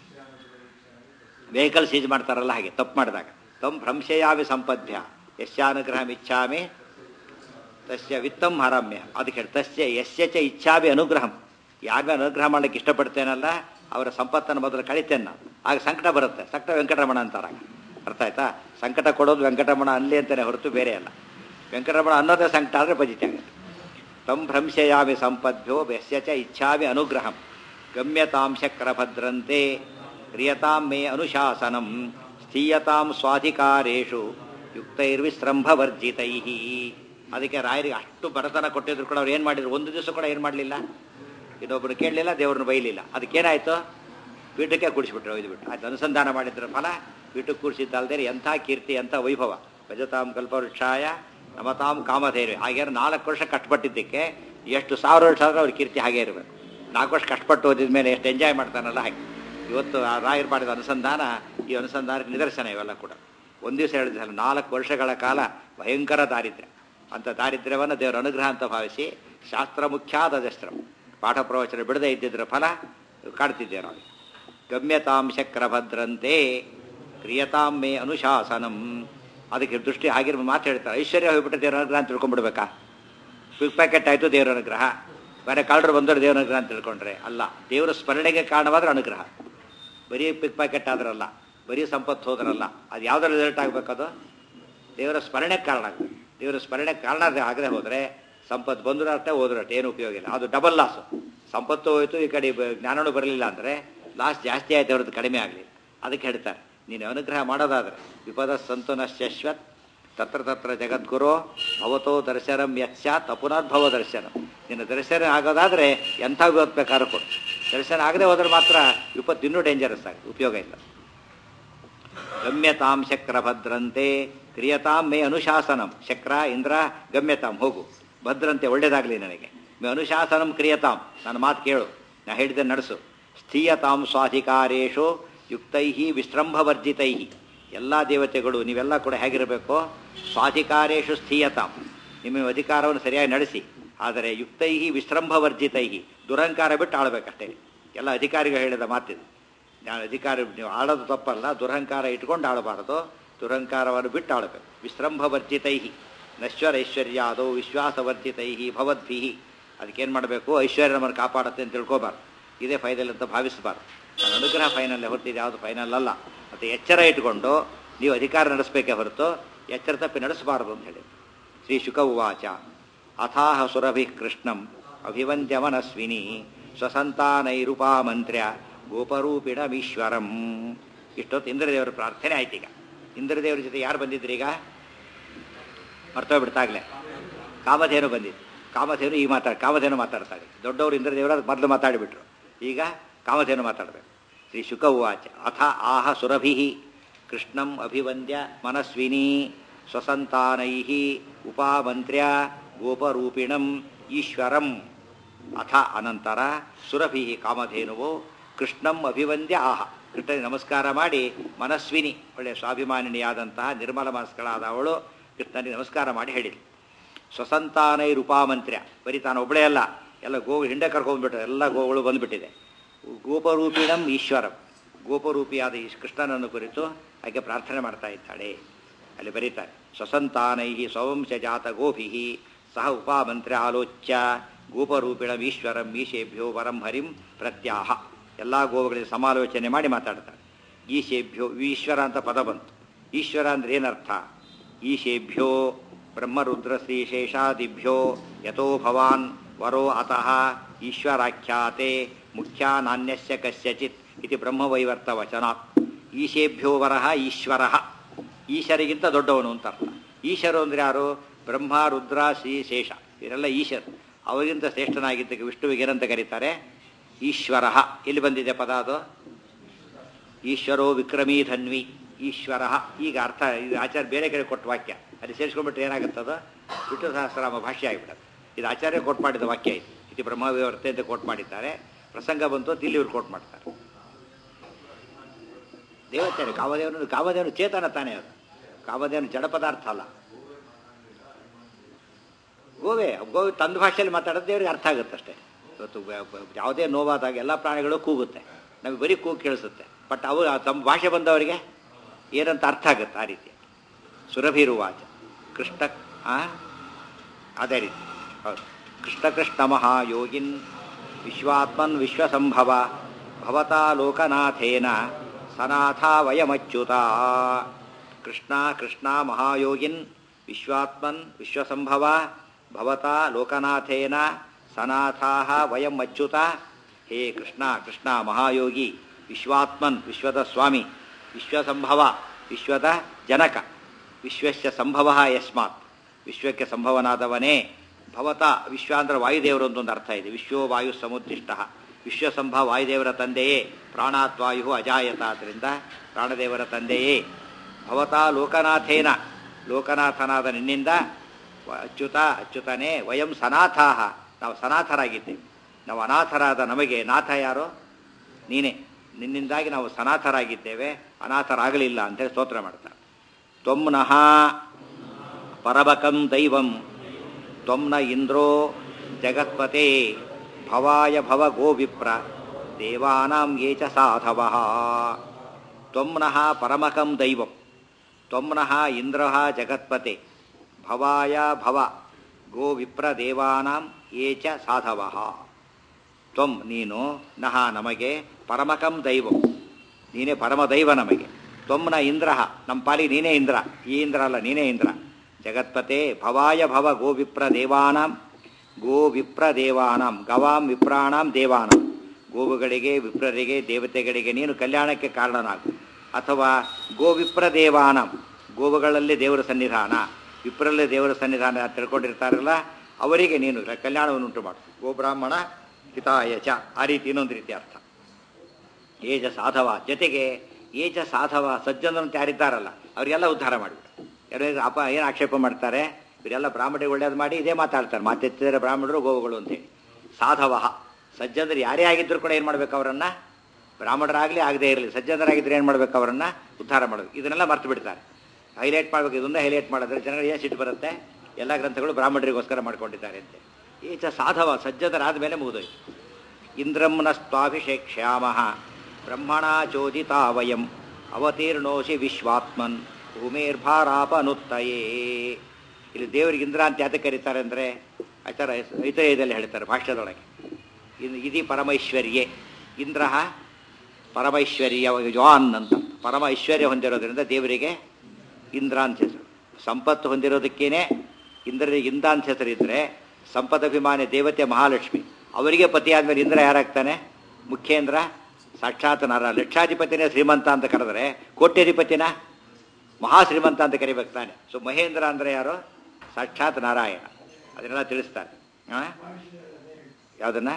ವೆಹಿಕಲ್ ಸೀಜ್ ಮಾಡ್ತಾರಲ್ಲ ಹಾಗೆ ತಪ್ಪು ಮಾಡಿದಾಗ ತಮ್ ಭ್ರಂಶಯಾಮಿ ಸಂಪದ್ಭ್ಯ ಯಶ್ಯಾನುಗ್ರಹಂ ಇಚ್ಛಾಮಿ ತಸ್ಯ ವಿತ್ತಂ ಹರಾಮ್ಯ ಅದಕ್ಕೆ ಹೇಳಿ ತಸ್ಯ ಯಸ್ಯ ಚ ಇಚ್ಛಾಮಿ ಅನುಗ್ರಹಂ ಯಾರ ಅನುಗ್ರಹ ಮಾಡ್ಲಿಕ್ಕೆ ಇಷ್ಟಪಡ್ತೇನಲ್ಲ ಅವರ ಸಂಪತ್ತನ್ನು ಮೊದಲು ಕಳಿತೇನೆ ನಾನು ಆಗ ಸಂಕಟ ಬರುತ್ತೆ ಸಂಕಟ ವೆಂಕಟರಮಣ ಅಂತಾರ ಅರ್ಥ ಆಯ್ತಾ ಸಂಕಟ ಕೊಡೋದು ವೆಂಕಟರಮಣ ಅನ್ಲಿ ಅಂತಾನೆ ಹೊರತು ಬೇರೆ ಅಲ್ಲ ವೆಂಕಟರಮಣ ಅನ್ನೋದೇ ಸಂಕಟ ಆದರೆ ಬಜಿತೆ ಆಗುತ್ತೆ ತಂ ಭ್ರಂಶಯಾಮಿ ಸಂಪದ್ಭ್ಯೋ ಯಸ್ಯ ಚ ಇಚ್ಛಾಮಿ ಅನುಗ್ರಹಂ ಗಮ್ಯತಾಂ ಶಕ್ರಭದ್ರಂತೆ ಕ್ರಿಯತಾಂ ಮೇ ಅನುಶಾಸನಂ ಸ್ಥೀಯತಾಂ ಸ್ವಾಧಿಕಾರೇಷು ಯುಕ್ತೈರ್ವಿಶ್ರಂಭವರ್ಜಿತೈ ಅದಕ್ಕೆ ರಾಯರಿಗೆ ಅಷ್ಟು ಬಡತನ ಕೊಟ್ಟಿದ್ರು ಕೂಡ ಅವ್ರು ಏನು ಮಾಡಿದ್ರು ಒಂದು ದಿವಸ ಕೂಡ ಏನು ಮಾಡಲಿಲ್ಲ ಇನ್ನೊಬ್ಬರು ಕೇಳಲಿಲ್ಲ ದೇವ್ರನ್ನ ಬೈಲಿಲ್ಲ ಅದಕ್ಕೇನಾಯ್ತು ಪೀಠಕ್ಕೆ ಕೂಡಿಸ್ಬಿಟ್ರು ಒಯ್ದುಬಿಟ್ಟು ಆಯ್ತು ಅನುಸಂಧಾನ ಮಾಡಿದ್ರ ಫಲ ಪೀಠಕ್ಕೆ ಕೂಡಿಸಿದ್ದಲ್ದೇ ಎಂಥ ಕೀರ್ತಿ ಎಂಥ ವೈಭವ ಭಜತಾಂ ಕಲ್ಪವೃಕ್ಷಾಯ ನಮತಾಂ ಕಾಮಧೇನು ಹಾಗೆ ನಾಲ್ಕು ವರ್ಷ ಕಷ್ಟಪಟ್ಟಿದ್ದಕ್ಕೆ ಎಷ್ಟು ಸಾವಿರ ವರ್ಷ ಆದರೂ ಅವ್ರ ಕೀರ್ತಿ ಹಾಗೆ ಇರಬೇಕು ನಾಲ್ಕು ವರ್ಷ ಕಷ್ಟಪಟ್ಟು ಓದಿದ ಮೇಲೆ ಎಷ್ಟು ಎಂಜಾಯ್ ಮಾಡ್ತಾನಲ್ಲ ಹಾಗೆ ಇವತ್ತು ಆ ರಾಯರು ಮಾಡಿದ ಅನುಸಂಧಾನ ಈ ಅನುಸಂಧಾನಕ್ಕೆ ನಿದರ್ಶನ ಇವೆಲ್ಲ ಕೂಡ ಒಂದು ದಿವಸ ಹೇಳಿದ ನಾಲ್ಕು ವರ್ಷಗಳ ಕಾಲ ಭಯಂಕರ ದಾರಿದ್ರ್ಯ ಅಂಥ ದಾರಿದ್ರ್ಯವನ್ನು ದೇವರ ಅನುಗ್ರಹ ಅಂತ ಭಾವಿಸಿ ಶಾಸ್ತ್ರ ಮುಖ್ಯಾದ ದಸ್ತ್ರ ಪಾಠ ಪ್ರವಚನ ಬಿಡದೇ ಇದ್ದಿದ್ದರ ಫಲ ಕಾಡ್ತಿದ್ದೆ ನಾವು ಗಮ್ಯತಾಂ ಶಕ್ರಭದ್ರಂತೆ ಕ್ರಿಯತಾಂ ಮೇ ಅನುಶಾಸನಂ ಅದಕ್ಕೆ ದೃಷ್ಟಿ ಆಗಿರೋ ಮಾತು ಹೇಳ್ತಾರೆ ಐಶ್ವರ್ಯ ಹೋಗ್ಬಿಟ್ಟು ದೇವರ ಅನುಗ್ರಹ ಅಂತ ತಿಳ್ಕೊಂಡ್ಬಿಡ್ಬೇಕಾ ಪಿಕ್ ಪ್ಯಾಕೆಟ್ ಆಯಿತು ದೇವರ ಅನುಗ್ರಹ ಬೇರೆ ಕಳ್ಳರು ಬಂದರು ದೇವರ ಅನುಗ್ರಹ ಅಂತ ತಿಳ್ಕೊಂಡ್ರೆ ಅಲ್ಲ ದೇವರ ಸ್ಮರಣೆಗೆ ಕಾರಣವಾದ್ರೆ ಅನುಗ್ರಹ ಬರೀ ಪಿಕ್ ಪ್ಯಾಕೆಟ್ ಆದ್ರಲ್ಲ ಬರೀ ಸಂಪತ್ತು ಹೋದ್ರಲ್ಲ ಅದು ಯಾವ್ದ್ರ ರಿಸಲ್ಟ್ ಆಗಬೇಕದು ದೇವರ ಸ್ಮರಣೆಗೆ ಕಾರಣ ಆಗ್ತದೆ ದೇವರ ಸ್ಮರಣೆಗೆ ಕಾರಣ ಆಗದೆ ಹೋದರೆ ಸಂಪತ್ತು ಬಂದರೂ ಅಷ್ಟೇ ಹೋದ್ರೂ ಅಷ್ಟೇ ಏನು ಉಪಯೋಗ ಇಲ್ಲ ಅದು ಡಬಲ್ ಲಾಸು ಸಂಪತ್ತು ಹೋಯ್ತು ಈ ಕಡೆ ಬ- ಜ್ಞಾನನೂ ಬರಲಿಲ್ಲ ಅಂದರೆ ಲಾಸ್ ಜಾಸ್ತಿ ಆಯ್ತು ಅವ್ರದ್ದು ಕಡಿಮೆ ಆಗಲಿ ಅದಕ್ಕೆ ಹೇಳ್ತಾರೆ ನೀನು ಅನುಗ್ರಹ ಮಾಡೋದಾದ್ರೆ ವಿಪದ ಸಂತುನ ಶಶ್ವತ್ ತತ್ರ ತತ್ರ ಜಗದ್ಗುರು ಭವತೋ ದರ್ಶನಂ ಯತ್ಸ್ಯಾತ್ ಅಪುನರ್ಭವ ದರ್ಶನ ನಿನ್ನ ದರ್ಶನ ಆಗೋದಾದರೆ ಎಂಥ ವಿಪತ್ತು ಬೇಕಾದ್ರೂ ಕೊಡು ದರ್ಶನ ಆಗದೆ ಹೋದ್ರೆ ಮಾತ್ರ ವಿಪತ್ತು ಇನ್ನೂ ಡೇಂಜರಸ್ ಆಗುತ್ತೆ ಉಪಯೋಗ ಇಲ್ಲ ಗಮ್ಯತಾಂ ಶಕ್ರ ಭದ್ರಂತೆ ಕ್ರಿಯತಾಂ ಮೇ ಅನುಶಾಸನಂ ಶಕ್ರ ಇಂದ್ರ ಗಮ್ಯತಾಂ ಹೋಗು ಭದ್ರಂತೆ ಒಳ್ಳೇದಾಗಲಿ ನನಗೆ ಮೇ ಅನುಶಾಸನಂ ಕ್ರಿಯತಾಂ ನನ್ನ ಮಾತು ಕೇಳು ನಾ ಹೇಳಿದೆ ನಡೆಸು ಸ್ಥೀಯತಾಂ ಸ್ವಾಧಿಕಾರೇಶು ಯುಕ್ತೈ ವಿಶ್ರಂಭವರ್ಜಿತೈ ಎಲ್ಲ ದೇವತೆಗಳು ನೀವೆಲ್ಲ ಕೂಡ ಹೇಗಿರಬೇಕು ಸ್ವಾಧಿಕಾರೇಶು ಸ್ಥೀಯತಾಂ ನಿಮ್ಮ ಅಧಿಕಾರವನ್ನು ಸರಿಯಾಗಿ ನಡೆಸಿ ಆದರೆ ಯುಕ್ತೈ ವಿಶ್ರಂಭವರ್ಜಿತೈ ದುರಂಕಾರ ಬಿಟ್ಟು ಆಳ್ಬೇಕಷ್ಟೇ ಎಲ್ಲ ಅಧಿಕಾರಿಗಳು ಹೇಳಿದ ಮಾತಿದು ನಾನು ಅಧಿಕಾರ ನೀವು ಆಳೋದು ತಪ್ಪಲ್ಲ ದುರಹಂಕಾರ ಇಟ್ಕೊಂಡು ಆಳಬಾರದು ದುರಹಂಕಾರವನ್ನು ಬಿಟ್ಟು ಆಳಬೇಕು ವಿಶ್ರಂಭವರ್ಜಿತೈ ನಶ್ವರ ಐಶ್ವರ್ಯಾದೋ ವಿಶ್ವಾಸವರ್ಜಿತೈ ಭವದ್ಭಿ ಅದಕ್ಕೇನು ಮಾಡಬೇಕು ಐಶ್ವರ್ಯ ನಮ್ಮನ್ನು ಕಾಪಾಡುತ್ತೆ ಅಂತ ತಿಳ್ಕೊಬಾರ್ದು ಇದೇ ಫೈನಲ್ ಅಂತ ಭಾವಿಸಬಾರ್ದು ನನ್ನ ಅನುಗ್ರಹ ಫೈನಲ್ ಹೊರತಿದ್ದು ಯಾವುದು ಫೈನಲ್ ಅಲ್ಲ ಮತ್ತು ಎಚ್ಚರ ಇಟ್ಕೊಂಡು ನೀವು ಅಧಿಕಾರ ನಡೆಸಬೇಕೇ ಹೊರತು ಎಚ್ಚರ ತಪ್ಪಿ ನಡೆಸಬಾರದು ಅಂತ ಹೇಳಿ ಶ್ರೀ ಶುಕ ಉವಾಚ ಅಥಾಹ ಸುರಭಿ ಕೃಷ್ಣಂ ಅಭಿವಂದ್ಯಮನಸ್ವಿನಿ ಸ್ವಸಂತಾನೈರುಪಾಮಂತ್ರ್ಯ ಗೋಪರೂಪಿಣಮೀಶ್ವರಂ ಇಷ್ಟೊತ್ತು ಇಂದ್ರದೇವರ ಪ್ರಾರ್ಥನೆ ಆಯ್ತು ಈಗ ಇಂದ್ರದೇವರ ಜೊತೆ ಯಾರು ಬಂದಿದ್ರು ಈಗ ಮರ್ತೋಗ್ಬಿಡ್ತಾಗ್ಲೇ ಕಾಮಧೇನು ಬಂದಿದ್ದು ಕಾಮಧೇನು ಈಗ ಮಾತಾಡ ಕಾಮಧೇನು ಮಾತಾಡ್ತಾಳೆ ದೊಡ್ಡವರು ಇಂದ್ರದೇವರ ಮೊದಲು ಮಾತಾಡಿಬಿಟ್ರು ಈಗ ಕಾಮಧೇನು ಮಾತಾಡಬೇಕು ಶ್ರೀ ಶುಕ ಉವಾಚ ಅಥ ಆಹ ಸುರಭಿ ಕೃಷ್ಣಂ ಅಭಿವಂದ್ಯ ಮನಸ್ವಿನಿ ಸ್ವಸಂತಾನೈ ಉಪಾಮಂತ್ರ್ಯ ಗೋಪರೂಪಿಣಂ ಈಶ್ವರಂ ಅಥ ಅನಂತರ ಸುರಭಿ ಕಾಮಧೇನುವು ಕೃಷ್ಣಂ ಅಭಿವಂದ್ಯ ಆಹ ಕೃಷ್ಣನಿಗೆ ನಮಸ್ಕಾರ ಮಾಡಿ ಮನಸ್ವಿನಿ ಒಳ್ಳೆಯ ಸ್ವಾಭಿಮಾನಿನಿಯಾದಂತಹ ನಿರ್ಮಲ ಮನಸ್ಕಳಾದ ಅವಳು ಕೃಷ್ಣನಿಗೆ ನಮಸ್ಕಾರ ಮಾಡಿ ಹೇಳಿದ್ಳು ಸ್ವಸಂತಾನೈ ರೂಪಾಮಂತ್ರ್ಯ ಬರೀ ತಾನು ಒಬ್ಬಳೇ ಅಲ್ಲ ಎಲ್ಲ ಗೋ ಹಿಂಡೆ ಕರ್ಕೊಂಡ್ಬಿಟ್ರು ಎಲ್ಲ ಗೋಗಳು ಬಂದುಬಿಟ್ಟಿದೆ ಗೋಪರೂಪಿಣಂ ಈಶ್ವರಂ ಗೋಪರೂಪಿಯಾದ ಈ ಕೃಷ್ಣನನ್ನು ಕುರಿತು ಆಕೆ ಪ್ರಾರ್ಥನೆ ಮಾಡ್ತಾ ಇದ್ದಾಳೆ ಅಲ್ಲಿ ಬರೀತಾರೆ ಸ್ವಸಂತಾನೈ ಸ್ವವಂಶ ಜಾತ ಗೋಭಿ ಸಹ ಉಪಾಮಂತ್ರ್ಯ ಆಲೋಚ್ಯ ಗೋಪರೂಪಿಣಂ ಈಶ್ವರಂ ಈಶೇಭ್ಯೋ ವರಂ ಹರಿಂ ಪ್ರತ್ಯಾಹ ಎಲ್ಲ ಗೋವುಗಳಿಗೆ ಸಮಾಲೋಚನೆ ಮಾಡಿ ಮಾತಾಡ್ತಾರೆ ಈಶೇಭ್ಯೋ ಈಶ್ವರ ಅಂತ ಪದ ಬಂತು ಈಶ್ವರ ಅಂದ್ರೆ ಏನರ್ಥ ಈಶೇಭ್ಯೋ ಬ್ರಹ್ಮರುದ್ರ ಶ್ರೀ ಶೇಷಾದಿಭ್ಯೋ ಯಥೋ ಭವಾನ್ ವರೋ ಅತಃ ಈಶ್ವರಾಖ್ಯಾತೆ ಮುಖ್ಯ ನಾಣ್ಯಸ್ಯ ಕಸ್ಯಚಿತ್ ಇದು ಬ್ರಹ್ಮವೈವರ್ತ ವಚನಾತ್ ಈಶೇಭ್ಯೋ ವರಃ ಈಶ್ವರ ಈಶ್ವರಿಗಿಂತ ದೊಡ್ಡವನು ಅಂತ ಅರ್ಥ ಈಶ್ವರು ಅಂದ್ರೆ ಯಾರು ಬ್ರಹ್ಮ ರುದ್ರ ಶ್ರೀ ಶೇಷ ಇವರೆಲ್ಲ ಈಶ್ವರ್ ಅವರಿಗಿಂತ ಶ್ರೇಷ್ಠನಾಗಿದ್ದಕ್ಕೆ ವಿಷ್ಣುವಿಗೆ ಏನಂತ ಕರೀತಾರೆ ಈಶ್ವರ ಇಲ್ಲಿ ಬಂದಿದೆ ಪದ ಅದು ಈಶ್ವರೋ ವಿಕ್ರಮೀ ಧನ್ವಿ ಈಶ್ವರ ಈಗ ಅರ್ಥ ಇದು ಆಚಾರ್ಯ ಬೇರೆ ಕಡೆ ಕೊಟ್ಟ ವಾಕ್ಯ ಅಲ್ಲಿ ಸೇರಿಸ್ಕೊಂಡ್ಬಿಟ್ರೆ ಏನಾಗುತ್ತದ ವಿಷ್ಣು ಸಹಸ್ರಾಮ ಭಾಷೆ ಆಗಿಬಿಡೋದು ಇದು ಆಚಾರ್ಯ ಕೋಟ್ ಮಾಡಿದ ವಾಕ್ಯ ಇದು ಇದು ಬ್ರಹ್ಮವ್ಯವರ್ತೆ ಅಂತ ಕೋಟ್ ಮಾಡಿದ್ದಾರೆ ಪ್ರಸಂಗ ಬಂತು ಅಂತ ಇಲ್ಲಿ ಇವ್ರು ಕೋಟ್ ಮಾಡ್ತಾರೆ ದೇವತೆ ಕಾಮದೇವನು ಕಾಮದೇವನು ಚೇತನ ತಾನೇ ಅದು ಕಾಮದೇವನು ಜಡ ಪದಾರ್ಥ ಅಲ್ಲ ಗೋವೆ ಗೋವೆ ತಂದ ಭಾಷೆಯಲ್ಲಿ ಮಾತಾಡೋದು ದೇವ್ರಿಗೆ ಅರ್ಥ ಆಗುತ್ತೆ ಅಷ್ಟೇ ಇವತ್ತು ಬ- ಬ- ಯಾವುದೇ ನೋವಾದಾಗ ಎಲ್ಲ ಪ್ರಾಣಿಗಳು ಕೂಗುತ್ತೆ ನಮಗೆ ಬರೀ ಕೂಗು ಕೇಳಿಸುತ್ತೆ ಬಟ್ ಅವು ತಮ್ಮ ಭಾಷೆ ಬಂದವರಿಗೆ ಏನಂತ ಅರ್ಥ ಆಗುತ್ತೆ ಆ ರೀತಿ ಸುರಭಿರುವಾಚ ಕೃಷ್ಣ ಆ? ಅದೇ ರೀತಿ ಹೌದು ಕೃಷ್ಣ ಕೃಷ್ಣ ಮಹಾಯೋಗಿನ್ ವಿಶ್ವಾತ್ಮನ್ ವಿಶ್ವಸಂಭವ ಭವತಾ ಲೋಕನಾಥೇನ ಸನಾಥ ವಯಮಚ್ಯುತ ಕೃಷ್ಣ ಕೃಷ್ಣ ಮಹಾಯೋಗಿನ್ ವಿಶ್ವಾತ್ಮನ್ ವಿಶ್ವಸಂಭವ ಭವತಾ ಲೋಕನಾಥೇನ ಸನಾಥಾಹ ವಯಂ ಅಚ್ಯುತ ಹೇ ಕೃಷ್ಣ ಕೃಷ್ಣ ಮಹಾಯೋಗಿ ವಿಶ್ವಾತ್ಮನ್ ವಿಶ್ವದ ಸ್ವಾಮಿ ವಿಶ್ವಸಂಭವ ವಿಶ್ವದ ಜನಕ ವಿಶ್ವಸ್ಯ ಸಂಭವ ಯಸ್ಮಾತ್ ವಿಶ್ವಕ್ಕೆ ಸಂಭವನಾದವನೇ ಭವತ ವಿಶ್ವ ಅಂದ್ರೆ ವಾಯುದೇವರು ಅಂತ ಒಂದು ಅರ್ಥ ಇದೆ ವಿಶ್ವೋ ವಾಯು ಸಮುದ್ದಿಷ್ಟ ವಿಶ್ವಸಂಭವ ವಾಯುದೇವರ ತಂದೆಯೇ ಪ್ರಾಣಾತ್ ವಾಯು ಅಜಾಯತ ಆದ್ದರಿಂದ ಪ್ರಾಣದೇವರ ತಂದೆಯೇ ಭವತಾ ಲೋಕನಾಥೇನ ಲೋಕನಾಥನಾದ ನಿನ್ನಿಂದ ವ- ಅಚ್ಯುತ ಅಚ್ಯುತನೇ ವಯಂ ಸನಾಥಾಹ ನಾವು ಸನಾಥರಾಗಿದ್ದೇವೆ ನಾವು ಅನಾಥರಾದ ನಮಗೆ ನಾಥ ಯಾರು ನೀನೇ ನಿನ್ನಿಂದಾಗಿ ನಾವು ಸನಾಥರಾಗಿದ್ದೇವೆ ಅನಾಥರಾಗಲಿಲ್ಲ ಅಂತೇಳಿ ಸ್ತೋತ್ರ ಮಾಡ್ತಾರೆ ತ್ವಮ್ನಃ ಪರಬಕಂ ದೈವಂ ತ್ವಮ್ನ ಇಂದ್ರೋ ಜಗತ್ಪತೆ ಭವಾಯ ಭವ ಗೋ ವಿಪ್ರ ದೇವಾನಾಂ ಯೇ ಚ ಸಾಧವಃ ತ್ವಮ್ನಃ ಪರಮಕಂ ದೈವಂ ತ್ವಮ್ನಃ ಇಂದ್ರಃ ಜಗತ್ಪತೆ ಭವಾಯ ಭವ ಗೋ ವಿಪ್ರ ದೇವಾನಾಂ ಯೇ ಚ ಸಾಧವಃ ತ್ವಂ ನೀನು ನಹ ನಮಗೆ ಪರಮಕಂ ದೈವಂ ನೀನೇ ಪರಮದೈವ ನಮಗೆ ತ್ವಮ್ನ ಇಂದ್ರ ನಮ್ಮ ಪಾಲಿ ನೀನೇ ಇಂದ್ರ ಈ ಇಂದ್ರ ಅಲ್ಲ ನೀನೇ ಇಂದ್ರ ಜಗತ್ಪತೆ ಭವಾಯ ಭವ ಗೋ ವಿಪ್ರ ದೇವಾನಾಂ ಗೋ ವಿಪ್ರ ದೇವಾನಾಂ ಗವಾಂ ವಿಪ್ರಾಣಾಂ ದೇವಾನಾಂ ಗೋವುಗಳಿಗೆ ವಿಪ್ರರಿಗೆ ದೇವತೆಗಳಿಗೆ ನೀನು ಕಲ್ಯಾಣಕ್ಕೆ ಕಾರಣನಾಗು ಅಥವಾ ಗೋ ವಿಪ್ರ ದೇವಾನಾಂ ಗೋವುಗಳಲ್ಲಿ ದೇವರ ಸನ್ನಿಧಾನ ವಿಪ್ರಲ್ಲಿ ದೇವರ ಸನ್ನಿಧಾನ ಅಂತ ತಿಳ್ಕೊಂಡಿರ್ತಾರಲ್ಲ ಅವರಿಗೆ ನೀನು ಕಲ್ಯಾಣವನ್ನು ಉಂಟು ಮಾಡು ಗೋಬ್ರಾಹ್ಮಣ ಹಿತಾಯ ಚ ಆ ರೀತಿ ಇನ್ನೊಂದು ರೀತಿ ಅರ್ಥ ಏಜ ಸಾಧವ ಜೊತೆಗೆ ಏಜ ಸಾಧವ ಸಜ್ಜನಂತ ಯಾರಿದ್ದಾರಲ್ಲ ಅವರಿಗೆಲ್ಲ ಉದ್ಧಾರ ಮಾಡಿಬಿಡು ಯಾರು ಅಪ ಏನು ಆಕ್ಷೇಪ ಮಾಡ್ತಾರೆ ಇವರೆಲ್ಲ ಬ್ರಾಹ್ಮಣರಿಗೆ ಒಳ್ಳೇದು ಮಾಡಿ ಇದೇ ಮಾತಾಡ್ತಾರೆ ಮಾತೆತ್ತಿದರೆ ಬ್ರಾಹ್ಮಣರು ಗೋವುಗಳು ಅಂತೇಳಿ ಸಾಧವ ಸಜ್ಜನರು ಯಾರೇ ಆಗಿದ್ರು ಕೂಡ ಏನು ಮಾಡ್ಬೇಕು ಅವರನ್ನು ಬ್ರಾಹ್ಮಣರಾಗಲಿ ಆಗದೇ ಇರಲಿ ಸಜ್ಜನರಾಗಿದ್ದರೆ ಏನು ಮಾಡ್ಬೇಕು ಅವರನ್ನು ಉದ್ಧಾರ ಮಾಡಬೇಕು ಇದನ್ನೆಲ್ಲ ಮರ್ತು ಬಿಡ್ತಾರೆ ಹೈಲೈಟ್ ಮಾಡಬೇಕು ಇದೊಂದೇ ಹೈಲೈಟ್ ಮಾಡಿದ್ರೆ ಜನಗಳಿಗೆ ಏನು ಸಿಟ್ಟು ಬರುತ್ತೆ ಎಲ್ಲ ಗ್ರಂಥಗಳು ಬ್ರಾಹ್ಮಣರಿಗೋಸ್ಕರ ಮಾಡ್ಕೊಂಡಿದ್ದಾರೆ ಅಂತೆ ಈಚ ಸಾಧವ ಸಜ್ಜನರಾದ ಮೇಲೆ ಮುಗಿದೋಯ್ತು ಇಂದ್ರಂನ ಸ್ವಾಭಿಷೇಕ್ಷ್ಯಾಮ ಬ್ರಹ್ಮಣ ಚೋದಿತಾ ವಯಂ ಅವತೀರ್ಣೋಷಿ ವಿಶ್ವಾತ್ಮನ್ ಭೂಮೇರ್ಭಾರಾಪನುತ್ತಯೇ ಇಲ್ಲಿ ದೇವರಿಗೆ ಇಂದ್ರ ಅಂತ ಯಾತಕ್ಕೆ ಕರೀತಾರೆ ಅಂದರೆ ಆಚಾರ ಐತರೇಯದಲ್ಲಿ ಹೇಳ್ತಾರೆ ಭಾಷ್ಯದೊಳಗೆ ಇದು ಇದಿ ಪರಮೈಶ್ವರ್ಯೇ ಇಂದ್ರ ಪರಮೈಶ್ವರ್ಯ ಜಾನ್ ಅಂತ ಪರಮ ಐಶ್ವರ್ಯ ಹೊಂದಿರೋದ್ರಿಂದ ದೇವರಿಗೆ ಇಂದ್ರ ಅಂತ ಹೆಸರು ಸಂಪತ್ತು ಹೊಂದಿರೋದಕ್ಕೇನೆ ಇಂದ್ರನಿಗೆ ಇಂದ ಅಂತ ಹೆಸರಿದ್ರೆ ಸಂಪದಭಿಮಾನಿ ದೇವತೆ ಮಹಾಲಕ್ಷ್ಮಿ ಅವರಿಗೆ ಪತಿ ಆದಮೇಲೆ ಇಂದ್ರ ಯಾರಾಗ್ತಾನೆ ಮುಖ್ಯೇಂದ್ರ ಸಾಕ್ಷಾತ್ ನರ ಲಕ್ಷಾಧಿಪತಿನೇ ಶ್ರೀಮಂತ ಅಂತ ಕರೆದ್ರೆ ಕೋಟ್ಯಾಧಿಪತಿನ ಮಹಾಶ್ರೀಮಂತ ಅಂತ ಕರಿಬೇಕು ತಾನೆ ಸೊ ಮಹೇಂದ್ರ ಅಂದರೆ ಯಾರು ಸಾಕ್ಷಾತ್ ನಾರಾಯಣ ಅದನ್ನೆಲ್ಲ ತಿಳಿಸ್ತಾರೆ ಆ? ಯಾವುದನ್ನ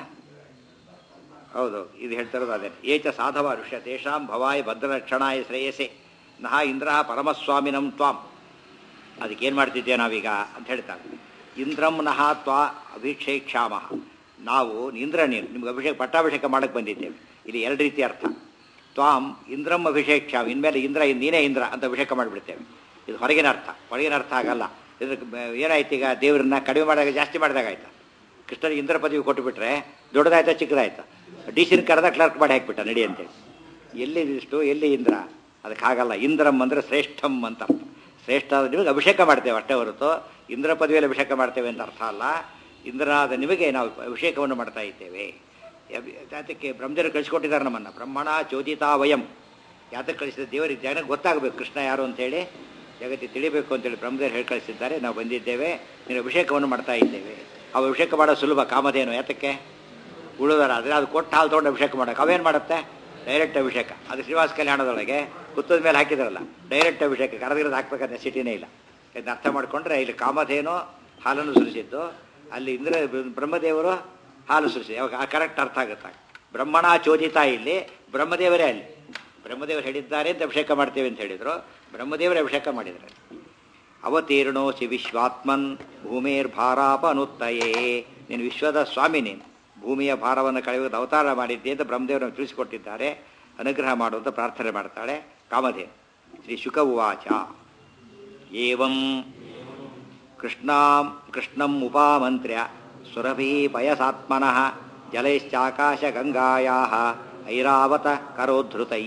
ಹೌದು ಇದು ಹೇಳ್ತಿರೋದು ಅದೇ ಏಚ ಸಾಧವ ಋಷ್ಯ ತೇಷಾಂ ಭವಾಯ ಭದ್ರರಕ್ಷಣಾಯ ಶ್ರೇಯಸೆ ನಹ ಇಂದ್ರ ಪರಮಸ್ವಾಮಿನಂ ತ್ವಾಂ ಅದಕ್ಕೇನು ಮಾಡ್ತಿದ್ದೆ ನಾವೀಗ ಅಂತ ಹೇಳ್ತಾರೆ ಇಂದ್ರಂ ನಹ ತ್ವಾ ಅಭಿಷೇಕ್ಷಾಮ ನಾವು ಇಂದ್ರ ನೀನು ನಿಮ್ಗೆ ಅಭಿಷೇಕ ಪಟ್ಟಾಭಿಷೇಕ ಮಾಡಕ್ಕೆ ಬಂದಿದ್ದೇವೆ ಇಲ್ಲಿ ಎರಡು ರೀತಿ ಅರ್ಥ ತ್ವಾಂ ಇಂದ್ರಂ ಅಭಿಷೇಕ್ಷಾಮ ಇನ್ಮೇಲೆ ಇಂದ್ರ ನೀನೇ ಇಂದ್ರ ಅಂತ ಅಭಿಷೇಕ ಮಾಡಿಬಿಡ್ತೇವೆ ಇದು ಹೊರಗಿನ ಅರ್ಥ ಹೊರಗಿನ ಅರ್ಥ ಆಗಲ್ಲ ಇದಕ್ಕೆ ಬ- ಏನಾಯ್ತು ಈಗ ದೇವರನ್ನ ಕಡಿಮೆ ಮಾಡಿದಾಗ ಜಾಸ್ತಿ ಮಾಡಿದಾಗ ಆಯ್ತಾ ಕೃಷ್ಣನಿಗೆ ಇಂದ್ರ ಪದವಿ ಕೊಟ್ಟುಬಿಟ್ರೆ ದೊಡ್ಡದಾಯ್ತಾ ಚಿಕ್ಕದಾಯ್ತಾ ಡಿ ಸಿನ ಕರೆದ ಕ್ಲರ್ಕ್ ಮಾಡಿ ಹಾಕ್ಬಿಟ್ಟ ನಡಿ ಅಂತೇಳಿ ಎಲ್ಲಿ ಇಷ್ಟು ಎಲ್ಲಿ ಇಂದ್ರ ಅದಕ್ಕೆ ಹಾಗಲ್ಲ ಇಂದ್ರಂ ಅಂದರೆ ಶ್ರೇಷ್ಠಂ ಅಂತ ಅರ್ಥ ಶ್ರೇಷ್ಠ ಆದ ನಿಮಗೆ ಅಭಿಷೇಕ ಮಾಡ್ತೇವೆ ಅಷ್ಟೇ ಹೊರತು ಇಂದ್ರ ಪದವಿಯಲ್ಲಿ ಅಭಿಷೇಕ ಮಾಡ್ತೇವೆ ಅಂತ ಅರ್ಥ ಅಲ್ಲ ಇಂದ್ರನಾದ ನಿಮಗೆ ನಾವು ಅಭಿಷೇಕವನ್ನು ಮಾಡ್ತಾ ಇದ್ದೇವೆ ಅಭಿ- ಯಾತಕ್ಕೆ ಬ್ರಹ್ಮದೇವರು ಕಳಿಸ್ಕೊಟ್ಟಿದ್ದಾರೆ ನಮ್ಮನ್ನು ಬ್ರಹ್ಮಣ ಚೋದಿತಾ ವಯಂ ಯಾತಕ್ಕೆ ಕಳಿಸಿದ ದೇವರಿಗೆ ಜನಕ್ಕೆ ಗೊತ್ತಾಗಬೇಕು ಕೃಷ್ಣ ಯಾರು ಅಂತೇಳಿ ಜಗತ್ತಿಗೆ ತಿಳಿಬೇಕು ಅಂತೇಳಿ ಬ್ರಹ್ಮದೇವರು ಹೇಳಿ ಕಳಿಸಿದ್ದಾರೆ ನಾವು ಬಂದಿದ್ದೇವೆ ನೀನು ಅಭಿಷೇಕವನ್ನು ಮಾಡ್ತಾ ಇದ್ದೇವೆ ಅವು ಅಭಿಷೇಕ ಮಾಡೋದು ಸುಲಭ ಕಾಮಧೇನು ಯಾತಕ್ಕೆ ಉಳಿದಾರ ಆದರೆ ಅದು ಕೊಟ್ಟು ಹಾಲು ತೊಗೊಂಡು ಅಭಿಷೇಕ ಮಾಡೋಕೆ ಅವೇನು ಮಾಡುತ್ತೆ ಡೈರೆಕ್ಟ್ ಅಭಿಷೇಕ ಅದು ಶ್ರೀವಾಸ ಕಲ್ಯಾಣದೊಳಗೆ ಕುತ್ತದ ಮೇಲೆ ಹಾಕಿದ್ರಲ್ಲ ಡೈರೆಕ್ಟ್ ಅಭಿಷೇಕ ಕರದಿರೋದು ಹಾಕ್ಬೇಕಾದ ನೆಸಿಟಿನೇ ಇಲ್ಲ ಇದನ್ನ ಅರ್ಥ ಮಾಡಿಕೊಂಡ್ರೆ ಇಲ್ಲಿ ಕಾಮಧೇನು ಹಾಲನ್ನು ಸುರಿಸಿದ್ದು ಅಲ್ಲಿ ಇಂದ್ರ ಬ್ರಹ್ಮದೇವರು ಹಾಲು ಸುರಿಸಿ ಅವಾಗ ಕರೆಕ್ಟ್ ಅರ್ಥ ಆಗುತ್ತೆ ಬ್ರಹ್ಮಣ ಚೋದಿತ ಇಲ್ಲಿ ಬ್ರಹ್ಮದೇವರೇ ಅಲ್ಲಿ ಬ್ರಹ್ಮದೇವರು ಹೇಳಿದ್ದಾರೆ ಅಂತ ಅಭಿಷೇಕ ಮಾಡ್ತೇವೆ ಅಂತ ಹೇಳಿದ್ರು ಬ್ರಹ್ಮದೇವರೇ ಅಭಿಷೇಕ ಮಾಡಿದ್ದಾರೆ ಅವತೀರ್ಣೋಸಿ ವಿಶ್ವಾತ್ಮನ್ ಭೂಮಿರ್ ಭಾರಾಪನುತ್ತಯೇ ನೀನು ವಿಶ್ವದ ಸ್ವಾಮಿ ನೀನು ಭೂಮಿಯ ಭಾರವನ್ನು ಕಳೆಯುವುದು ಅವತಾರ ಮಾಡಿದ್ದೆ ಅಂತ ಬ್ರಹ್ಮದೇವರನ್ನು ತಿಳಿಸಿಕೊಟ್ಟಿದ್ದಾರೆ ಅನುಗ್ರಹ ಮಾಡುವಂತ ಪ್ರಾರ್ಥನೆ ಮಾಡ್ತಾಳೆ ಕಾಮಧೇನು ಶ್ರೀ ಶುಕ ಉವಾಚ ಏವಂ ಕೃಷ್ಣಾಂ ಕೃಷ್ಣಂ ಉಪಾಮಂತ್ರ್ಯ ಸುರಭಿ ಪಯಸಾತ್ಮನಃ ಜಲೈಶ್ಚಾಕಾಶ ಗಂಗಾಯಾ ಐರಾವತ ಕರೋದ್ಧೃತೈ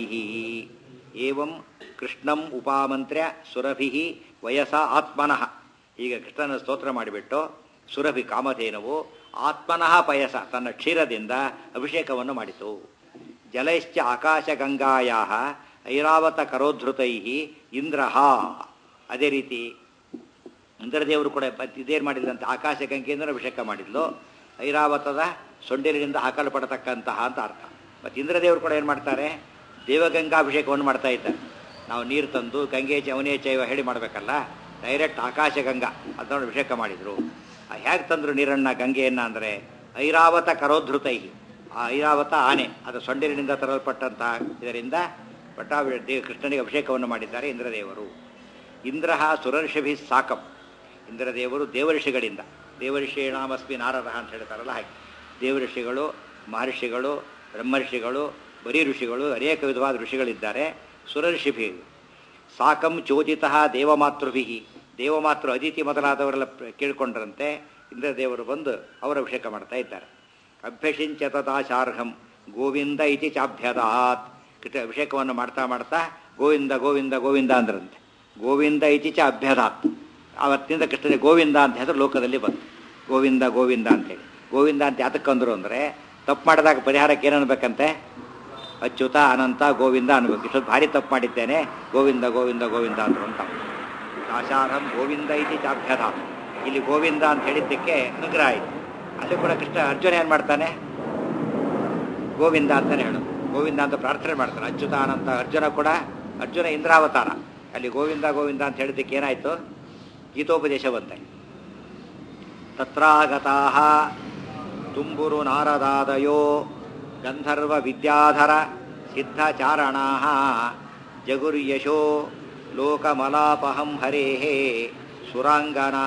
ಏವಂ ಕೃಷ್ಣಂ ಉಪಾಮಂತ್ರ್ಯ ಸುರಭಿ ವಯಸ ಆತ್ಮನಃ ಈಗ ಕೃಷ್ಣನ ಸ್ತೋತ್ರ ಮಾಡಿಬಿಟ್ಟು ಸುರಭಿ ಕಾಮಧೇನವು ಆತ್ಮನಃ ಪಯಸ ತನ್ನ ಕ್ಷೀರದಿಂದ ಅಭಿಷೇಕವನ್ನು ಮಾಡಿತು ಜಲೈಶ್ಚ ಆಕಾಶ ಗಂಗಾಯಾ ಐರಾವತ ಕರೋದ್ಧೃತೈ ಇಂದ್ರ ಅದೇ ರೀತಿ ಇಂದ್ರದೇವರು ಕೂಡ ಇದೇನು ಮಾಡಿದ್ರಂತೆ ಆಕಾಶ ಗಂಗೆಯಿಂದ ಅಭಿಷೇಕ ಮಾಡಿದ್ಲು ಐರಾವತದ ಸೊಂಡಿಲಿನಿಂದ ಹಾಕಲ್ಪಡತಕ್ಕಂತಹ ಅಂತ ಅರ್ಥ ಮತ್ತು ಇಂದ್ರದೇವರು ಕೂಡ ಏನು ಮಾಡ್ತಾರೆ ದೇವಗಂಗಾ ಅಭಿಷೇಕವನ್ನು ಮಾಡ್ತಾ ಇದ್ದಾರೆ ನಾವು ನೀರು ತಂದು ಗಂಗೆ ಚವನೇ ಚೈವ ಹೇಳಿ ಮಾಡಬೇಕಲ್ಲ ಡೈರೆಕ್ಟ್ ಆಕಾಶ ಗಂಗಾ ಅದನ್ನು ಅಭಿಷೇಕ ಮಾಡಿದರು ಹೇಗೆ ತಂದರು ನೀರನ್ನ ಗಂಗೆಯನ್ನ ಅಂದರೆ ಐರಾವತ ಕರೋದ್ಧೃತೈ ಆ ಐರಾವತ ಆನೆ ಅದು ಸೊಂಡಿಲಿನಿಂದ ತರಲ್ಪಟ್ಟಂತಹ ಇದರಿಂದ ಪಟ್ಟಾಭಿ ದೇವ ಕೃಷ್ಣನಿಗೆ ಅಭಿಷೇಕವನ್ನು ಮಾಡಿದ್ದಾರೆ ಇಂದ್ರದೇವರು ಇಂದ್ರ ಸುರರ್ಷಭಿ ಸಾಕಂ ಇಂದ್ರದೇವರು ದೇವಋಷಿಗಳಿಂದ ದೇವಋಷಿ ನಾಮಸ್ಮಿ ನಾರದ ಅಂತ ಹೇಳ್ತಾರಲ್ಲ ಹಾಗೆ ದೇವಋಷಿಗಳು ಮಹರ್ಷಿಗಳು ಬ್ರಹ್ಮರ್ಷಿಗಳು ಬರೀ ಋಷಿಗಳು ಅನೇಕ ವಿಧವಾದ ಋಷಿಗಳಿದ್ದಾರೆ ಸುರರ್ಷಿಭಿ ಸಾಕಂ ಚೋದಿತ ದೇವಮಾತೃಭಿ ದೇವಮಾತೃ ಅದಿತಿ ಮೊದಲಾದವರೆಲ್ಲ ಪ್ರ- ಕೇಳ್ಕೊಂಡ್ರಂತೆ ಇಂದ್ರದೇವರು ಬಂದು ಅವರ ಅಭಿಷೇಕ ಮಾಡ್ತಾ ಇದ್ದಾರೆ ಅಭ್ಯಸಿಂಚತದಾಶಾರ್ಹಂ ಗೋವಿಂದ ಇತಿ ಚಾಭ್ಯದಾತ್ ಕೃತ ಅಭಿಷೇಕವನ್ನು ಮಾಡ್ತಾ ಮಾಡ್ತಾ ಗೋವಿಂದ ಗೋವಿಂದ ಗೋವಿಂದ ಅಂದ್ರಂತೆ ಗೋವಿಂದ ಇತಿ ಚ ಅಭ್ಯದಾತ್ ಆವತ್ತಿಂದ ಕೃಷ್ಣನಿಗೆ ಗೋವಿಂದ ಅಂತ ಹೆಸರು ಲೋಕದಲ್ಲಿ ಬಂತು ಗೋವಿಂದ ಗೋವಿಂದ ಅಂತೇಳಿ ಗೋವಿಂದ ಅಂತ ಯಾತಕ್ಕಂದ್ರು ಅಂದರೆ ತಪ್ಪು ಮಾಡಿದಾಗ ಪರಿಹಾರಕ್ಕೆ ಏನು ಅನ್ಬೇಕಂತೆ ಅಚ್ಯುತ ಅನಂತ ಗೋವಿಂದ ಅನ್ಬೇಕು ಇಷ್ಟೊಂದು ಭಾರಿ ತಪ್ಪು ಮಾಡಿದ್ದೇನೆ ಗೋವಿಂದ ಗೋವಿಂದ ಗೋವಿಂದ ಅಂದ್ರು ಅಂತ ಆಚಾರಂ ಗೋವಿಂದ ಇತಿ ಚಾಭ್ಯದ ಇಲ್ಲಿ ಗೋವಿಂದ ಅಂತ ಹೇಳಿದ್ದಕ್ಕೆ ಅನುಗ್ರಹ ಆಯಿತು ಅಲ್ಲಿ ಕೂಡ ಕೃಷ್ಣ ಅರ್ಜುನ ಏನು ಮಾಡ್ತಾನೆ ಗೋವಿಂದ ಅಂತಾನೆ ಹೇಳೋದು ಗೋವಿಂದ ಅಂತ ಪ್ರಾರ್ಥನೆ ಮಾಡ್ತಾನೆ ಅಚ್ಯುತ ಅನಂತ ಅರ್ಜುನ ಕೂಡ ಅರ್ಜುನ ಇಂದ್ರಾವತಾರ ಅಲ್ಲಿ ಗೋವಿಂದ ಗೋವಿಂದ ಅಂತ ಹೇಳಿದ್ದಕ್ಕೆ ಏನಾಯಿತು ಗೀತೋಪದೇಶ ಬಂತೆ ತತ್ರಾಗತಾ ತುಂಬುರು ನಾರದಾದಯೋ ಗಂಧರ್ವ ವಿದ್ಯಾಧರ ಸಿದ್ಧಚಾರಣಾ ಜಗುರ್ಯಶೋ ಲೋಕಮಲಾಪಹಂ ಹರೇ ಸುರಾಂಗನಾ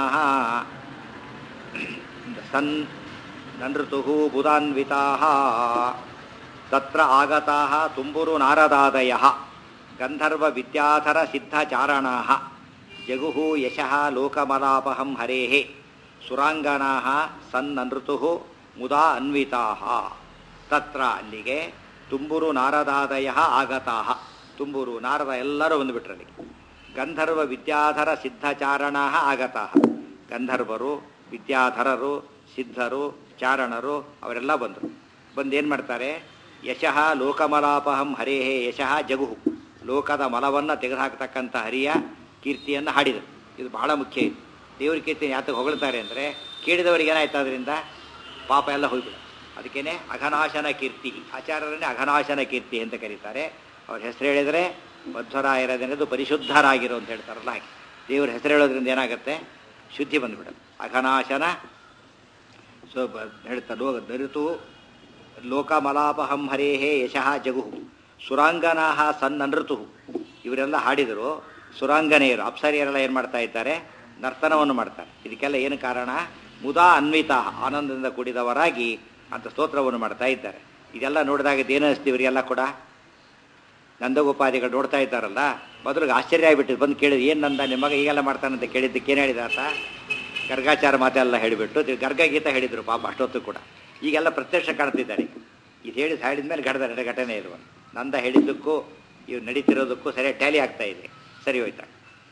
ಸನ್ ನೃತು ಬುಧಾನ್ವಿತಾ ತತ್ರ ಆಗತಾ ತುಂಬುರು ನಾರದಾದಯ ಗಂಧರ್ವ ವಿದ್ಯಾಧರ ಸಿದ್ಧಚಾರಣಾ ಜಗುಹು ಯಶಃ ಲೋಕಮಲಾಪಹಂ ಹರೇ ಸುರಾಂಗನಾ ಸನ್ನನೃತು ಮುದಾ ಅನ್ವಿತಾ ತತ್ರ ಅಲ್ಲಿಗೆ ತುಂಬುರು ನಾರದಾದಯ ಆಗತಾ ತುಂಬುರು ನಾರದ ಎಲ್ಲರೂ ಬಂದುಬಿಟ್ರಲ್ಲಿ ಗಂಧರ್ವ ವಿದ್ಯಾಧರ ಸಿದ್ಧಚಾರಣಾ ಆಗತಾ ಗಂಧರ್ವರು ವಿದ್ಯಾಧರರು ಸಿದ್ಧರು ಚಾರಣರು ಅವರೆಲ್ಲ ಬಂದರು ಬಂದು ಏನು ಮಾಡ್ತಾರೆ ಯಶಃ ಲೋಕಮಲಾಪಹಂ ಹರೇಹೇ ಯಶಃ ಜಗುಹು ಲೋಕದ ಮಲವನ್ನು ತೆಗೆದುಹಾಕ್ತಕ್ಕಂಥ ಹರಿಯ ಕೀರ್ತಿಯನ್ನು ಹಾಡಿದರು ಇದು ಬಹಳ ಮುಖ್ಯ ಇದು ದೇವ್ರ ಕೀರ್ತಿ ಯಾತಕ್ಕೆ ಹೊಗಳ್ತಾರೆ ಅಂದರೆ ಕೇಳಿದವರಿಗೆ ಏನಾಯ್ತು ಅದರಿಂದ ಪಾಪ ಎಲ್ಲ ಹೋಗ್ಬಿಡ ಅದಕ್ಕೇನೆ ಅಘನಾಶನ ಕೀರ್ತಿ ಆಚಾರ್ಯರನ್ನೇ ಅಘನಾಶನ ಕೀರ್ತಿ ಅಂತ ಕರೀತಾರೆ ಅವ್ರ ಹೆಸರು ಹೇಳಿದರೆ ಮಧ್ವರಾಯರದೆನ್ನದು ಪರಿಶುದ್ಧರಾಗಿರೋ ಅಂತ ಹೇಳ್ತಾರಲ್ಲ ಹಾಗೆ ದೇವ್ರ ಹೆಸರು ಹೇಳೋದ್ರಿಂದ ಏನಾಗುತ್ತೆ ಶುದ್ಧಿ ಬಂದ್ಬಿಡುತ್ತೆ ಅಘನಾಶನ ಸೊ ಹೇಳ್ತಾ ಲೋಕ ದರಿತು ಲೋಕಮಲಾಪಹಂ ಹರೇಹೇ ಯಶಃ ಜಗುಹು ಸುರಾಂಗನಾ ಸನ್ನನೃತು ಇವರೆಲ್ಲ ಹಾಡಿದರು ಸುರಾಂಗನೆಯರು ಅಪ್ಸರಿಯರೆಲ್ಲ ಏನು ಮಾಡ್ತಾ ಇದ್ದಾರೆ ನರ್ತನವನ್ನು ಮಾಡ್ತಾರೆ ಇದಕ್ಕೆಲ್ಲ ಏನು ಕಾರಣ ಮುದಾ ಅನ್ವಿತ ಆನಂದದಿಂದ ಕೂಡಿದವರಾಗಿ ಅಂತ ಸ್ತೋತ್ರವನ್ನು ಮಾಡ್ತಾ ಇದ್ದಾರೆ ಇದೆಲ್ಲ ನೋಡಿದಾಗ ಏನು ಅನಿಸ್ತು ಇವರಿಗೆಲ್ಲ ಕೂಡ ನಂದಗೋಪಾದಿಗಳು ನೋಡ್ತಾ ಇದ್ದಾರಲ್ಲ ಮೊದಲಿಗೆ ಆಶ್ಚರ್ಯ ಆಗಿಬಿಟ್ಟಿದ್ದು ಬಂದು ಕೇಳಿದ್ರು ಏನು ನಂದ ನಿಮ್ಮ ಮಗ ಈಗೆಲ್ಲ ಮಾಡ್ತಾನಂತ ಕೇಳಿದ್ದಕ್ಕೆ ಏನು ಹೇಳಿದ ಆತ ಗರ್ಗಾಚಾರ ಮಾತೆಲ್ಲ ಹೇಳಿಬಿಟ್ಟು ಗರ್ಗಗೀತ ಹೇಳಿದರು ಪಾಪ ಅಷ್ಟೊತ್ತು ಕೂಡ ಈಗೆಲ್ಲ ಪ್ರತ್ಯಕ್ಷ ಕಾಣ್ತಿದ್ದಾರೆ ಇದು ಹೇಳಿ ಹೇಳಿದ ಮೇಲೆ ಘಟದ ನಡೆ ಘಟನೆ ಇರುವ ನಂದ ಹೇಳಿದ್ದಕ್ಕೂ ಇವು ನಡೀತಿರೋದಕ್ಕೂ ಸರಿಯಾಗಿ ಟ್ಯಾಲಿ ಆಗ್ತಾ ಇದೆ ಸರಿ ಹೋಯ್ತಾ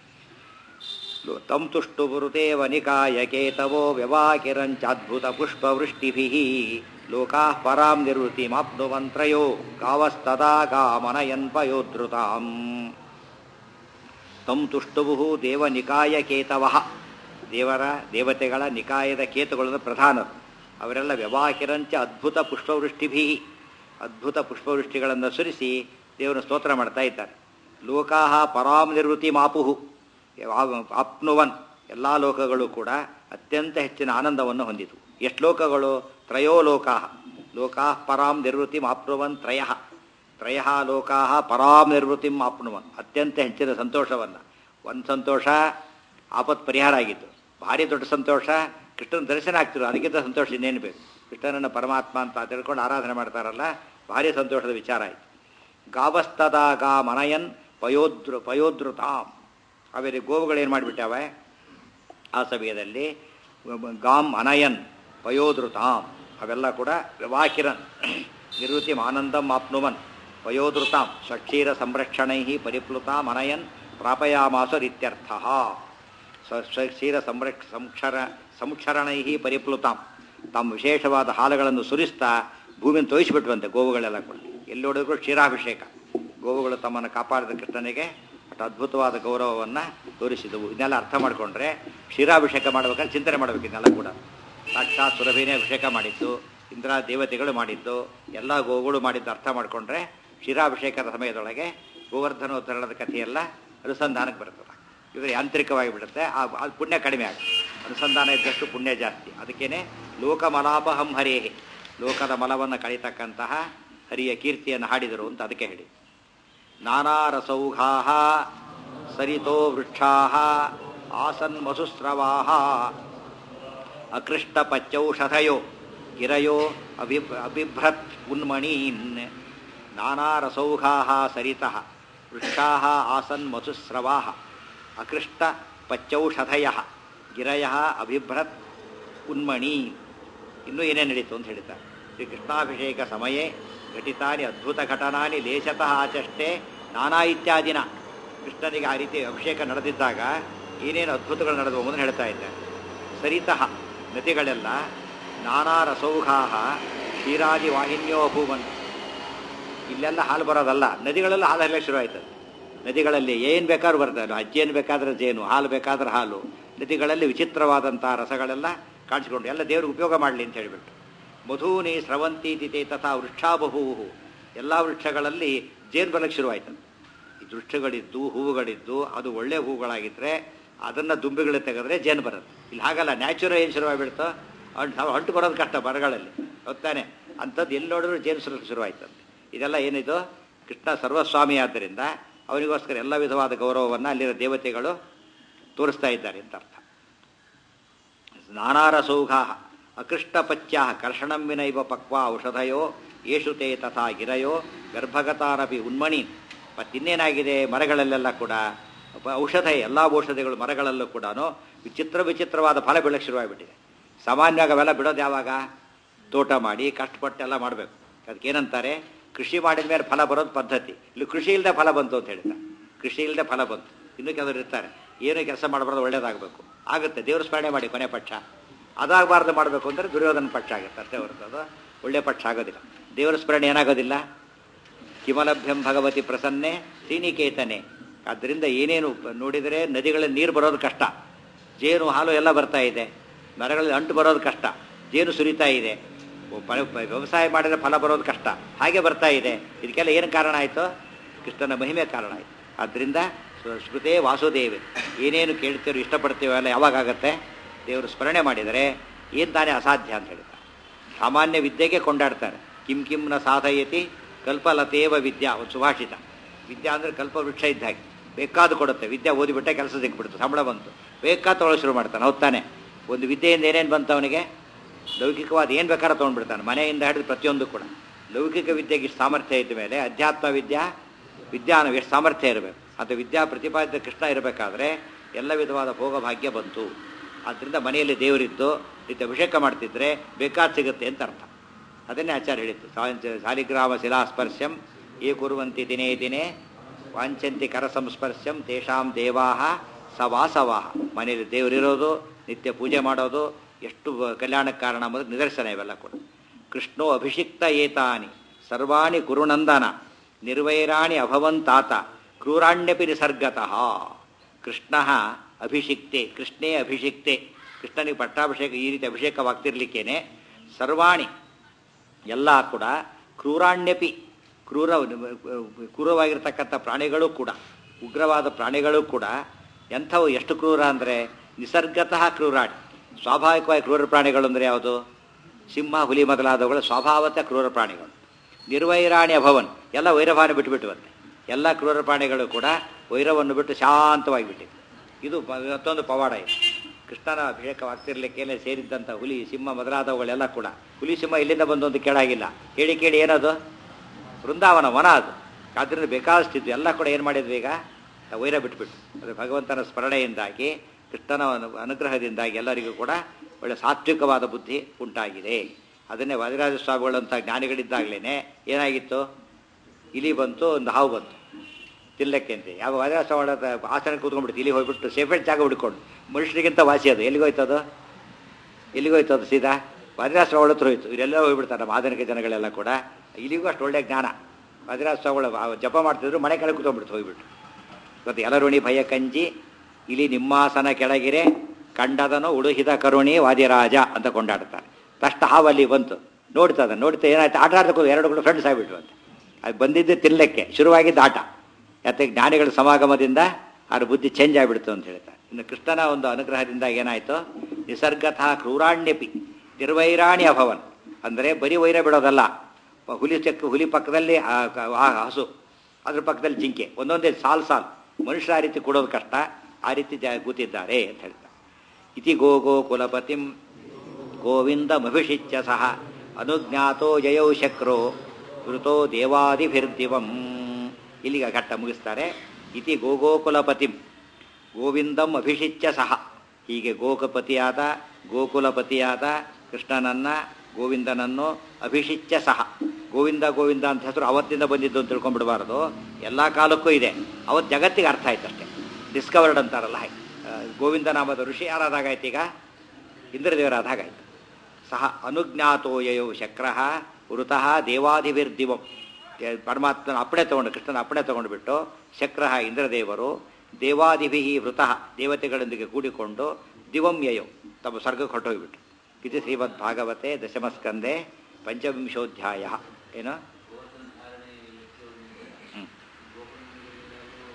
ತಂ ತುಷ್ಟು ಬುರುತೇವ ನಿಕಾಯ ಕೇತವೋ ವ್ಯವಾಕಿರಂಚಾದ್ಭುತ ಪುಷ್ಪವೃಷ್ಟಿಭಿ ಲೋಕಾ ಪರಾಂ ನಿವೃತ್ತಿಮಾಪ್ನುವಂತ್ರಯೋ ಗಾವಸ್ತದಾ ಗಾಮನಯನ್ಪಯೋದ್ರುತಾಂ ತಂ ತುಷ್ಟುವು ದೇವ ನಿಕಾಯ ಕೇತವ ದೇವರ ದೇವತೆಗಳ ನಿಕಾಯದ ಕೇತುಗಳನ್ನು ಪ್ರಧಾನರು ಅವರೆಲ್ಲ ವ್ಯವಾಕಿರಂಚ ಅದ್ಭುತ ಪುಷ್ಪವೃಷ್ಟಿಭಿ ಅದ್ಭುತ ಪುಷ್ಪವೃಷ್ಟಿಗಳನ್ನು ಸುರಿಸಿ ದೇವರ ಸ್ತೋತ್ರ ಮಾಡ್ತಾ ಇದ್ದಾರೆ ಲೋಕಾ ಪರಾಂ ನಿರ್ವೃತಿ ಮಾಪುಹು ಆಪ್ನುವನ್ ಎಲ್ಲ ಲೋಕಗಳು ಕೂಡ ಅತ್ಯಂತ ಹೆಚ್ಚಿನ ಆನಂದವನ್ನು ಹೊಂದಿತು ಎಷ್ಟು ಲೋಕಗಳು ತ್ರಯೋ ಲೋಕಾ ಲೋಕಾ ಪರಾಂ ನಿರ್ವೃತಿ ಆಪ್ನುವನ್ ತ್ರಯ ತ್ರಯ ಲೋಕಾ ಪರಾಂ ನಿರ್ವೃತಿಂ ಆಪ್ನುವನ್ ಅತ್ಯಂತ ಹೆಚ್ಚಿನ ಸಂತೋಷವನ್ನು ಒಂದು ಸಂತೋಷ ಆಪತ್ ಪರಿಹಾರ ಆಗಿತ್ತು ಭಾರಿ ದೊಡ್ಡ ಸಂತೋಷ ಕೃಷ್ಣನ ದರ್ಶನ ಆಗ್ತಿರೋ ಅದಕ್ಕಿಂತ ಸಂತೋಷ ಇನ್ನೇನು ಬೇಕು ಕೃಷ್ಣನನ್ನು ಪರಮಾತ್ಮ ಅಂತ ತಿಳ್ಕೊಂಡು ಆರಾಧನೆ ಮಾಡ್ತಾರಲ್ಲ ಭಾರಿ ಸಂತೋಷದ ವಿಚಾರ ಆಯಿತು ಗಾವಸ್ತದ ಗಾ ಮನಯನ್ ಪಯೋದ್ರು ಪಯೋದ್ರುತಾಂ ಆಮೇಲೆ ಗೋವುಗಳೇನು ಮಾಡಿಬಿಟ್ಟಾವೆ ಆ ಸಮಯದಲ್ಲಿ ಗಾಮ್ ಅನಯನ್ ಪಯೋದೃತಾಂ ಅವೆಲ್ಲ ಕೂಡ ವ್ಯವಾಕಿರನ್ ನಿವೃತ್ತಿ ಆನಂದಂ ಆಪ್ನುವನ್ ಪಯೋದೃತಾಂ ಸ್ವಕ್ಷೀರ ಸಂರಕ್ಷಣೈ ಪರಿಪ್ಲುತಾಂ ಅನಯನ್ ಪ್ರಾಪಯಾಮಾಸುರಿತ್ಯರ್ಥ ಸ್ವಕ್ಷೀರ ಸಂರಕ್ಷ ಸಂಕ್ಷರ ಸಂಕ್ಷರಣೈ ಪರಿಪ್ಲುತಾಂ ತಮ್ಮ ವಿಶೇಷವಾದ ಹಾಲುಗಳನ್ನು ಸುರಿಸ್ತಾ ಭೂಮಿಯನ್ನು ತೋಯಿಸಿಬಿಟ್ವಂತೆ ಗೋವುಗಳೆಲ್ಲ ಕೂಡ ಎಲ್ಲಿ ನೋಡಿದ್ರು ಕ್ಷೀರಾಭಿಷೇಕ ಗೋವುಗಳು ತಮ್ಮನ್ನು ಕಾಪಾಡಿದ ಕೃಷ್ಣನಿಗೆ ಅಷ್ಟು ಅದ್ಭುತವಾದ ಗೌರವವನ್ನು ತೋರಿಸಿದವು ಇದನ್ನೆಲ್ಲ ಅರ್ಥ ಮಾಡಿಕೊಂಡ್ರೆ ಕ್ಷೀರಾಭಿಷೇಕ ಮಾಡಬೇಕಾದ್ರೆ ಚಿಂತನೆ ಮಾಡಬೇಕು ಇದನ್ನೆಲ್ಲ ಕೂಡ ಸಾಕ್ಷಾತ್ ಸುರಭಿನೇ ಅಭಿಷೇಕ ಮಾಡಿದ್ದು ಇಂದ್ರ ದೇವತೆಗಳು ಮಾಡಿದ್ದು ಎಲ್ಲ ಗೋವುಗಳು ಮಾಡಿದ್ದು ಅರ್ಥ ಮಾಡಿಕೊಂಡ್ರೆ ಕ್ಷೀರಾಭಿಷೇಕದ ಸಮಯದೊಳಗೆ ಗೋವರ್ಧನೋದ್ಧರಣದ ಕಥೆಯೆಲ್ಲ ಅನುಸಂಧಾನಕ್ಕೆ ಬರ್ತದೆ ಇವರು ಯಾಂತ್ರಿಕವಾಗಿ ಬಿಡುತ್ತೆ ಆ ಅದು ಪುಣ್ಯ ಕಡಿಮೆ ಆಗುತ್ತೆ ಅನುಸಂಧಾನ ಇದ್ದಷ್ಟು ಪುಣ್ಯ ಜಾಸ್ತಿ ಅದಕ್ಕೇನೆ ಲೋಕಮಲಾಪಹಂ ಹರೇಹೆ ಲೋಕದ ಮಲವನ್ನು ಕಳೀತಕ್ಕಂತಹ ಹರಿಯ ಕೀರ್ತಿಯನ್ನು ಹಾಡಿದರು ಅಂತ ಅದಕ್ಕೆ ಹೇಳಿ ನಾನಾ ರಸೌಘಾ ಸರಿತೋ ವೃಕ್ಷಾ ಆಸನ್ ಮಸುಸ್ರವಾ ಅಕೃಷ್ಟಪಚ್ಚೌಷಧಯೋ ಗಿರಯೋ ಅಭಿ ಅಬಿಭ್ರತ್ ಉನ್ಮಣೀನ್ ನಾನಾ ರಸೌಘಾ ಸರಿತಃ ವೃಕ್ಷಾ ಆಸನ್ ಮಸುಸ್ರವಾ ಅಕೃಷ್ಟ ಪಚ್ಚೌಷಧಯ ಗಿರಯ ಅಭಿಭ್ರತ್ ಉನ್ಮಣಿ ಇನ್ನೂ ಏನೇನು ನಡೀತು ಅಂತ ಹೇಳ್ತಾರೆ ಶ್ರೀ ಕೃಷ್ಣಾಭಿಷೇಕ ಸಮಯೇ ಘಟಿತಾನಿ ಅದ್ಭುತ ಘಟನಾನಿ ಲೇಶತಃ ಆಚಷ್ಟೇ ನಾನಾ ಇತ್ಯಾದಿನ ಕೃಷ್ಣನಿಗೆ ಆ ರೀತಿ ಅಭಿಷೇಕ ನಡೆದಿದ್ದಾಗ ಏನೇನು ಅದ್ಭುತಗಳು ನಡೆದವು ಎಂಬುದನ್ನು ಹೇಳ್ತಾ ಇದ್ದಾರೆ ಸರಿತಃ ನದಿಗಳೆಲ್ಲ ನಾನಾ ರಸೌಘಾ ಕ್ಷೀರಾದಿ ವಾಹಿನ್ಯೋ ಅಭೂವನ್ ಇಲ್ಲೆಲ್ಲ ಹಾಲು ಬರೋದಲ್ಲ ನದಿಗಳೆಲ್ಲ ಹಾಲು ಹರಿಯಕ್ಕೆ ಶುರು ಆಯ್ತದೆ ನದಿಗಳಲ್ಲಿ ಏನು ಬೇಕಾದ್ರೂ ಬರ್ತದೆ ಅಜ್ಜೇನು ಬೇಕಾದ್ರೆ ಜೇನು ಹಾಲು ಬೇಕಾದ್ರೆ ಹಾಲು ನದಿಗಳಲ್ಲಿ ವಿಚಿತ್ರವಾದಂಥ ರಸಗಳೆಲ್ಲ ಕಾಣಿಸ್ಕೊಂಡು ಎಲ್ಲ ದೇವ್ರಿಗೆ ಉಪಯೋಗ ಮಾಡಲಿ ಅಂತ ಹೇಳಿಬಿಟ್ಟು ಮಧೂನಿ ಸ್ರವಂತಿ ತಿಥೆ ತಥಾ ವೃಕ್ಷಾಬಹುವು ಎಲ್ಲ ವೃಕ್ಷಗಳಲ್ಲಿ ಜೇನು ಬರಲಿಕ್ಕೆ ಶುರುವಾಯ್ತದೆ ದೃಷ್ಟಿಗಳಿದ್ದು ಹೂವುಗಳಿದ್ದು ಅದು ಒಳ್ಳೆ ಹೂವುಗಳಾಗಿದ್ದರೆ ಅದನ್ನು ದುಂಬಿಗಳು ತೆಗೆದ್ರೆ ಜೇನು ಬರುತ್ತೆ ಇಲ್ಲಿ ಹಾಗಲ್ಲ ನ್ಯಾಚುರಲ್ ಏನು ಶುರುವಾಗಿಬಿಡ್ತೋ ಅಂಟು ಅಂಟು ಬರೋದು ಕಷ್ಟ ಮರಗಳಲ್ಲಿ ಗೊತ್ತಾನೆ ಅಂಥದ್ದು ಎಲ್ಲಿ ನೋಡಿದ್ರು ಜೇನು ಶುರು ಶುರುವಾಯ್ತಂತೆ ಇದೆಲ್ಲ ಏನಿದು ಕೃಷ್ಣ ಸರ್ವಸ್ವಾಮಿ ಆದ್ದರಿಂದ ಅವನಿಗೋಸ್ಕರ ಎಲ್ಲ ವಿಧವಾದ ಗೌರವವನ್ನು ಅಲ್ಲಿನ ದೇವತೆಗಳು ತೋರಿಸ್ತಾ ಇದ್ದಾರೆ ಅಂತ ಅರ್ಥ ನಾನಾರಸೌಘ ಅಕೃಷ್ಟಪಚ್ಯ ಕರ್ಷಣಂ ವಿನೈವ ಪಕ್ವ ಔಷಧಯೋ ಯೇಷು ತೇ ತಥಾ ಗಿರಯೋ ಗರ್ಭಗತಾರಪಿ ಉನ್ಮಣಿ ಮತ್ತಿನ್ನೇನಾಗಿದೆ ಮರಗಳಲ್ಲೆಲ್ಲ ಕೂಡ ಪ- ಔಷಧ ಎಲ್ಲ ಔಷಧಿಗಳು ಮರಗಳಲ್ಲೂ ಕೂಡ ವಿಚಿತ್ರ ವಿಚಿತ್ರವಾದ ಫಲ ಬೀಳಕ್ಕೆ ಶುರುವಾಗಿಬಿಟ್ಟಿದೆ ಸಾಮಾನ್ಯವಾಗಿ ಅವೆಲ್ಲ ಬಿಡೋದು ಯಾವಾಗ ತೋಟ ಮಾಡಿ ಕಷ್ಟಪಟ್ಟೆಲ್ಲ ಮಾಡಬೇಕು ಅದಕ್ಕೇನಂತಾರೆ ಕೃಷಿ ಮಾಡಿದ ಮೇಲೆ ಫಲ ಬರೋದು ಪದ್ಧತಿ ಇಲ್ಲಿ ಕೃಷಿ ಇಲ್ಲದೆ ಫಲ ಬಂತು ಅಂತ ಹೇಳಿದ ಕೃಷಿ ಇಲ್ಲದೆ ಫಲ ಬಂತು ಇನ್ನೂ ಕೆಲವರು ಇರ್ತಾರೆ ಏನು ಕೆಲಸ ಮಾಡಬಾರ್ದು ಒಳ್ಳೇದಾಗಬೇಕು ಆಗುತ್ತೆ ದೇವ್ರ ಸ್ಮರಣೆ ಮಾಡಿ ಕೊನೆ ಪಕ್ಷ ಅದಾಗಬಾರ್ದು ಮಾಡಬೇಕು ಅಂದರೆ ದುರ್ಯೋಧನ ಪಕ್ಷ ಆಗುತ್ತೆ ಅಷ್ಟೇ ಹೊರತು ಅದು ಒಳ್ಳೆ ಪಕ್ಷ ಆಗೋದಿಲ್ಲ ದೇವರ ಸ್ಮರಣೆ ಏನಾಗೋದಿಲ್ಲ ಕಿಮಲಭ್ಯಂ ಭಗವತಿ ಪ್ರಸನ್ನೆ ಶ್ರೀನಿಕೇತನೆ ಆದ್ದರಿಂದ ಏನೇನು ನೋಡಿದರೆ ನದಿಗಳಲ್ಲಿ ನೀರು ಬರೋದು ಕಷ್ಟ ಜೇನು ಹಾಲು ಎಲ್ಲ ಬರ್ತಾ ಇದೆ ಮರಗಳಲ್ಲಿ ಅಂಟು ಬರೋದು ಕಷ್ಟ ಜೇನು ಸುರಿತಾ ಇದೆ ಪ- ಪ- ವ್ಯವಸಾಯ ಮಾಡಿದ್ರೆ ಫಲ ಬರೋದು ಕಷ್ಟ ಹಾಗೆ ಬರ್ತಾ ಇದೆ ಇದಕ್ಕೆಲ್ಲ ಏನು ಕಾರಣ ಆಯಿತು ಕೃಷ್ಣನ ಮಹಿಮೆ ಕಾರಣ ಆಯಿತು ಆದ್ದರಿಂದ ಸ್ವ- ಸ್ಮೃತೇ ವಾಸುದೇವೆ ಏನೇನು ಕೇಳ್ತೀರೋ ಇಷ್ಟಪಡ್ತೀವೋ ಎಲ್ಲ ಯಾವಾಗತ್ತೆ ದೇವರು ಸ್ಮರಣೆ ಮಾಡಿದರೆ ಏನು ತಾನೇ ಅಸಾಧ್ಯ ಅಂತ ಹೇಳ್ತಾರೆ ಸಾಮಾನ್ಯ ವಿದ್ಯೆಗೆ ಕೊಂಡಾಡ್ತಾರೆ ಕಿಂ ಕಿಂ ನ ಸಾಧಯತಿ ಕಲ್ಪಲತೇವ ವಿದ್ಯಾ ಒಂದು ಸುಭಾಷಿತ ವಿದ್ಯಾ ಅಂದರೆ ಕಲ್ಪವೃಕ್ಷ ಇದ್ದ ಹಾಗೆ ಬೇಕಾದು ಕೊಡುತ್ತೆ ವಿದ್ಯೆ ಓದಿಬಿಟ್ಟೆ ಕೆಲಸ ಸಿಕ್ಬಿಡ್ತು ಸಂಬಳ ಬಂತು ಬೇಕಾದ ತೊಗೊಳ್ಳೋ ಶುರು ಮಾಡ್ತಾನೆ ಹೌದಾನೆ ಒಂದು ವಿದ್ಯೆಯಿಂದ ಏನೇನು ಬಂತು ಅವನಿಗೆ ಲೌಕಿಕವಾದ ಏನು ಬೇಕಾದ್ರೆ ತೊಗೊಂಡ್ಬಿಡ್ತಾನೆ ಮನೆಯಿಂದ ಹಿಡಿದು ಪ್ರತಿಯೊಂದು ಕೂಡ ಲೌಕಿಕ ವಿದ್ಯೆಗೆ ಇಷ್ಟು ಸಾಮರ್ಥ್ಯ ಇದ್ದ ಮೇಲೆ ಅಧ್ಯಾತ್ಮ ವಿದ್ಯಾ ವಿದ್ಯಾನ ಎಷ್ಟು ಸಾಮರ್ಥ್ಯ ಇರಬೇಕು ಅದು ವಿದ್ಯಾ ಪ್ರತಿಪಾದಿತ ಕೃಷ್ಣ ಇರಬೇಕಾದ್ರೆ ಎಲ್ಲ ವಿಧವಾದ ಭೋಗ ಭಾಗ್ಯ ಬಂತು ಆದ್ದರಿಂದ ಮನೆಯಲ್ಲಿ ದೇವರಿದ್ದು ನಿತ್ಯ ಅಭಿಷೇಕ ಮಾಡ್ತಿದ್ರೆ ಬೇಕಾದ ಸಿಗುತ್ತೆ ಅಂತ ಅರ್ಥ ಅದನ್ನೇ ಆಚಾರ್ಯ ಹೇಳಿತ್ತು ಸಾ- ಶಾಲಿಗ್ರಾಮ ಶಿಲಾಸ್ಪರ್ಶಂ ಏ ಕುರುವಂತಿ ದಿನೇ ದಿನೇ ವಾಂಚಂತಿ ಕರ ಸಂಸ್ಪರ್ಶಂ ತೇಷಾಂ ದೇವಾಹ ಸವಾಸವಾಹ ಮನೆಯಲ್ಲಿ ದೇವರಿರೋದು ನಿತ್ಯ ಪೂಜೆ ಮಾಡೋದು ಎಷ್ಟು ಬ- ಕಲ್ಯಾಣಕ್ಕೆ ಕಾರಣ ಎಂಬುದು ನಿದರ್ಶನ ಇವೆಲ್ಲ ಕೂಡ ಕೃಷ್ಣೋ ಅಭಿಷಿಕ್ತ ಏತಾನಿ ಸರ್ವಾಣಿ ಕುರುನಂದನ ನಿರ್ವೈರಾಣಿ ಅಭವಂತಾತ ಕ್ರೂರಾಣ್ಯಪಿ ನಿಸರ್ಗತಃ ಕೃಷ್ಣ ಅಭಿಷಿಕ್ತೆ ಕೃಷ್ಣೇ ಅಭಿಷಿಕ್ತೆ ಕೃಷ್ಣನಿಗೆ ಪಟ್ಟಾಭಿಷೇಕ ಈ ರೀತಿ ಅಭಿಷೇಕವಾಗ್ತಿರ್ಲಿಕ್ಕೇನೆ ಸರ್ವಾಣಿ ಎಲ್ಲ ಕೂಡ ಕ್ರೂರಾಣ್ಯಪಿ ಕ್ರೂರ ಕ್ರೂರವಾಗಿರ್ತಕ್ಕಂಥ ಪ್ರಾಣಿಗಳು ಕೂಡ ಉಗ್ರವಾದ ಪ್ರಾಣಿಗಳು ಕೂಡ ಎಂಥವು ಎಷ್ಟು ಕ್ರೂರ ಅಂದರೆ ನಿಸರ್ಗತಃ ಕ್ರೂರಾಣಿ ಸ್ವಾಭಾವಿಕವಾಗಿ ಕ್ರೂರ ಪ್ರಾಣಿಗಳು ಅಂದರೆ ಯಾವುದು ಸಿಂಹ ಹುಲಿ ಮೊದಲಾದವುಗಳು ಸ್ವಭಾವತ ಕ್ರೂರ ಪ್ರಾಣಿಗಳು ನಿರ್ವೈರಾಣಿ ಅಭವನ್ ಎಲ್ಲ ವೈರಭಾನ ಬಿಟ್ಟುಬಿಟ್ಟುವಂತೆ ಎಲ್ಲ ಕ್ರೂರ ಪ್ರಾಣಿಗಳು ಕೂಡ ವೈರವನ್ನು ಬಿಟ್ಟು ಶಾಂತವಾಗಿ ಬಿಟ್ಟಿವೆ ಇದು ಪ- ಮತ್ತೊಂದು ಪವಾಡ ಇದೆ ಕೃಷ್ಣನ ಅಭಿಷೇಕವಾಗ್ತಿರ್ಲಿಕ್ಕೆ ಸೇರಿದ್ದಂಥ ಹುಲಿ ಸಿಂಹ ಮೊದಲಾದವುಗಳೆಲ್ಲ ಕೂಡ ಹುಲಿ ಸಿಂಹ ಇಲ್ಲಿಂದ ಬಂದು ಒಂದು ಕೇಳಾಗಿಲ್ಲ ಕೇಳಿ ಕೇಳಿ ಏನದು ವೃಂದಾವನ ವನ ಅದು ಆದ್ದರಿಂದ ಬೇಕಾದಷ್ಟಿದ್ದು ಎಲ್ಲ ಕೂಡ ಏನು ಮಾಡಿದ್ವಿ ಈಗ ವೈರ ಬಿಟ್ಬಿಟ್ಟು ಅದು ಭಗವಂತನ ಸ್ಮರಣೆಯಿಂದಾಗಿ ಕೃಷ್ಣನ ಅನು- ಅನುಗ್ರಹದಿಂದಾಗಿ ಎಲ್ಲರಿಗೂ ಕೂಡ ಒಳ್ಳೆ ಸಾತ್ವಿಕವಾದ ಬುದ್ಧಿ ಉಂಟಾಗಿದೆ ಅದನ್ನೇ ವಾದಿರಾಜ ಸ್ವಾಮಿಗಳಂಥ ಜ್ಞಾನಿಗಳಿದ್ದಾಗಲೇ ಏನಾಗಿತ್ತು ಇಲಿ ಬಂತು ಒಂದು ಹಾವು ಬಂತು ತಿಲ್ಲಕ್ಕೆ ಅಂತ ಯಾವ ವಾದಿರಾಜ ಸ್ವಾಮಿಗಳ ಆಸನ ಕೂತ್ಕೊಂಡ್ಬಿಡ್ತು ಇಲ್ಲಿ ಹೋಗ್ಬಿಟ್ಟು ಸೇಫೆಟ್ ಜಾಗ ಹುಡ್ಕೊಂಡು ಮನುಷ್ಯರಿಗಿಂತ ವಾಸಿ ಅದು ಎಲ್ಲಿಗೋಯ್ತದು ಎಲ್ಲಿಗೋಯ್ತು ಅದು ಸೀದಾ ವಾದಿರಾಜ ಸ್ವಾಮಿಗಳ ಹತ್ರ ಹೋಯ್ತು ಇವರೆಲ್ಲ ಹೋಗ್ಬಿಡ್ತಾರೆ ನಮ್ಮ ಆಧುನಿಕ ಜನಗಳೆಲ್ಲ ಕೂಡ ಇಲ್ಲಿಗೂ ಅಷ್ಟು ಒಳ್ಳೆ ಜ್ಞಾನ ವಾದಿರಾಜ ಸ್ವಾಮಿಗಳು ಆ ಜಪ ಮಾಡ್ತಿದ್ರು ಮನೆ ಕೆಳಗೆ ಕೂತ್ಕೊಂಡ್ಬಿಡ್ತು ಹೋಗ್ಬಿಟ್ಟು ಗೊತ್ತು ಎಲರುಣಿ ಭಯ ಕಂಜಿ ಇಲ್ಲಿ ನಿಮ್ಮಾಸನ ಕೆಳಗಿರೆ ಕಂಡದನು ಉಡುಹಿದ ಕರುಣಿ ವಾದಿರಾಜ ಅಂತ ಕೊಂಡಾಡ್ತಾರೆ ತಷ್ಟ ಹಾವಲ್ಲಿ ಬಂತು ನೋಡ್ತದ ನೋಡ್ತಾ ಏನಾಯ್ತು ಆಟ ಆಡ್ಬೇಕು ಎರಡು ಕೂಡ ಫ್ರೆಂಡ್ಸ್ ಆಗಿಬಿಟ್ರು ಅಂತ ಅದು ಬಂದಿದ್ದು ತಿನ್ನಲಿಕ್ಕೆ ಶುರುವಾಗಿದ್ದ ಆಟ ಯಾಕೆ ಜ್ಞಾನಿಗಳ ಸಮಾಗಮದಿಂದ ಅವ್ರ ಬುದ್ಧಿ ಚೇಂಜ್ ಆಗಿಬಿಡ್ತು ಅಂತ ಹೇಳ್ತಾರೆ ಇನ್ನು ಕೃಷ್ಣನ ಒಂದು ಅನುಗ್ರಹದಿಂದ ಏನಾಯಿತು ನಿಸರ್ಗತಃ ಕ್ರೂರಾಣ್ಯಪಿ ನಿರ್ವೈರಾಣಿ ಅಭವನ್ ಅಂದರೆ ಬರೀ ವೈರ ಬಿಡೋದಲ್ಲ ಪ- ಹುಲಿ ಚೆಕ್ ಹುಲಿ ಪಕ್ಕದಲ್ಲಿ ಆ ಕ- ಆ ಹಸು ಅದ್ರ ಪಕ್ಕದಲ್ಲಿ ಜಿಂಕೆ ಒಂದೊಂದೇ ಸಾಲ್ ಸಾಲ್ ಮನುಷ್ಯರ ಆ ರೀತಿ ಕೊಡೋದು ಕಷ್ಟ ಆ ರೀತಿ ಜ ಕೂತಿದ್ದಾರೆ ಅಂತ ಹೇಳ್ತಾರೆ ಇತಿ ಗೋ ಗೋ ಕುಲಪತಿಂ ಗೋವಿಂದಮಭಿಷಿಚ್ಯ ಸಹ ಅನುಜ್ಞಾತೋ ಜಯೌ ಶಕ್ರೋ ವೃತೋ ದೇವಾದಿಭಿರ್ದಿವಂ ಇಲ್ಲಿಗ ಘಟ್ಟ ಮುಗಿಸ್ತಾರೆ ಇತಿ ಗೋಗೋಕುಲಪತಿಂ ಗೋವಿಂದಂ ಅಭಿಷಿಚ್ಯ ಸಹ ಹೀಗೆ ಗೋಕಪತಿಯಾದ ಗೋಕುಲಪತಿಯಾದ ಕೃಷ್ಣನನ್ನ ಗೋವಿಂದನನ್ನು ಅಭಿಷಿಚ್ಯ ಸಹ ಗೋವಿಂದ ಗೋವಿಂದ ಅಂತ ಹೆಸರು ಅವತ್ತಿಂದ ಬಂದಿದ್ದು ಅಂತ ತಿಳ್ಕೊಂಡ್ಬಿಡಬಾರದು ಎಲ್ಲ ಕಾಲಕ್ಕೂ ಇದೆ ಅವತ್ತು ಜಗತ್ತಿಗೆ ಅರ್ಥ ಆಯ್ತು ಅಷ್ಟೇ ಡಿಸ್ಕವರ್ಡ್ ಅಂತಾರಲ್ಲ ಹಾಗೆ ಆ, ಗೋವಿಂದ ನಾಮದ ಋಷಿ ಯಾರಾದಾಗಾಯ್ತು ಈಗ ಇಂದ್ರದೇವರಾದ ಹಾಗಾಯ್ತು ಸಹ ಅನುಜ್ಞಾತೋ ಯಯೋ ಶಕ್ರಃ ವೃತಃ ದೇವಾಧಿಭಿರ್ದಿವಂ ದೇ- ಪರಮಾತ್ಮನ ಅಪ್ಪಣೆ ತಗೊಂಡು ಕೃಷ್ಣನ ಅಪ್ಪಣೆ ತಗೊಂಡುಬಿಟ್ಟು ಶಕ್ರಃ ಇಂದ್ರದೇವರು ದೇವಾದಿಭಿ ವೃತಃ ದೇವತೆಗಳೊಂದಿಗೆ ಕೂಡಿಕೊಂಡು ದಿವಂ ಯಯೋ ತಮ್ಮ ಸ್ವರ್ಗಕ್ಕೆ ಹೊರಟೋಗ್ಬಿಟ್ಟು ಇದು ಶ್ರೀಮದ್ ಭಾಗವತೆ ದಶಮಸ್ಕಂದೆ ಪಂಚವಿಂಶೋಧ್ಯಾಯ ಏನು ಹ್ಮ್.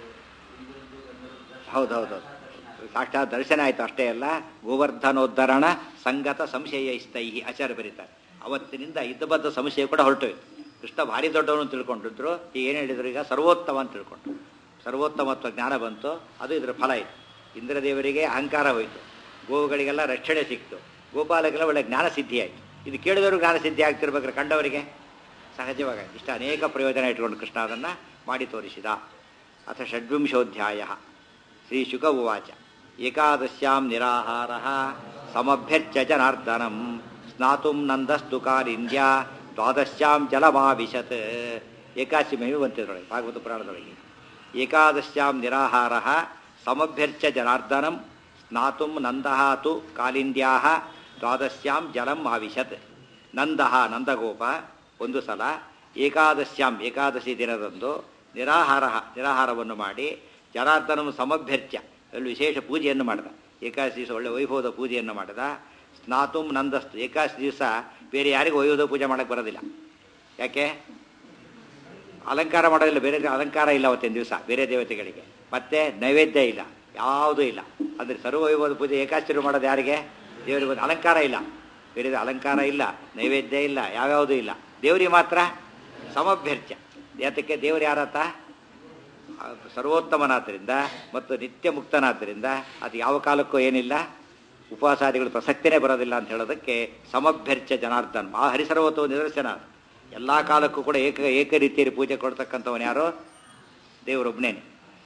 ಹೌದೌದು ಸಾಕ್ಷಾತ್ ದರ್ಶನ ಆಯಿತು ಅಷ್ಟೇ ಅಲ್ಲ ಗೋವರ್ಧನೋದ್ಧರಣ ಸಂಗತ ಸಂಶಯ ಇಸ್ತೈಹಿ ಆಚಾರ್ಯ ಬರೀತಾರೆ ಅವತ್ತಿನಿಂದ ಇದ್ದಬದ್ದ ಸಂಶಯ ಕೂಡ ಹೊರಟೋಯ್ತು ಕೃಷ್ಣ ಭಾರಿ ದೊಡ್ಡವನು ಅಂತ ತಿಳ್ಕೊಂಡಿದ್ರು ಈಗ ಏನು ಹೇಳಿದ್ರು ಈಗ ಸರ್ವೋತ್ತಮ ಅಂತ ತಿಳ್ಕೊಂಡ್ರು ಸರ್ವೋತ್ತಮತ್ವ ಜ್ಞಾನ ಬಂತು ಅದು ಇದರ ಫಲ ಇತ್ತು ಇಂದ್ರದೇವರಿಗೆ ಅಹಂಕಾರ ಹೋಯಿತು ಗೋವುಗಳಿಗೆಲ್ಲ ರಕ್ಷಣೆ ಸಿಕ್ತು ಗೋಪಾಲಗೆಲ್ಲ ಒಳ್ಳೆ ಜ್ಞಾನ ಸಿದ್ಧಿ ಆಯಿತು ಇದು ಕೇಳಿದವರು ಜ್ಞಾನ ಸಿದ್ಧಿ ಆಗ್ತಿರ್ಬೇಕಾದ್ರೆ ಕಂಡವರಿಗೆ ಸಹಜವಾಗಿ ಇಷ್ಟ ಅನೇಕ ಪ್ರಯೋಜನ ಇಟ್ಕೊಂಡು ಕೃಷ್ಣ ಅದನ್ನು ಮಾಡಿ ತೋರಿಸಿದ ಅಥ ಷಡ್ವಿಂಶೋಧ್ಯಾಯ ಶ್ರೀ ಶುಕ ಉವಾಚ ಏಕಾದಶ್ಯಾಂ ನಿರಾಹಾರ ಸಮಭ್ಯರ್ಚ ಜನಾರ್ದನಂ ಸ್ನಾತುಂ ನಂದಸ್ತು ಕಾರಿಂದ್ಯ ದ್ವಾದಶ್ಯಾಂ ಜಲಮಾವಿಶತ್ ಏಕಾಶಿ ಮಹಿಮೆ ಬಂತಿದ್ರೊಳಗೆ ಭಾಗವತ ಪುರಾಣದೊಳಗೆ ಏಕಾದಶ್ಯಾಂ ನಿರಾಹಾರ ಸಮಭ್ಯರ್ಚ ಜನಾರ್ದನಂ ಸ್ನಾತುಂ ನಂದಃ ತು ಕಾಲಿಂದ್ಯಾಹ ದ್ವಾದಶ್ಯಾಂ ಜಲಂ ಆವಿಶತ್ ನಂದಃ ನಂದಗೋಪ ಒಂದು ಸಲ ಏಕಾದಶ್ಯಾಂ ಏಕಾದಶಿ ದಿನದಂದು ನಿರಾಹಾರ ನಿರಾಹಾರವನ್ನು ಮಾಡಿ ಜನಾರ್ದನಂ ಸಮಭ್ಯರ್ಚ್ಯ ಅಲ್ಲಿ ವಿಶೇಷ ಪೂಜೆಯನ್ನು ಮಾಡಿದ ಏಕಾದಶಿ ದಿವಸ ಒಳ್ಳೆ ವೈಭವದ ಪೂಜೆಯನ್ನು ಮಾಡಿದ ಸ್ನಾತುಂ ನಂದಸ್ತು ಏಕಾದಶಿ ದಿವಸ ಬೇರೆ ಯಾರಿಗೂ ವೈಭವದ ಪೂಜೆ ಮಾಡಕ್ಕೆ ಬರೋದಿಲ್ಲ ಯಾಕೆ ಅಲಂಕಾರ ಮಾಡೋದಿಲ್ಲ ಬೇರೆ ಅಲಂಕಾರ ಇಲ್ಲ ಅವತ್ತಿನ ದಿವಸ ಬೇರೆ ದೇವತೆಗಳಿಗೆ ಮತ್ತೆ ನೈವೇದ್ಯ ಇಲ್ಲ ಯಾವುದೂ ಇಲ್ಲ ಅಂದರೆ ಸರ್ವವೈಭವದ ಪೂಜೆ ಏಕಾಶ್ಚರ್ಯ ಮಾಡೋದು ಯಾರಿಗೆ ದೇವರಿಗೆ ಒಂದು ಅಲಂಕಾರ ಇಲ್ಲ ಬೇರೆ ಅಲಂಕಾರ ಇಲ್ಲ ನೈವೇದ್ಯ ಇಲ್ಲ ಯಾವ್ಯಾವುದೂ ಇಲ್ಲ ದೇವರಿಗೆ ಮಾತ್ರ ಸಮಭ್ಯರ್ಚ್ಯ ಯಾತಕ್ಕೆ ದೇವರು ಯಾರಾತ ಸರ್ವೋತ್ತಮನಾದ್ದರಿಂದ ಮತ್ತು ನಿತ್ಯ ಮುಕ್ತನಾದ್ದರಿಂದ ಅದು ಯಾವ ಕಾಲಕ್ಕೂ ಏನಿಲ್ಲ ಉಪವಾಸಾದಿಗಳು ಪ್ರಸಕ್ತಿನೇ ಬರೋದಿಲ್ಲ ಅಂತ ಹೇಳೋದಕ್ಕೆ ಸಮಭ್ಯರ್ಚ್ಯ ಜನಾರ್ದನ್ ಆ ಹರಿಸರ್ವತ್ವ ನಿದರ್ಶನ ಎಲ್ಲ ಕಾಲಕ್ಕೂ ಕೂಡ ಏಕ ಏಕ ರೀತಿಯಲ್ಲಿ ಪೂಜೆ ಕೊಡ್ತಕ್ಕಂಥವನು ಯಾರು ದೇವರೊಬ್ಬನೇನೆ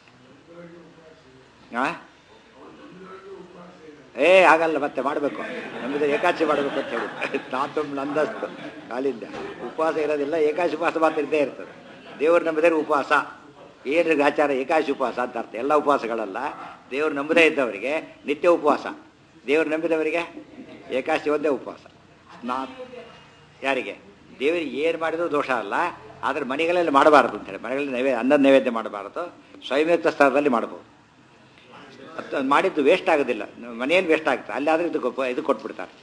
ಆ ಏ ಆಗಲ್ಲ ಮತ್ತೆ ಮಾಡಬೇಕು ನಮ್ದು ಏಕಾಚಿ ಮಾಡಬೇಕು ಅಂತ ಹೇಳಿ ತಾತು ನಂದಸ್ತು ಕಾಲಿಂದ ಉಪವಾಸ ಇರೋದಿಲ್ಲ ಏಕಾಶಿ ಉಪವಾಸ ಮಾತ್ರ ಇದ್ದೇ ಇರ್ತದೆ ದೇವರು ನಂಬಿದರೆ ಉಪವಾಸ ಏನು ಆಚಾರ ಏಕಾಶಿ ಉಪವಾಸ ಅಂತ ಅರ್ಥ ಎಲ್ಲ ಉಪವಾಸಗಳಲ್ಲ ದೇವರು ನಂಬದೇ ಇದ್ದವರಿಗೆ ನಿತ್ಯ ಉಪವಾಸ ದೇವರು ನಂಬಿದವರಿಗೆ ಏಕಾಶಿ ಒಂದೇ ಉಪವಾಸ ನಾ ಯಾರಿಗೆ ದೇವರಿಗೆ ಏನು ಮಾಡಿದ್ರು ದೋಷ ಅಲ್ಲ ಆದರೆ ಮನೆಗಳಲ್ಲಿ ಮಾಡಬಾರದು ಅಂತೇಳಿ ಮನೆಗಳಲ್ಲಿ ನೈವೇದ್ಯ ಅನ್ನದ ನೈವೇದ್ಯ ಮಾಡಬಾರದು ಸ್ವಯಂಯುಕ್ತ ಸ್ಥಳದಲ್ಲಿ ಮಾಡ್ಬೋದು ಅದು ಮಾಡಿದ್ದು ವೇಸ್ಟ್ ಆಗೋದಿಲ್ಲ ಮನೆಯಲ್ಲಿ ವೇಸ್ಟ್ ಆಗುತ್ತೆ ಅಲ್ಲಿ ಆದರೆ ಇದು ಗೊಪ್ಪ ಇದು ಕೊಟ್ಬಿಡ್ತಾರೆ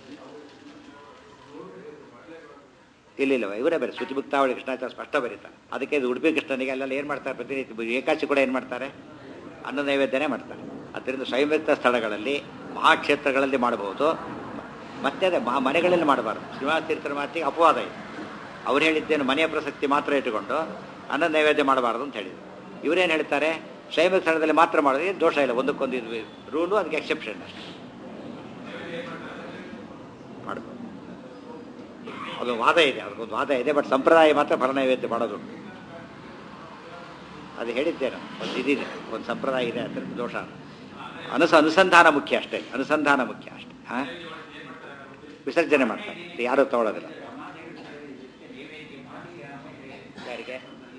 ಇಲ್ಲ ಇಲ್ಲ ಇವರೇ ಬೇರೆ ಶುಚಿಮುಕ್ತಾವಳಿ ಕೃಷ್ಣಾಚಾರ್ಯ ಸ್ಪಷ್ಟ ಬರೀತಾರೆ ಅದಕ್ಕೆ ಇದು ಉಡುಪಿ ಕೃಷ್ಣನಿಗೆ ಅಲ್ಲೆಲ್ಲ ಏನು ಮಾಡ್ತಾರೆ ಪ್ರತಿನಿತ್ಯ ಏಕಾಚಿ ಕೂಡ ಏನು ಮಾಡ್ತಾರೆ ಅನ್ನ ನೈವೇದ್ಯನೇ ಮಾಡ್ತಾರೆ ಅದರಿಂದ ಸ್ವಯಂಯುಕ್ತ ಸ್ಥಳಗಳಲ್ಲಿ ಮಹಾಕ್ಷೇತ್ರಗಳಲ್ಲಿ ಮಾಡಬಹುದು ಮತ್ತೆ ಅದೇ ಮಹಾ ಮನೆಗಳಲ್ಲಿ ಮಾಡಬಾರ್ದು ಶ್ರೀನಿವಾಸ ತೀರ್ಥರ ಮಾತಿಗೆ ಅಪವಾದ ಇದೆ ಅವ್ರು ಹೇಳಿದ್ದೇನು ಮನೆಯ ಪ್ರಸಕ್ತಿ ಮಾತ್ರ ಇಟ್ಟುಕೊಂಡು ಅನ್ನ ನೈವೇದ್ಯ ಮಾಡಬಾರ್ದು ಅಂತ ಹೇಳಿದ್ರು ಇವರೇನು ಹೇಳ್ತಾರೆ ಸ್ವಯಂಯುಕ್ತ ಸ್ಥಳದಲ್ಲಿ ಮಾತ್ರ ಮಾಡೋದು ಏನು ದೋಷ ಇಲ್ಲ ಒಂದಕ್ಕೊಂದು ಇದು ರೂಲು ಅದಕ್ಕೆ ಎಕ್ಸೆಪ್ಷನ್ ಅಷ್ಟೇ ಮಾಡ್ಬೋದು ಅದು ವಾದ ಇದೆ ಅದಕ್ಕೊಂದು ವಾದ ಇದೆ ಬಟ್ ಸಂಪ್ರದಾಯ ಮಾತ್ರ ಫಲ ನೈವೇದ್ಯ ಮಾಡೋದು ಅದು ಹೇಳಿದ್ದೇನು ಒಂದು ಇದಿದೆ ಒಂದು ಸಂಪ್ರದಾಯ ಇದೆ ಅದರಿಂದ ದೋಷ ಅನುಸ ಅನುಸಂಧಾನ ಮುಖ್ಯ ಅಷ್ಟೇ ಅನುಸಂಧಾನ ಮುಖ್ಯ ಅಷ್ಟೇ ಹಾಂ ವಿಸರ್ಜನೆ ಮಾಡ್ತಾರೆ ಇದು ಯಾರೂ ತಗೊಳ್ಳೋದಿಲ್ಲ ಯಾರಿಗೆ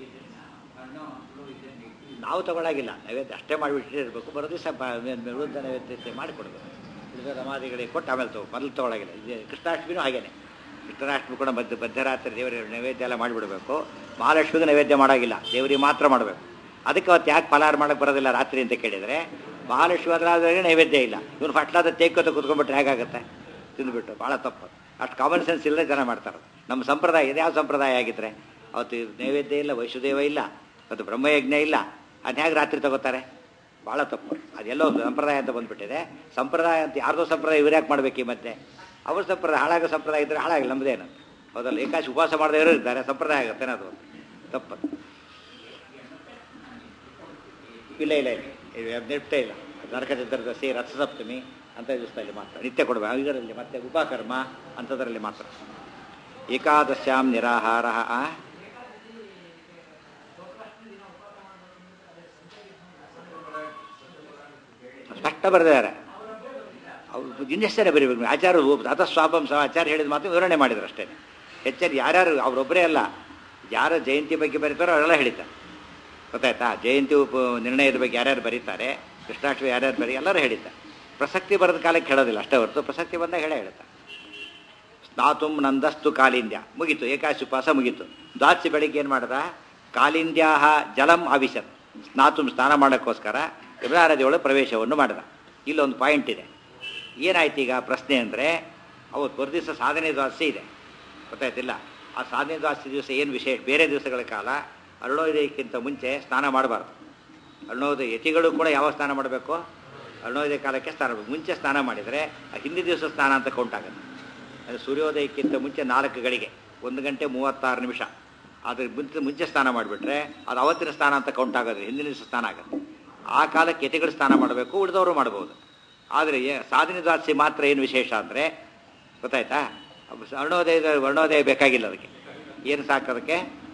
ನಾವು ತಗೊಳ್ಳಾಗಿಲ್ಲ ನೈವೇದ್ಯ ಅಷ್ಟೇ ಮಾಡಿಬಿಟ್ಟಿರಬೇಕು ಬರೋ ದಿವಸ ವಿರುದ್ಧ ನೈವೇದ್ಯ ಮಾಡಿಕೊಡ್ಬೇಕು ಉಳಿದ ರಮಾದಿಗಳಿಗೆ ಕೊಟ್ಟು ಆಮೇಲೆ ತಗೋ ಮೊದಲು ತಗೊಳ್ಳಾಗಿಲ್ಲ ಇದು ಕೃಷ್ಣಾಷ್ಟಮಿನೂ ಹಾಗೇನೆ ಕೃಷ್ಣಾಷ್ಟಮಿ ಕೂಡ ಮಧ್ಯ ಮಧ್ಯರಾತ್ರಿ ದೇವರ ನೈವೇದ್ಯ ಎಲ್ಲ ಮಾಡಿಬಿಡಬೇಕು ಮಹಾಲಕ್ಷ್ಮಿಗೆ ನೈವೇದ್ಯ ಮಾಡೋಗಿಲ್ಲ ದೇವರಿಗೆ ಮಾತ್ರ ಮಾಡಬೇಕು ಅದಕ್ಕೆ ಅವತ್ತು ಯಾಕೆ ಫಲಾರ ಮಾಡಕ್ಕೆ ಬರೋದಿಲ್ಲ ರಾತ್ರಿ ಅಂತ ಕೇಳಿದರೆ ಮಹಾಲಕ್ಷ್ಮಿ ಅದರಾದ್ರೆ ನೈವೇದ್ಯ ಇಲ್ಲ ಇವನು ಫಟ್ಲಾದ ತೇಕೋತ ಕುತ್ಕೊಂಡ್ಬಿಟ್ರೆ ಹೇಗಾಗುತ್ತೆ ತಿಂದುಬಿಟ್ಟು ಭಾಳ ತಪ್ಪು ಅಷ್ಟು ಕಾಮನ್ ಸೆನ್ಸ್ ಇಲ್ಲದೆ ಜನ ಮಾಡ್ತಾರೆ ನಮ್ಮ ಸಂಪ್ರದಾಯ ಇದು ಯಾವ ಸಂಪ್ರದಾಯ ಆಗಿದ್ರೆ ಅವತ್ತು ನೈವೇದ್ಯ ಇಲ್ಲ ವೈಶುದೇವ ಇಲ್ಲ ಮತ್ತು ಬ್ರಹ್ಮಯಜ್ಞ ಇಲ್ಲ ಅದು ಹೇಗೆ ರಾತ್ರಿ ತಗೋತಾರೆ ಭಾಳ ತಪ್ಪು ಅದೆಲ್ಲೋ ಸಂಪ್ರದಾಯ ಅಂತ ಬಂದ್ಬಿಟ್ಟಿದೆ ಸಂಪ್ರದಾಯ ಅಂತ ಯಾರ್ದೋ ಸಂಪ್ರದಾಯ ಇವ್ರು ಯಾಕೆ ಮಾಡಬೇಕು ಈ ಮತ್ತೆ ಅವ್ರ ಸಂಪ್ರದಾಯ ಹಾಳಾಗೋ ಸಂಪ್ರದಾಯ ಇದ್ದರೆ ಹಾಳಾಗಿಲ್ಲ ನಮ್ಮದೇನು ಹೌದಲ್ಲ ಏಕಾಶಿ ಉಪವಾಸ ಮಾಡದೇ ಇದ್ದಾರೆ ಸಂಪ್ರದಾಯ ಆಗುತ್ತೆ ಅದು ತಪ್ಪು ಇಲ್ಲ ಇಲ್ಲ ಇಲ್ಲ ಇದು ನೆಟ್ಟೇ ಇಲ್ಲ ನರಕದಿದ್ದರದ ಸೇ ರಥಸಪ್ತಮಿ ಅಂತ ದಿವಸದಲ್ಲಿ ಮಾತ್ರ ನಿತ್ಯ ಕೊಡಬೇಕು ಇದರಲ್ಲಿ ಮತ್ತೆ ಉಪಕರ್ಮ ಅಂಥದ್ರಲ್ಲಿ ಮಾತ್ರ ಏಕಾದಶ್ಯಾಂ ನಿರಾಹಾರ ಸ್ಪಷ್ಟ ಬರೆದಿದ್ದಾರೆ ಅವ್ರು ಇನ್ನೆಷ್ಟೇ ಬರೀಬೇಕು ಆಚಾರ ಅಥ ಸ್ವಾಪಂ ಸಹ ಆಚಾರ್ಯ ಹೇಳಿದ ಮಾತು ವಿವರಣೆ ಮಾಡಿದ್ರು ಅಷ್ಟೇ ಹೆಚ್ಚಾಗಿ ಯಾರ್ಯಾರು ಅವರೊಬ್ಬರೇ ಅಲ್ಲ ಯಾರ ಜಯಂತಿ ಬಗ್ಗೆ ಬರೀತಾರೋ ಅವರೆಲ್ಲ ಹೇಳಿದ್ದಾರೆ ಗೊತ್ತಾಯ್ತಾ ಜಯಂತಿ ಉಪ ನಿರ್ಣಯದ ಬಗ್ಗೆ ಯಾರ್ಯಾರು ಬರೀತಾರೆ ಕೃಷ್ಣಾಷ್ಟಮಿ ಯಾರ್ಯಾರು ಬರೀ ಎಲ್ಲರೂ ಹೇಳಿದ್ದಾರೆ ಪ್ರಸಕ್ತಿ ಬರೆದ ಕಾಲಕ್ಕೆ ಹೇಳೋದಿಲ್ಲ ಅಷ್ಟೇ ಹೊರತು ಪ್ರಸಕ್ತಿ ಬಂದಾಗ ಹೇಳೇ ಹೇಳ್ತಾರೆ ಸ್ನಾತುಂ ನಂದಸ್ತು ಕಾಲಿಂದ್ಯ ಮುಗೀತು ಏಕಾಶಿ ಉಪವಾಸ ಮುಗೀತು ದ್ವಾದಶಿ ಬೆಳಿಗ್ಗೆ ಏನು ಮಾಡ್ದ ಕಾಲಿಂದ್ಯಾಹ ಜಲಂ ಆವಿಶತ್ ಸ್ನಾತುಂ ಸ್ನಾನ ಮಾಡೋಕ್ಕೋಸ್ಕರ ಯಮುನಾ ನದಿಯೊಳಗೆ ಪ್ರವೇಶವನ್ನು ಮಾಡಿದ ಇಲ್ಲೊಂದು ಪಾಯಿಂಟ್ ಇದೆ ಏನಾಯ್ತು ಈಗ ಪ್ರಶ್ನೆ ಅಂದರೆ ಅವತ್ತು ಒಂದು ದಿವಸ ಸಾಧನೆ ದ್ವಾದಶಿ ಇದೆ ಗೊತ್ತಾಯ್ತಿಲ್ಲ ಆ ಸಾಧನೆ ದ್ವಾದಶಿ ದಿವಸ ಏನು ವಿಶೇಷ ಬೇರೆ ದಿವಸಗಳ ಕಾಲ ಅರಳೋದಕ್ಕಿಂತ ಮುಂಚೆ ಸ್ನಾನ ಮಾಡಬಾರ್ದು ಅರುಣೋದಯ ಯತಿಗಳು ಕೂಡ ಯಾವಾಗ ಸ್ನಾನ ಮಾಡಬೇಕು ಅರುಣೋದಯ ಕಾಲಕ್ಕೆ ಸ್ನಾನ ಮಾಡಬೇಕು ಮುಂಚೆ ಸ್ನಾನ ಮಾಡಿದರೆ ಆ ಹಿಂದಿನ ದಿವಸ ಸ್ನಾನ ಅಂತ ಕೌಂಟ್ ಆಗುತ್ತೆ ಅದು ಸೂರ್ಯೋದಯಕ್ಕಿಂತ ಮುಂಚೆ ನಾಲ್ಕು ಗಳಿಗೆ ಒಂದು ಗಂಟೆ ಮೂವತ್ತಾರು ನಿಮಿಷ ಅದ್ರ ಮುಂಚೆ ಮುಂಚೆ ಸ್ನಾನ ಮಾಡಿಬಿಟ್ರೆ ಅದು ಅವತ್ತಿನ ಸ್ನಾನ ಅಂತ ಕೌಂಟ್ ಆಗೋದು ಹಿಂದಿನ ದಿವಸ ಸ್ನಾನ ಆಗುತ್ತೆ ಆ ಕಾಲಕ್ಕೆ ಯತಿಗಳು ಸ್ನಾನ ಮಾಡಬೇಕು ಉಳಿದವರು ಮಾಡ್ಬೋದು ಆದರೆ ಏ- ಸಾಧನೆ ದ್ವಾದಶಿ ಮಾತ್ರ ಏನು ವಿಶೇಷ ಅಂದರೆ ಗೊತ್ತಾಯ್ತಾ ಅರುಣೋದಯದ ವರ್ಣೋದಯ ಬೇಕಾಗಿಲ್ಲ ಅದಕ್ಕೆ ಏನು ಸಾಕು ಅದಕ್ಕೆ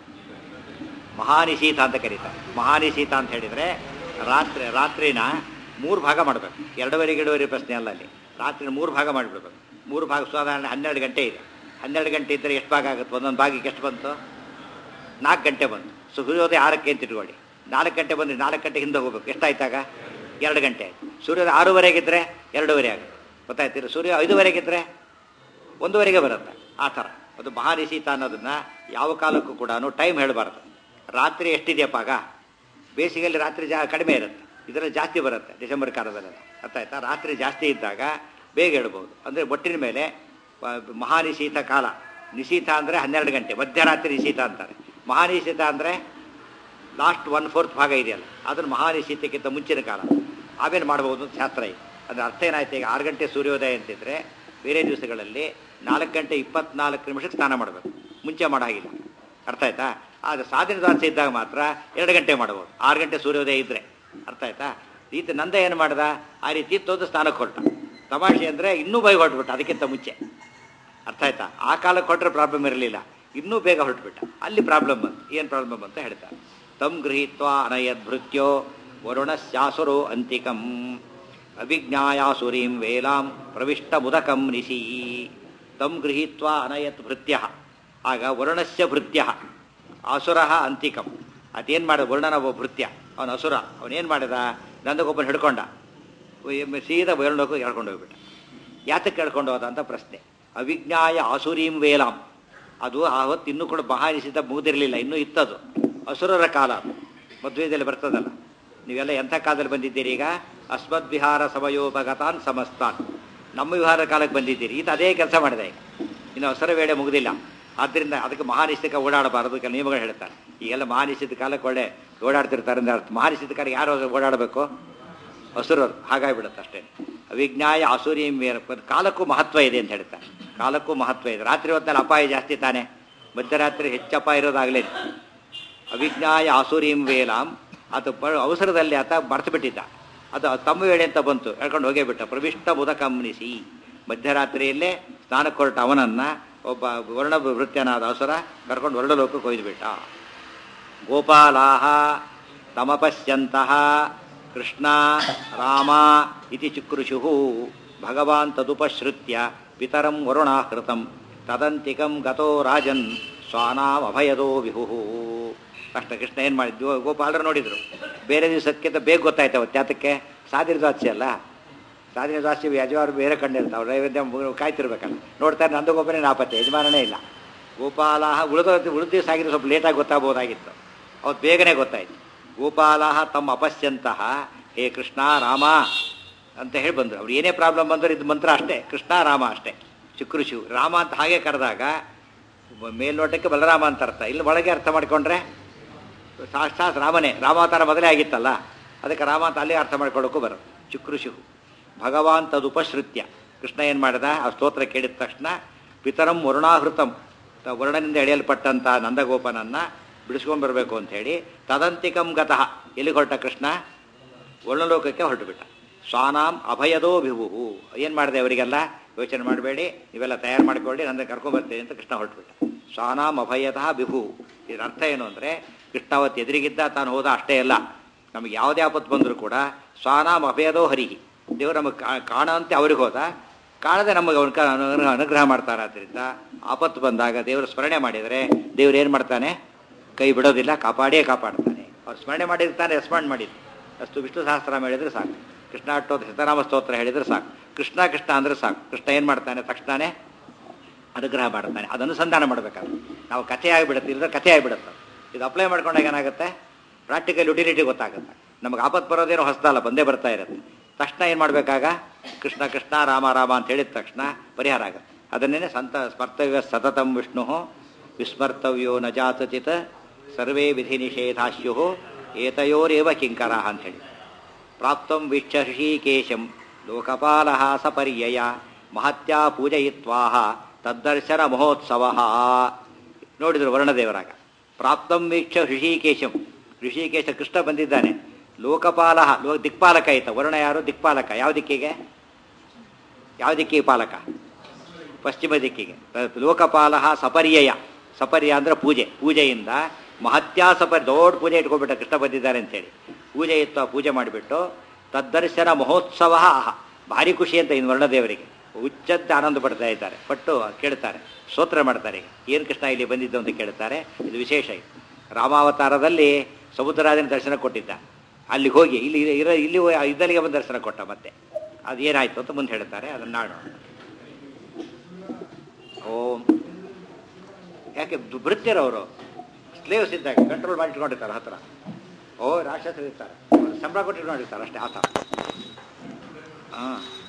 ಮಹಾನಿಶೀತ ಅಂತ ಕರೀತಾರೆ ಮಹಾನಿಶೀತ ಅಂತ ಹೇಳಿದರೆ ರಾತ್ರಿ ರಾತ್ರಿನ ಮೂರು ಭಾಗ ಮಾಡಬೇಕು ಎರಡೂವರೆ ಎರಡೂವರೆ ಪ್ರಶ್ನೆ ಅಲ್ಲ ಅಲ್ಲಿ ರಾತ್ರಿ ಮೂರು ಭಾಗ ಮಾಡಿಬಿಡ್ಬೇಕು ಮೂರು ಭಾಗ ಸಾಧಾರಣ ಹನ್ನೆರಡು ಗಂಟೆ ಇದೆ ಹನ್ನೆರಡು ಗಂಟೆ ಇದ್ದರೆ ಎಷ್ಟು ಭಾಗ ಆಗುತ್ತೆ ಒಂದೊಂದು ಭಾಗಕ್ಕೆ ಎಷ್ಟು ಬಂತು ನಾಲ್ಕು ಗಂಟೆ ಬಂತು ಸೂರ್ಯೋದಯ ಆರಕ್ಕೆ ಅಂತ ಇಟ್ಕೊಳ್ಳಿ ನಾಲ್ಕು ಗಂಟೆ ಬಂದರೆ ನಾಲ್ಕು ಗಂಟೆ ಹಿಂದೆ ಹೋಗ್ಬೇಕು ಎಷ್ಟಾಯ್ತಾಗ ಎರಡು ಗಂಟೆ ಆಯ್ತು ಸೂರ್ಯೋದಯ ಆರೂವರೆಗಿದ್ದರೆ ಎರಡೂವರೆ ಆಗುತ್ತೆ ಗೊತ್ತಾಯ್ತಿಲ್ಲ ಸೂರ್ಯ ಐದುವರೆಗಿದ್ದರೆ ಒಂದೂವರೆಗೆ ಬರುತ್ತೆ ಆ ಥರ ಅದು ಮಹಾನಿಶೀತ ಅನ್ನೋದನ್ನ ಯಾವ ಕಾಲಕ್ಕೂ ಕೂಡ ಟೈಮ್ ಹೇಳಬಾರ್ದು ರಾತ್ರಿ ಎಷ್ಟಿದೆಯಪ್ಪ ಆಗ ಬೇಸಿಗೆಯಲ್ಲಿ ರಾತ್ರಿ ಜಾ ಕಡಿಮೆ ಇರುತ್ತೆ ಇದರಲ್ಲಿ ಜಾಸ್ತಿ ಬರುತ್ತೆ ಡಿಸೆಂಬರ್ ಕಾಲದಲ್ಲೆಲ್ಲ ಅರ್ಥ ಆಯ್ತಾ ರಾತ್ರಿ ಜಾಸ್ತಿ ಇದ್ದಾಗ ಬೇಗ ಹೇಳ್ಬೋದು ಅಂದರೆ ಒಟ್ಟಿನ ಮೇಲೆ ಆ, ಮಹಾನಿಶೀತ ಕಾಲ ನಿಶೀತ ಅಂದರೆ ಹನ್ನೆರಡು ಗಂಟೆ ಮಧ್ಯರಾತ್ರಿ ನಿಶೀತ ಅಂತಾರೆ ಮಹಾನಿಶೀತ ಅಂದರೆ ಲಾಸ್ಟ್ ಒನ್ ಫೋರ್ತ್ ಭಾಗ ಇದೆಯಲ್ಲ ಅದನ್ನು ಮಹಾನಿಶೀತಕ್ಕಿಂತ ಮುಂಚಿನ ಕಾಲ ಆಮೇಲೆ ಮಾಡ್ಬೋದು ಅಂತ ಶಾಸ್ತ್ರ ಇದೆ ಅದರ ಅರ್ಥ ಏನಾಯ್ತು ಈಗ ಆರು ಗಂಟೆ ಸೂರ್ಯೋದಯ ಅಂತಿದ್ರೆ ಬೇರೆ ದಿವಸಗಳಲ್ಲಿ ನಾಲ್ಕು ಗಂಟೆ ಇಪ್ಪತ್ನಾಲ್ಕು ನಿಮಿಷಕ್ಕೆ ಸ್ನಾನ ಮಾಡಬೇಕು ಮುಂಚೆ ಮಾಡೋ ಹಾಗಿಲ್ಲ ಅರ್ಥ ಆಯ್ತಾ ಆದರೆ ಸಾಧನೆ ದ್ವಾದಶಿ ಇದ್ದಾಗ ಮಾತ್ರ ಎರಡು ಗಂಟೆ ಮಾಡ್ಬೋದು ಆರು ಗಂಟೆ ಸೂರ್ಯೋದಯ ಇದ್ದರೆ ಅರ್ಥ ಆಯ್ತಾ ಈತ ನಂದ ಏನು ಮಾಡ್ದ ಆ ರೀತಿ ತೊಂದು ಸ್ನಾನಕ್ಕೆ ಹೊರಟ ತಮಾಷೆ ಅಂದರೆ ಇನ್ನೂ ಬೈ ಹೊರಟ್ಬಿಟ್ಟ ಅದಕ್ಕಿಂತ ಮುಂಚೆ ಅರ್ಥ ಆಯ್ತಾ ಆ ಕಾಲಕ್ಕೆ ಕೊಟ್ಟರೆ ಪ್ರಾಬ್ಲಮ್ ಇರಲಿಲ್ಲ ಇನ್ನೂ ಬೇಗ ಹೊರಟ್ಬಿಟ್ಟ ಅಲ್ಲಿ ಪ್ರಾಬ್ಲಮ್ ಬಂತು ಏನು ಪ್ರಾಬ್ಲಮ್ ಅಂತ ಹೇಳ್ತಾರೆ ತಮ್ ಗೃಹೀತ್ವ ಅನಯದ್ಭೃತ್ಯೋ ವರುಣಸ್ಯಾಸುರೋ ಅಂತಿಕಂ ಅಭಿಜ್ಞಾಯಾಸುರೀಂ ವೇಲಾಂ ಪ್ರವಿಷ್ಟ ಮುದಕಂ ನಿಶಿ ತಮ್ ಗೃಹೀತ್ವ ಅನಯತ್ ಭೃತ್ಯ ಆಗ ವರುಣಸ್ಯ ಭೃತ್ಯ ಅಸುರ ಅಂತಿಕಂ ಅದೇನು ಮಾಡಿದ ವರುಣನ ಒಬ್ಬ ಭೃತ್ಯ ಅವನ ಅಸುರ ಅವನೇನು ಮಾಡಿದ ನಂದಗೊಬ್ಬನ ಹಿಡ್ಕೊಂಡ ಒಮ್ಮೆ ಸೀದಾ ವರುಣಕ್ಕೂ ಎಳ್ಕೊಂಡು ಹೋಗ್ಬಿಟ್ಟ ಯಾತಕ್ಕೆ ಎಳ್ಕೊಂಡು ಹೋದ ಅಂತ ಪ್ರಶ್ನೆ ಅವಿಜ್ಞಾಯ ಆಸುರೀಂ ವೇಲಾಂ ಅದು ಆ ಹೊತ್ತು ಇನ್ನೂ ಕೂಡ ಮಹಾನಿಸಿತ ಮುಗಿದಿರಲಿಲ್ಲ ಇನ್ನೂ ಇತ್ತದು ಅಸುರರ ಕಾಲ ಅದು ಮಧ್ವೇದಲ್ಲಿ ಬರ್ತದಲ್ಲ ನೀವೆಲ್ಲ ಎಂಥ ಕಾಲದಲ್ಲಿ ಬಂದಿದ್ದೀರಿ ಈಗ ಅಸ್ಮದ್ ವಿಹಾರ ಸಮಯೋಪಗತಾನ್ ಸಮಸ್ತಾನ್ ನಮ್ಮ ವಿಹಾರ ಕಾಲಕ್ಕೆ ಬಂದಿದ್ದೀರಿ ಇದು ಅದೇ ಕೆಲಸ ಮಾಡಿದೆ ಈಗ ಇನ್ನು ಅಸುರ ವೇಳೆ ಮುಗಿದಿಲ್ಲ ಆದ್ದರಿಂದ ಅದಕ್ಕೆ ಮಹಾನಿಶ್ಚಿತ ಓಡಾಡಬಾರದು ಕೆಲ ನಿಯಮಗಳು ಹೇಳ್ತಾರೆ ಈಗೆಲ್ಲ ಮಹಾನಿಶ್ಚಿತ ಕಾಲಕ್ಕೆ ಒಳ್ಳೆ ಓಡಾಡ್ತಿರ್ತಾರೆ ಅಂದ್ರೆ ಅರ್ಥ ಮಹಾನಿಶ್ಚಿತ ಕಾಲಕ್ಕೆ ಯಾರು ಓಡಾಡಬೇಕು ಅಸುರರು ಹಾಗಾಗಿಬಿಡುತ್ತೆ ಅಷ್ಟೇ ಅವಿಜ್ಞಾಯ ಅಸುರೀಂ ವೇರ ಕಾಲಕ್ಕೂ ಮಹತ್ವ ಇದೆ ಅಂತ ಹೇಳ್ತಾರೆ ಕಾಲಕ್ಕೂ ಮಹತ್ವ ಇದೆ ರಾತ್ರಿ ಹೊತ್ತಲ್ಲಿ ಅಪಾಯ ಜಾಸ್ತಿ ತಾನೆ ಮಧ್ಯರಾತ್ರಿ ಹೆಚ್ಚು ಅಪಾಯ ಇರೋದಾಗಲೇ ಅವಿಜ್ಞಾಯ ಆಸುರೀಂ ವೇಲಾಂ ಆತ ಪ ಅವಸರದಲ್ಲಿ ಆತ ಮರ್ತು ಬಿಟ್ಟಿದ್ದ ಅದು ತಮ್ಮ ವೇಳೆ ಅಂತ ಬಂತು ಹೇಳ್ಕೊಂಡು ಹೋಗೇ ಬಿಟ್ಟ ಪ್ರವಿಷ್ಟ ಮುದಕಮ್ನಿಸಿ ಮಧ್ಯರಾತ್ರಿಯಲ್ಲೇ ಸ್ನಾನಕ್ಕೆ ಹೊರಟ ಅವನನ್ನ ಒಬ್ಬ ವರ್ಣ ವೃತ್ಯನಾದ ಅವಸರ ಕರ್ಕೊಂಡು ಹೊರಡಲೋಕಕ್ಕೆ ಒಯ್ದುಬಿಟ್ಟ ಗೋಪಾಲಾಹ ತಮಪಶ್ಯಂತಹ ಕೃಷ್ಣ ರಾಮ ಇತಿ ಚಿಕೃಷು ಭಗವಾನ್ ತದುಪಶ್ರುತ್ಯ ಪಿತರಂ ವರುಣಾಹೃತಂ ತದಂತಿಕಂ ಗತೋ ರಾಜನ್ ಸ್ವಾನಾಂ ಅಭಯದೋ ವಿಹು ಅಷ್ಟ ಕೃಷ್ಣ ಏನು ಮಾಡಿದ್ವು ಗೋಪಾಲರು ನೋಡಿದ್ರು ಬೇರೆ ದಿವಸಕ್ಕಿಂತ ಬೇಗ ಗೊತ್ತಾಯ್ತು ಅವತ್ತು ಯಾತಕ್ಕೆ ಸಾದಿರ ದ್ವಾಸಿ ಅಲ್ಲ ಸಾದಿರ ದ್ವಾಸಿ ಯಜಮಾನ ಬೇರೆ ಕಂಡಿರ್ತಾವೆ ನೈವೇದ್ಯ ಮುಗಿದು ಕಾಯ್ತಿರ್ಬೇಕಲ್ಲ ನೋಡ್ತಾರೆ ನಂದಗೋಪನೇ ನಾಪತ್ತೆ ಯಜಮಾನನೇ ಇಲ್ಲ ಗೋಪಾಲ ಉಳಿದ ಉಳಿದ ದಿವಸ ಆಗಿದ್ರೆ ಸ್ವಲ್ಪ ಲೇಟಾಗಿ ಗೊತ್ತಾಗ್ಬೋದಾಗಿತ್ತು ಅವತ್ತು ಬೇಗನೆ ಗೊತ್ತಾಯ್ತು ಗೋಪಾಲ ತಮ್ಮ ಅಪಶ್ಯಂತಹ ಹೇ ಕೃಷ್ಣ ರಾಮ ಅಂತ ಹೇಳಿ ಬಂದರು ಅವ್ರು ಏನೇ ಪ್ರಾಬ್ಲಮ್ ಬಂದರೂ ಇದು ಮಂತ್ರ ಅಷ್ಟೇ ಕೃಷ್ಣ ರಾಮ ಅಷ್ಟೇ ಚುಕ್ರುಶು ರಾಮ ಅಂತ ಹಾಗೆ ಕರೆದಾಗ ಮೇಲ್ನೋಟಕ್ಕೆ ಬಲರಾಮ ಅಂತ ಅರ್ಥ ಇಲ್ಲಿ ಒಳಗೆ ಅರ್ಥ ಮಾಡಿಕೊಂಡ್ರೆ ಸಾಕ್ಷಾತ್ ರಾಮನೇ ರಾಮಾವತಾರ ಮೊದಲೇ ಆಗಿತ್ತಲ್ಲ ಅದಕ್ಕೆ ರಾಮ ಅಂತ ಅಲ್ಲೇ ಅರ್ಥ ಮಾಡ್ಕೊಳ್ಳೋಕ್ಕೂ ಬರೋದು ಚುಕ್ರುಶು ಭಗವಾನ್ ತದುಪಶ್ರುತ್ಯ ಕೃಷ್ಣ ಏನು ಮಾಡಿದ ಆ ಸ್ತೋತ್ರ ಕೇಳಿದ ತಕ್ಷಣ ಪಿತರಂ ವರುಣಾಹೃತಂ ತ- ವರುಣನಿಂದ ಎಳೆಯಲ್ಪಟ್ಟಂಥ ನಂದಗೋಪನನ್ನ ಬಿಡಿಸ್ಕೊಂಡ್ಬರ್ಬೇಕು ಅಂತ ಹೇಳಿ ತದಂತಿಕಂ ಗತಃ ಎಲ್ಲಿಗೆ ಹೊರಟ ಕೃಷ್ಣ ವರ್ಣಲೋಕಕ್ಕೆ ಹೊರಟುಬಿಟ್ಟ ಸ್ವಾನಾಂ ಅಭಯದೋ ವಿಭು ಏನು ಮಾಡಿದೆ ಅವರಿಗೆಲ್ಲ ಯೋಚನೆ ಮಾಡಬೇಡಿ ನೀವೆಲ್ಲ ತಯಾರು ಮಾಡಿಕೊಳ್ಳಿ ನನ್ನ ಕರ್ಕೊಂಡ್ಬರ್ತೇನೆ ಅಂತ ಕೃಷ್ಣ ಹೊರಟುಬಿಟ್ಟ ಸ್ವಾನಾಂ ಅಭಯತಃ ವಿಭು ಇದರ ಅರ್ಥ ಏನು ಅಂದರೆ ಕೃಷ್ಣ ಅವತ್ತು ಎದುರಿಗಿದ್ದ ತಾನು ಹೋದ ಅಷ್ಟೇ ಅಲ್ಲ ನಮಗೆ ಯಾವುದೇ ಆಪತ್ತು ಬಂದರೂ ಕೂಡ ಸ್ವಾನಾಂ ಅಭಯದೋ ಹರಿಹಿ ದೇವರು ನಮಗೆ ಕಾಣಂತೆ ಅವ್ರಿಗೆ ಹೋದ ಕಾಣದೆ ನಮಗೆ ಅವನ ಅನುಗ್ರಹ ಅನುಗ್ರಹ ಮಾಡ್ತಾರೆ ಆದ್ದರಿಂದ ಆಪತ್ತು ಬಂದಾಗ ದೇವರು ಸ್ಮರಣೆ ಮಾಡಿದರೆ ದೇವ್ರು ಏನು ಮಾಡ್ತಾನೆ ಕೈ ಬಿಡೋದಿಲ್ಲ ಕಾಪಾಡಿಯೇ ಕಾಪಾಡ್ತಾನೆ ಅವ್ರು ಸ್ಮರಣೆ ಮಾಡಿರ್ತಾನೆ ರೆಸ್ಪಾಂಡ್ ಮಾಡಿದ್ದು ಅಷ್ಟು ವಿಷ್ಣು ಸಹಸ್ರನಾಮ ಹೇಳಿದ್ರೆ ಸಾಕು ಕೃಷ್ಣ ಅಷ್ಟೋತ್ ಶತನಾಮ ಸ್ತೋತ್ರ ಹೇಳಿದ್ರೆ ಸಾಕು ಕೃಷ್ಣ ಕೃಷ್ಣ ಅಂದರೆ ಸಾಕು ಕೃಷ್ಣ ಏನು ಮಾಡ್ತಾನೆ ತಕ್ಷಣನೇ ಅನುಗ್ರಹ ಮಾಡ್ತಾನೆ ಅದು ಅನುಸಂಧಾನ ಮಾಡಬೇಕಾದ್ರೆ ನಾವು ಕಥೆ ಆಗಿಬಿಡುತ್ತೆ ಇಲ್ಲದ್ರೆ ಕಥೆ ಆಗಿಬಿಡುತ್ತೆ ಇದು ಅಪ್ಲೈ ಮಾಡ್ಕೊಂಡಾಗ ಏನಾಗುತ್ತೆ ಪ್ರಾಕ್ಟಿಕಲ್ ಯುಟಿಲಿಟಿ ಗೊತ್ತಾಗುತ್ತೆ ನಮಗೆ ಆಪತ್ತು ಬರೋದೇನೋ ಹೊಸದಲ್ಲ ಬಂದೇ ಬರ್ತಾ ಇರುತ್ತೆ ತಕ್ಷಣ ಏನು ಮಾಡಬೇಕಾಗ ಕೃಷ್ಣ ಕೃಷ್ಣ ರಾಮ ರಾಮ ಅಂತ ಹೇಳಿದ ತಕ್ಷಣ ಪರಿಹಾರ ಆಗುತ್ತೆ ಅದನ್ನೇ ಸಂತ ಸ್ಮರ್ತವ್ಯ ಸತತಂ ವಿಷ್ಣು ವಿಸ್ಮರ್ತವ್ಯೋ ನ ಜಾತಚಿತ್ ಸರ್ವೇ ವಿಧಿ ನಿಷೇಧಾಶ್ಯು ಏತಯೋರೇವ ಕಿಂಕರ ಅಂಥೇಳಿ ಪ್ರಾಪ್ತಂ ವೀಕ್ಷ ಋಷಿಕೇಶಂ ಲೋಕಪಾಲ ಸಪರ್ಯಯ ಮಹತ್ಯ ಪೂಜಯಿತ್ವಾಹ ತದ್ದರ್ಶನ ಮಹೋತ್ಸವ ನೋಡಿದ್ರು ವರ್ಣದೇವರಾಗ ಪ್ರಾಪ್ತಂ ವೀಕ್ಷ ಋಷಿಕೇಶಂ ಋಷಿಕೇಶ ಕೃಷ್ಣ ಬಂದಿದ್ದಾನೆ ಲೋಕಪಾಲ ಲೋ ದಿಕ್ಪಾಲಕ ಆಯ್ತ ವರ್ಣ ಯಾರು ದಿಕ್ಪಾಲಕ ಯಾವ ದಿಕ್ಕಿಗೆ ಯಾವ ದಿಕ್ಕಿಗೆ ಪಾಲಕ ಪಶ್ಚಿಮ ದಿಕ್ಕಿಗೆ ತ- ಲೋಕಪಾಲ ಸಪರ್ಯಯ ಸಪರ್ಯ ಅಂದ್ರೆ ಪೂಜೆ ಪೂಜೆಯಿಂದ ಮಹತ್ಯಾ ಸಪರ್ ದೊಡ್ಡ ಪೂಜೆ ಇಟ್ಕೊಂಡ್ಬಿಟ್ಟ ಕೃಷ್ಣ ಬಂದಿದ್ದಾರೆ ಅಂತೇಳಿ ಪೂಜೆ ಇತ್ತು ಆ ಪೂಜೆ ಮಾಡಿಬಿಟ್ಟು ತದ್ದರ್ಶನ ಮಹೋತ್ಸವ ಆಹ ಭಾರಿ ಖುಷಿ ಅಂತ ಇನ್ನು ವರ್ಣದೇವರಿಗೆ ಉಚ್ಚದ್ದು ಆನಂದ ಪಡ್ತಾ ಇದ್ದಾರೆ ಪಟ್ಟು ಕೇಳ್ತಾರೆ ಸ್ತೋತ್ರ ಮಾಡ್ತಾರೆ ಏನು ಕೃಷ್ಣ ಇಲ್ಲಿ ಬಂದಿದ್ದು ಅಂತ ಕೇಳ್ತಾರೆ ಇದು ವಿಶೇಷ ಇದು ರಾಮಾವತಾರದಲ್ಲಿ ಸಮುದ್ರರಾಜನ ದರ್ಶನ ಕೊಟ್ಟಿದ್ದ ಅಲ್ಲಿಗೆ ಹೋಗಿ ಇಲ್ಲಿ ಇರೋ ಇಲ್ಲಿ ಇದ್ದಲ್ಲಿಗೆ ಬಂದು ದರ್ಶನ ಕೊಟ್ಟ ಮತ್ತೆ ಅದು ಏನಾಯ್ತು ಅಂತ ಮುಂದೆ ಹೇಳ್ತಾರೆ ಅದನ್ನು ನಾಡೋಣ ಓಂ ಯಾಕೆ ವೃತ್ತಿರವರು ಸ್ಲೇವ್ಸ್ ಇದ್ದಾಗ ಕಂಟ್ರೋಲ್ ಮಾಡಿ ಇಟ್ಕೊಂಡಿರ್ತಾರೆ ಹತ್ರ ಓ ರಾಕ್ಷಸರು ಇರ್ತಾರೆ ಅವ್ರು ಸಂಬಳ ಕೊಟ್ಟು ಇಟ್ಕೊಂಡಿರ್ತಾರೆ ಅಷ್ಟೇ ಆ ಥರ ಹಾಂ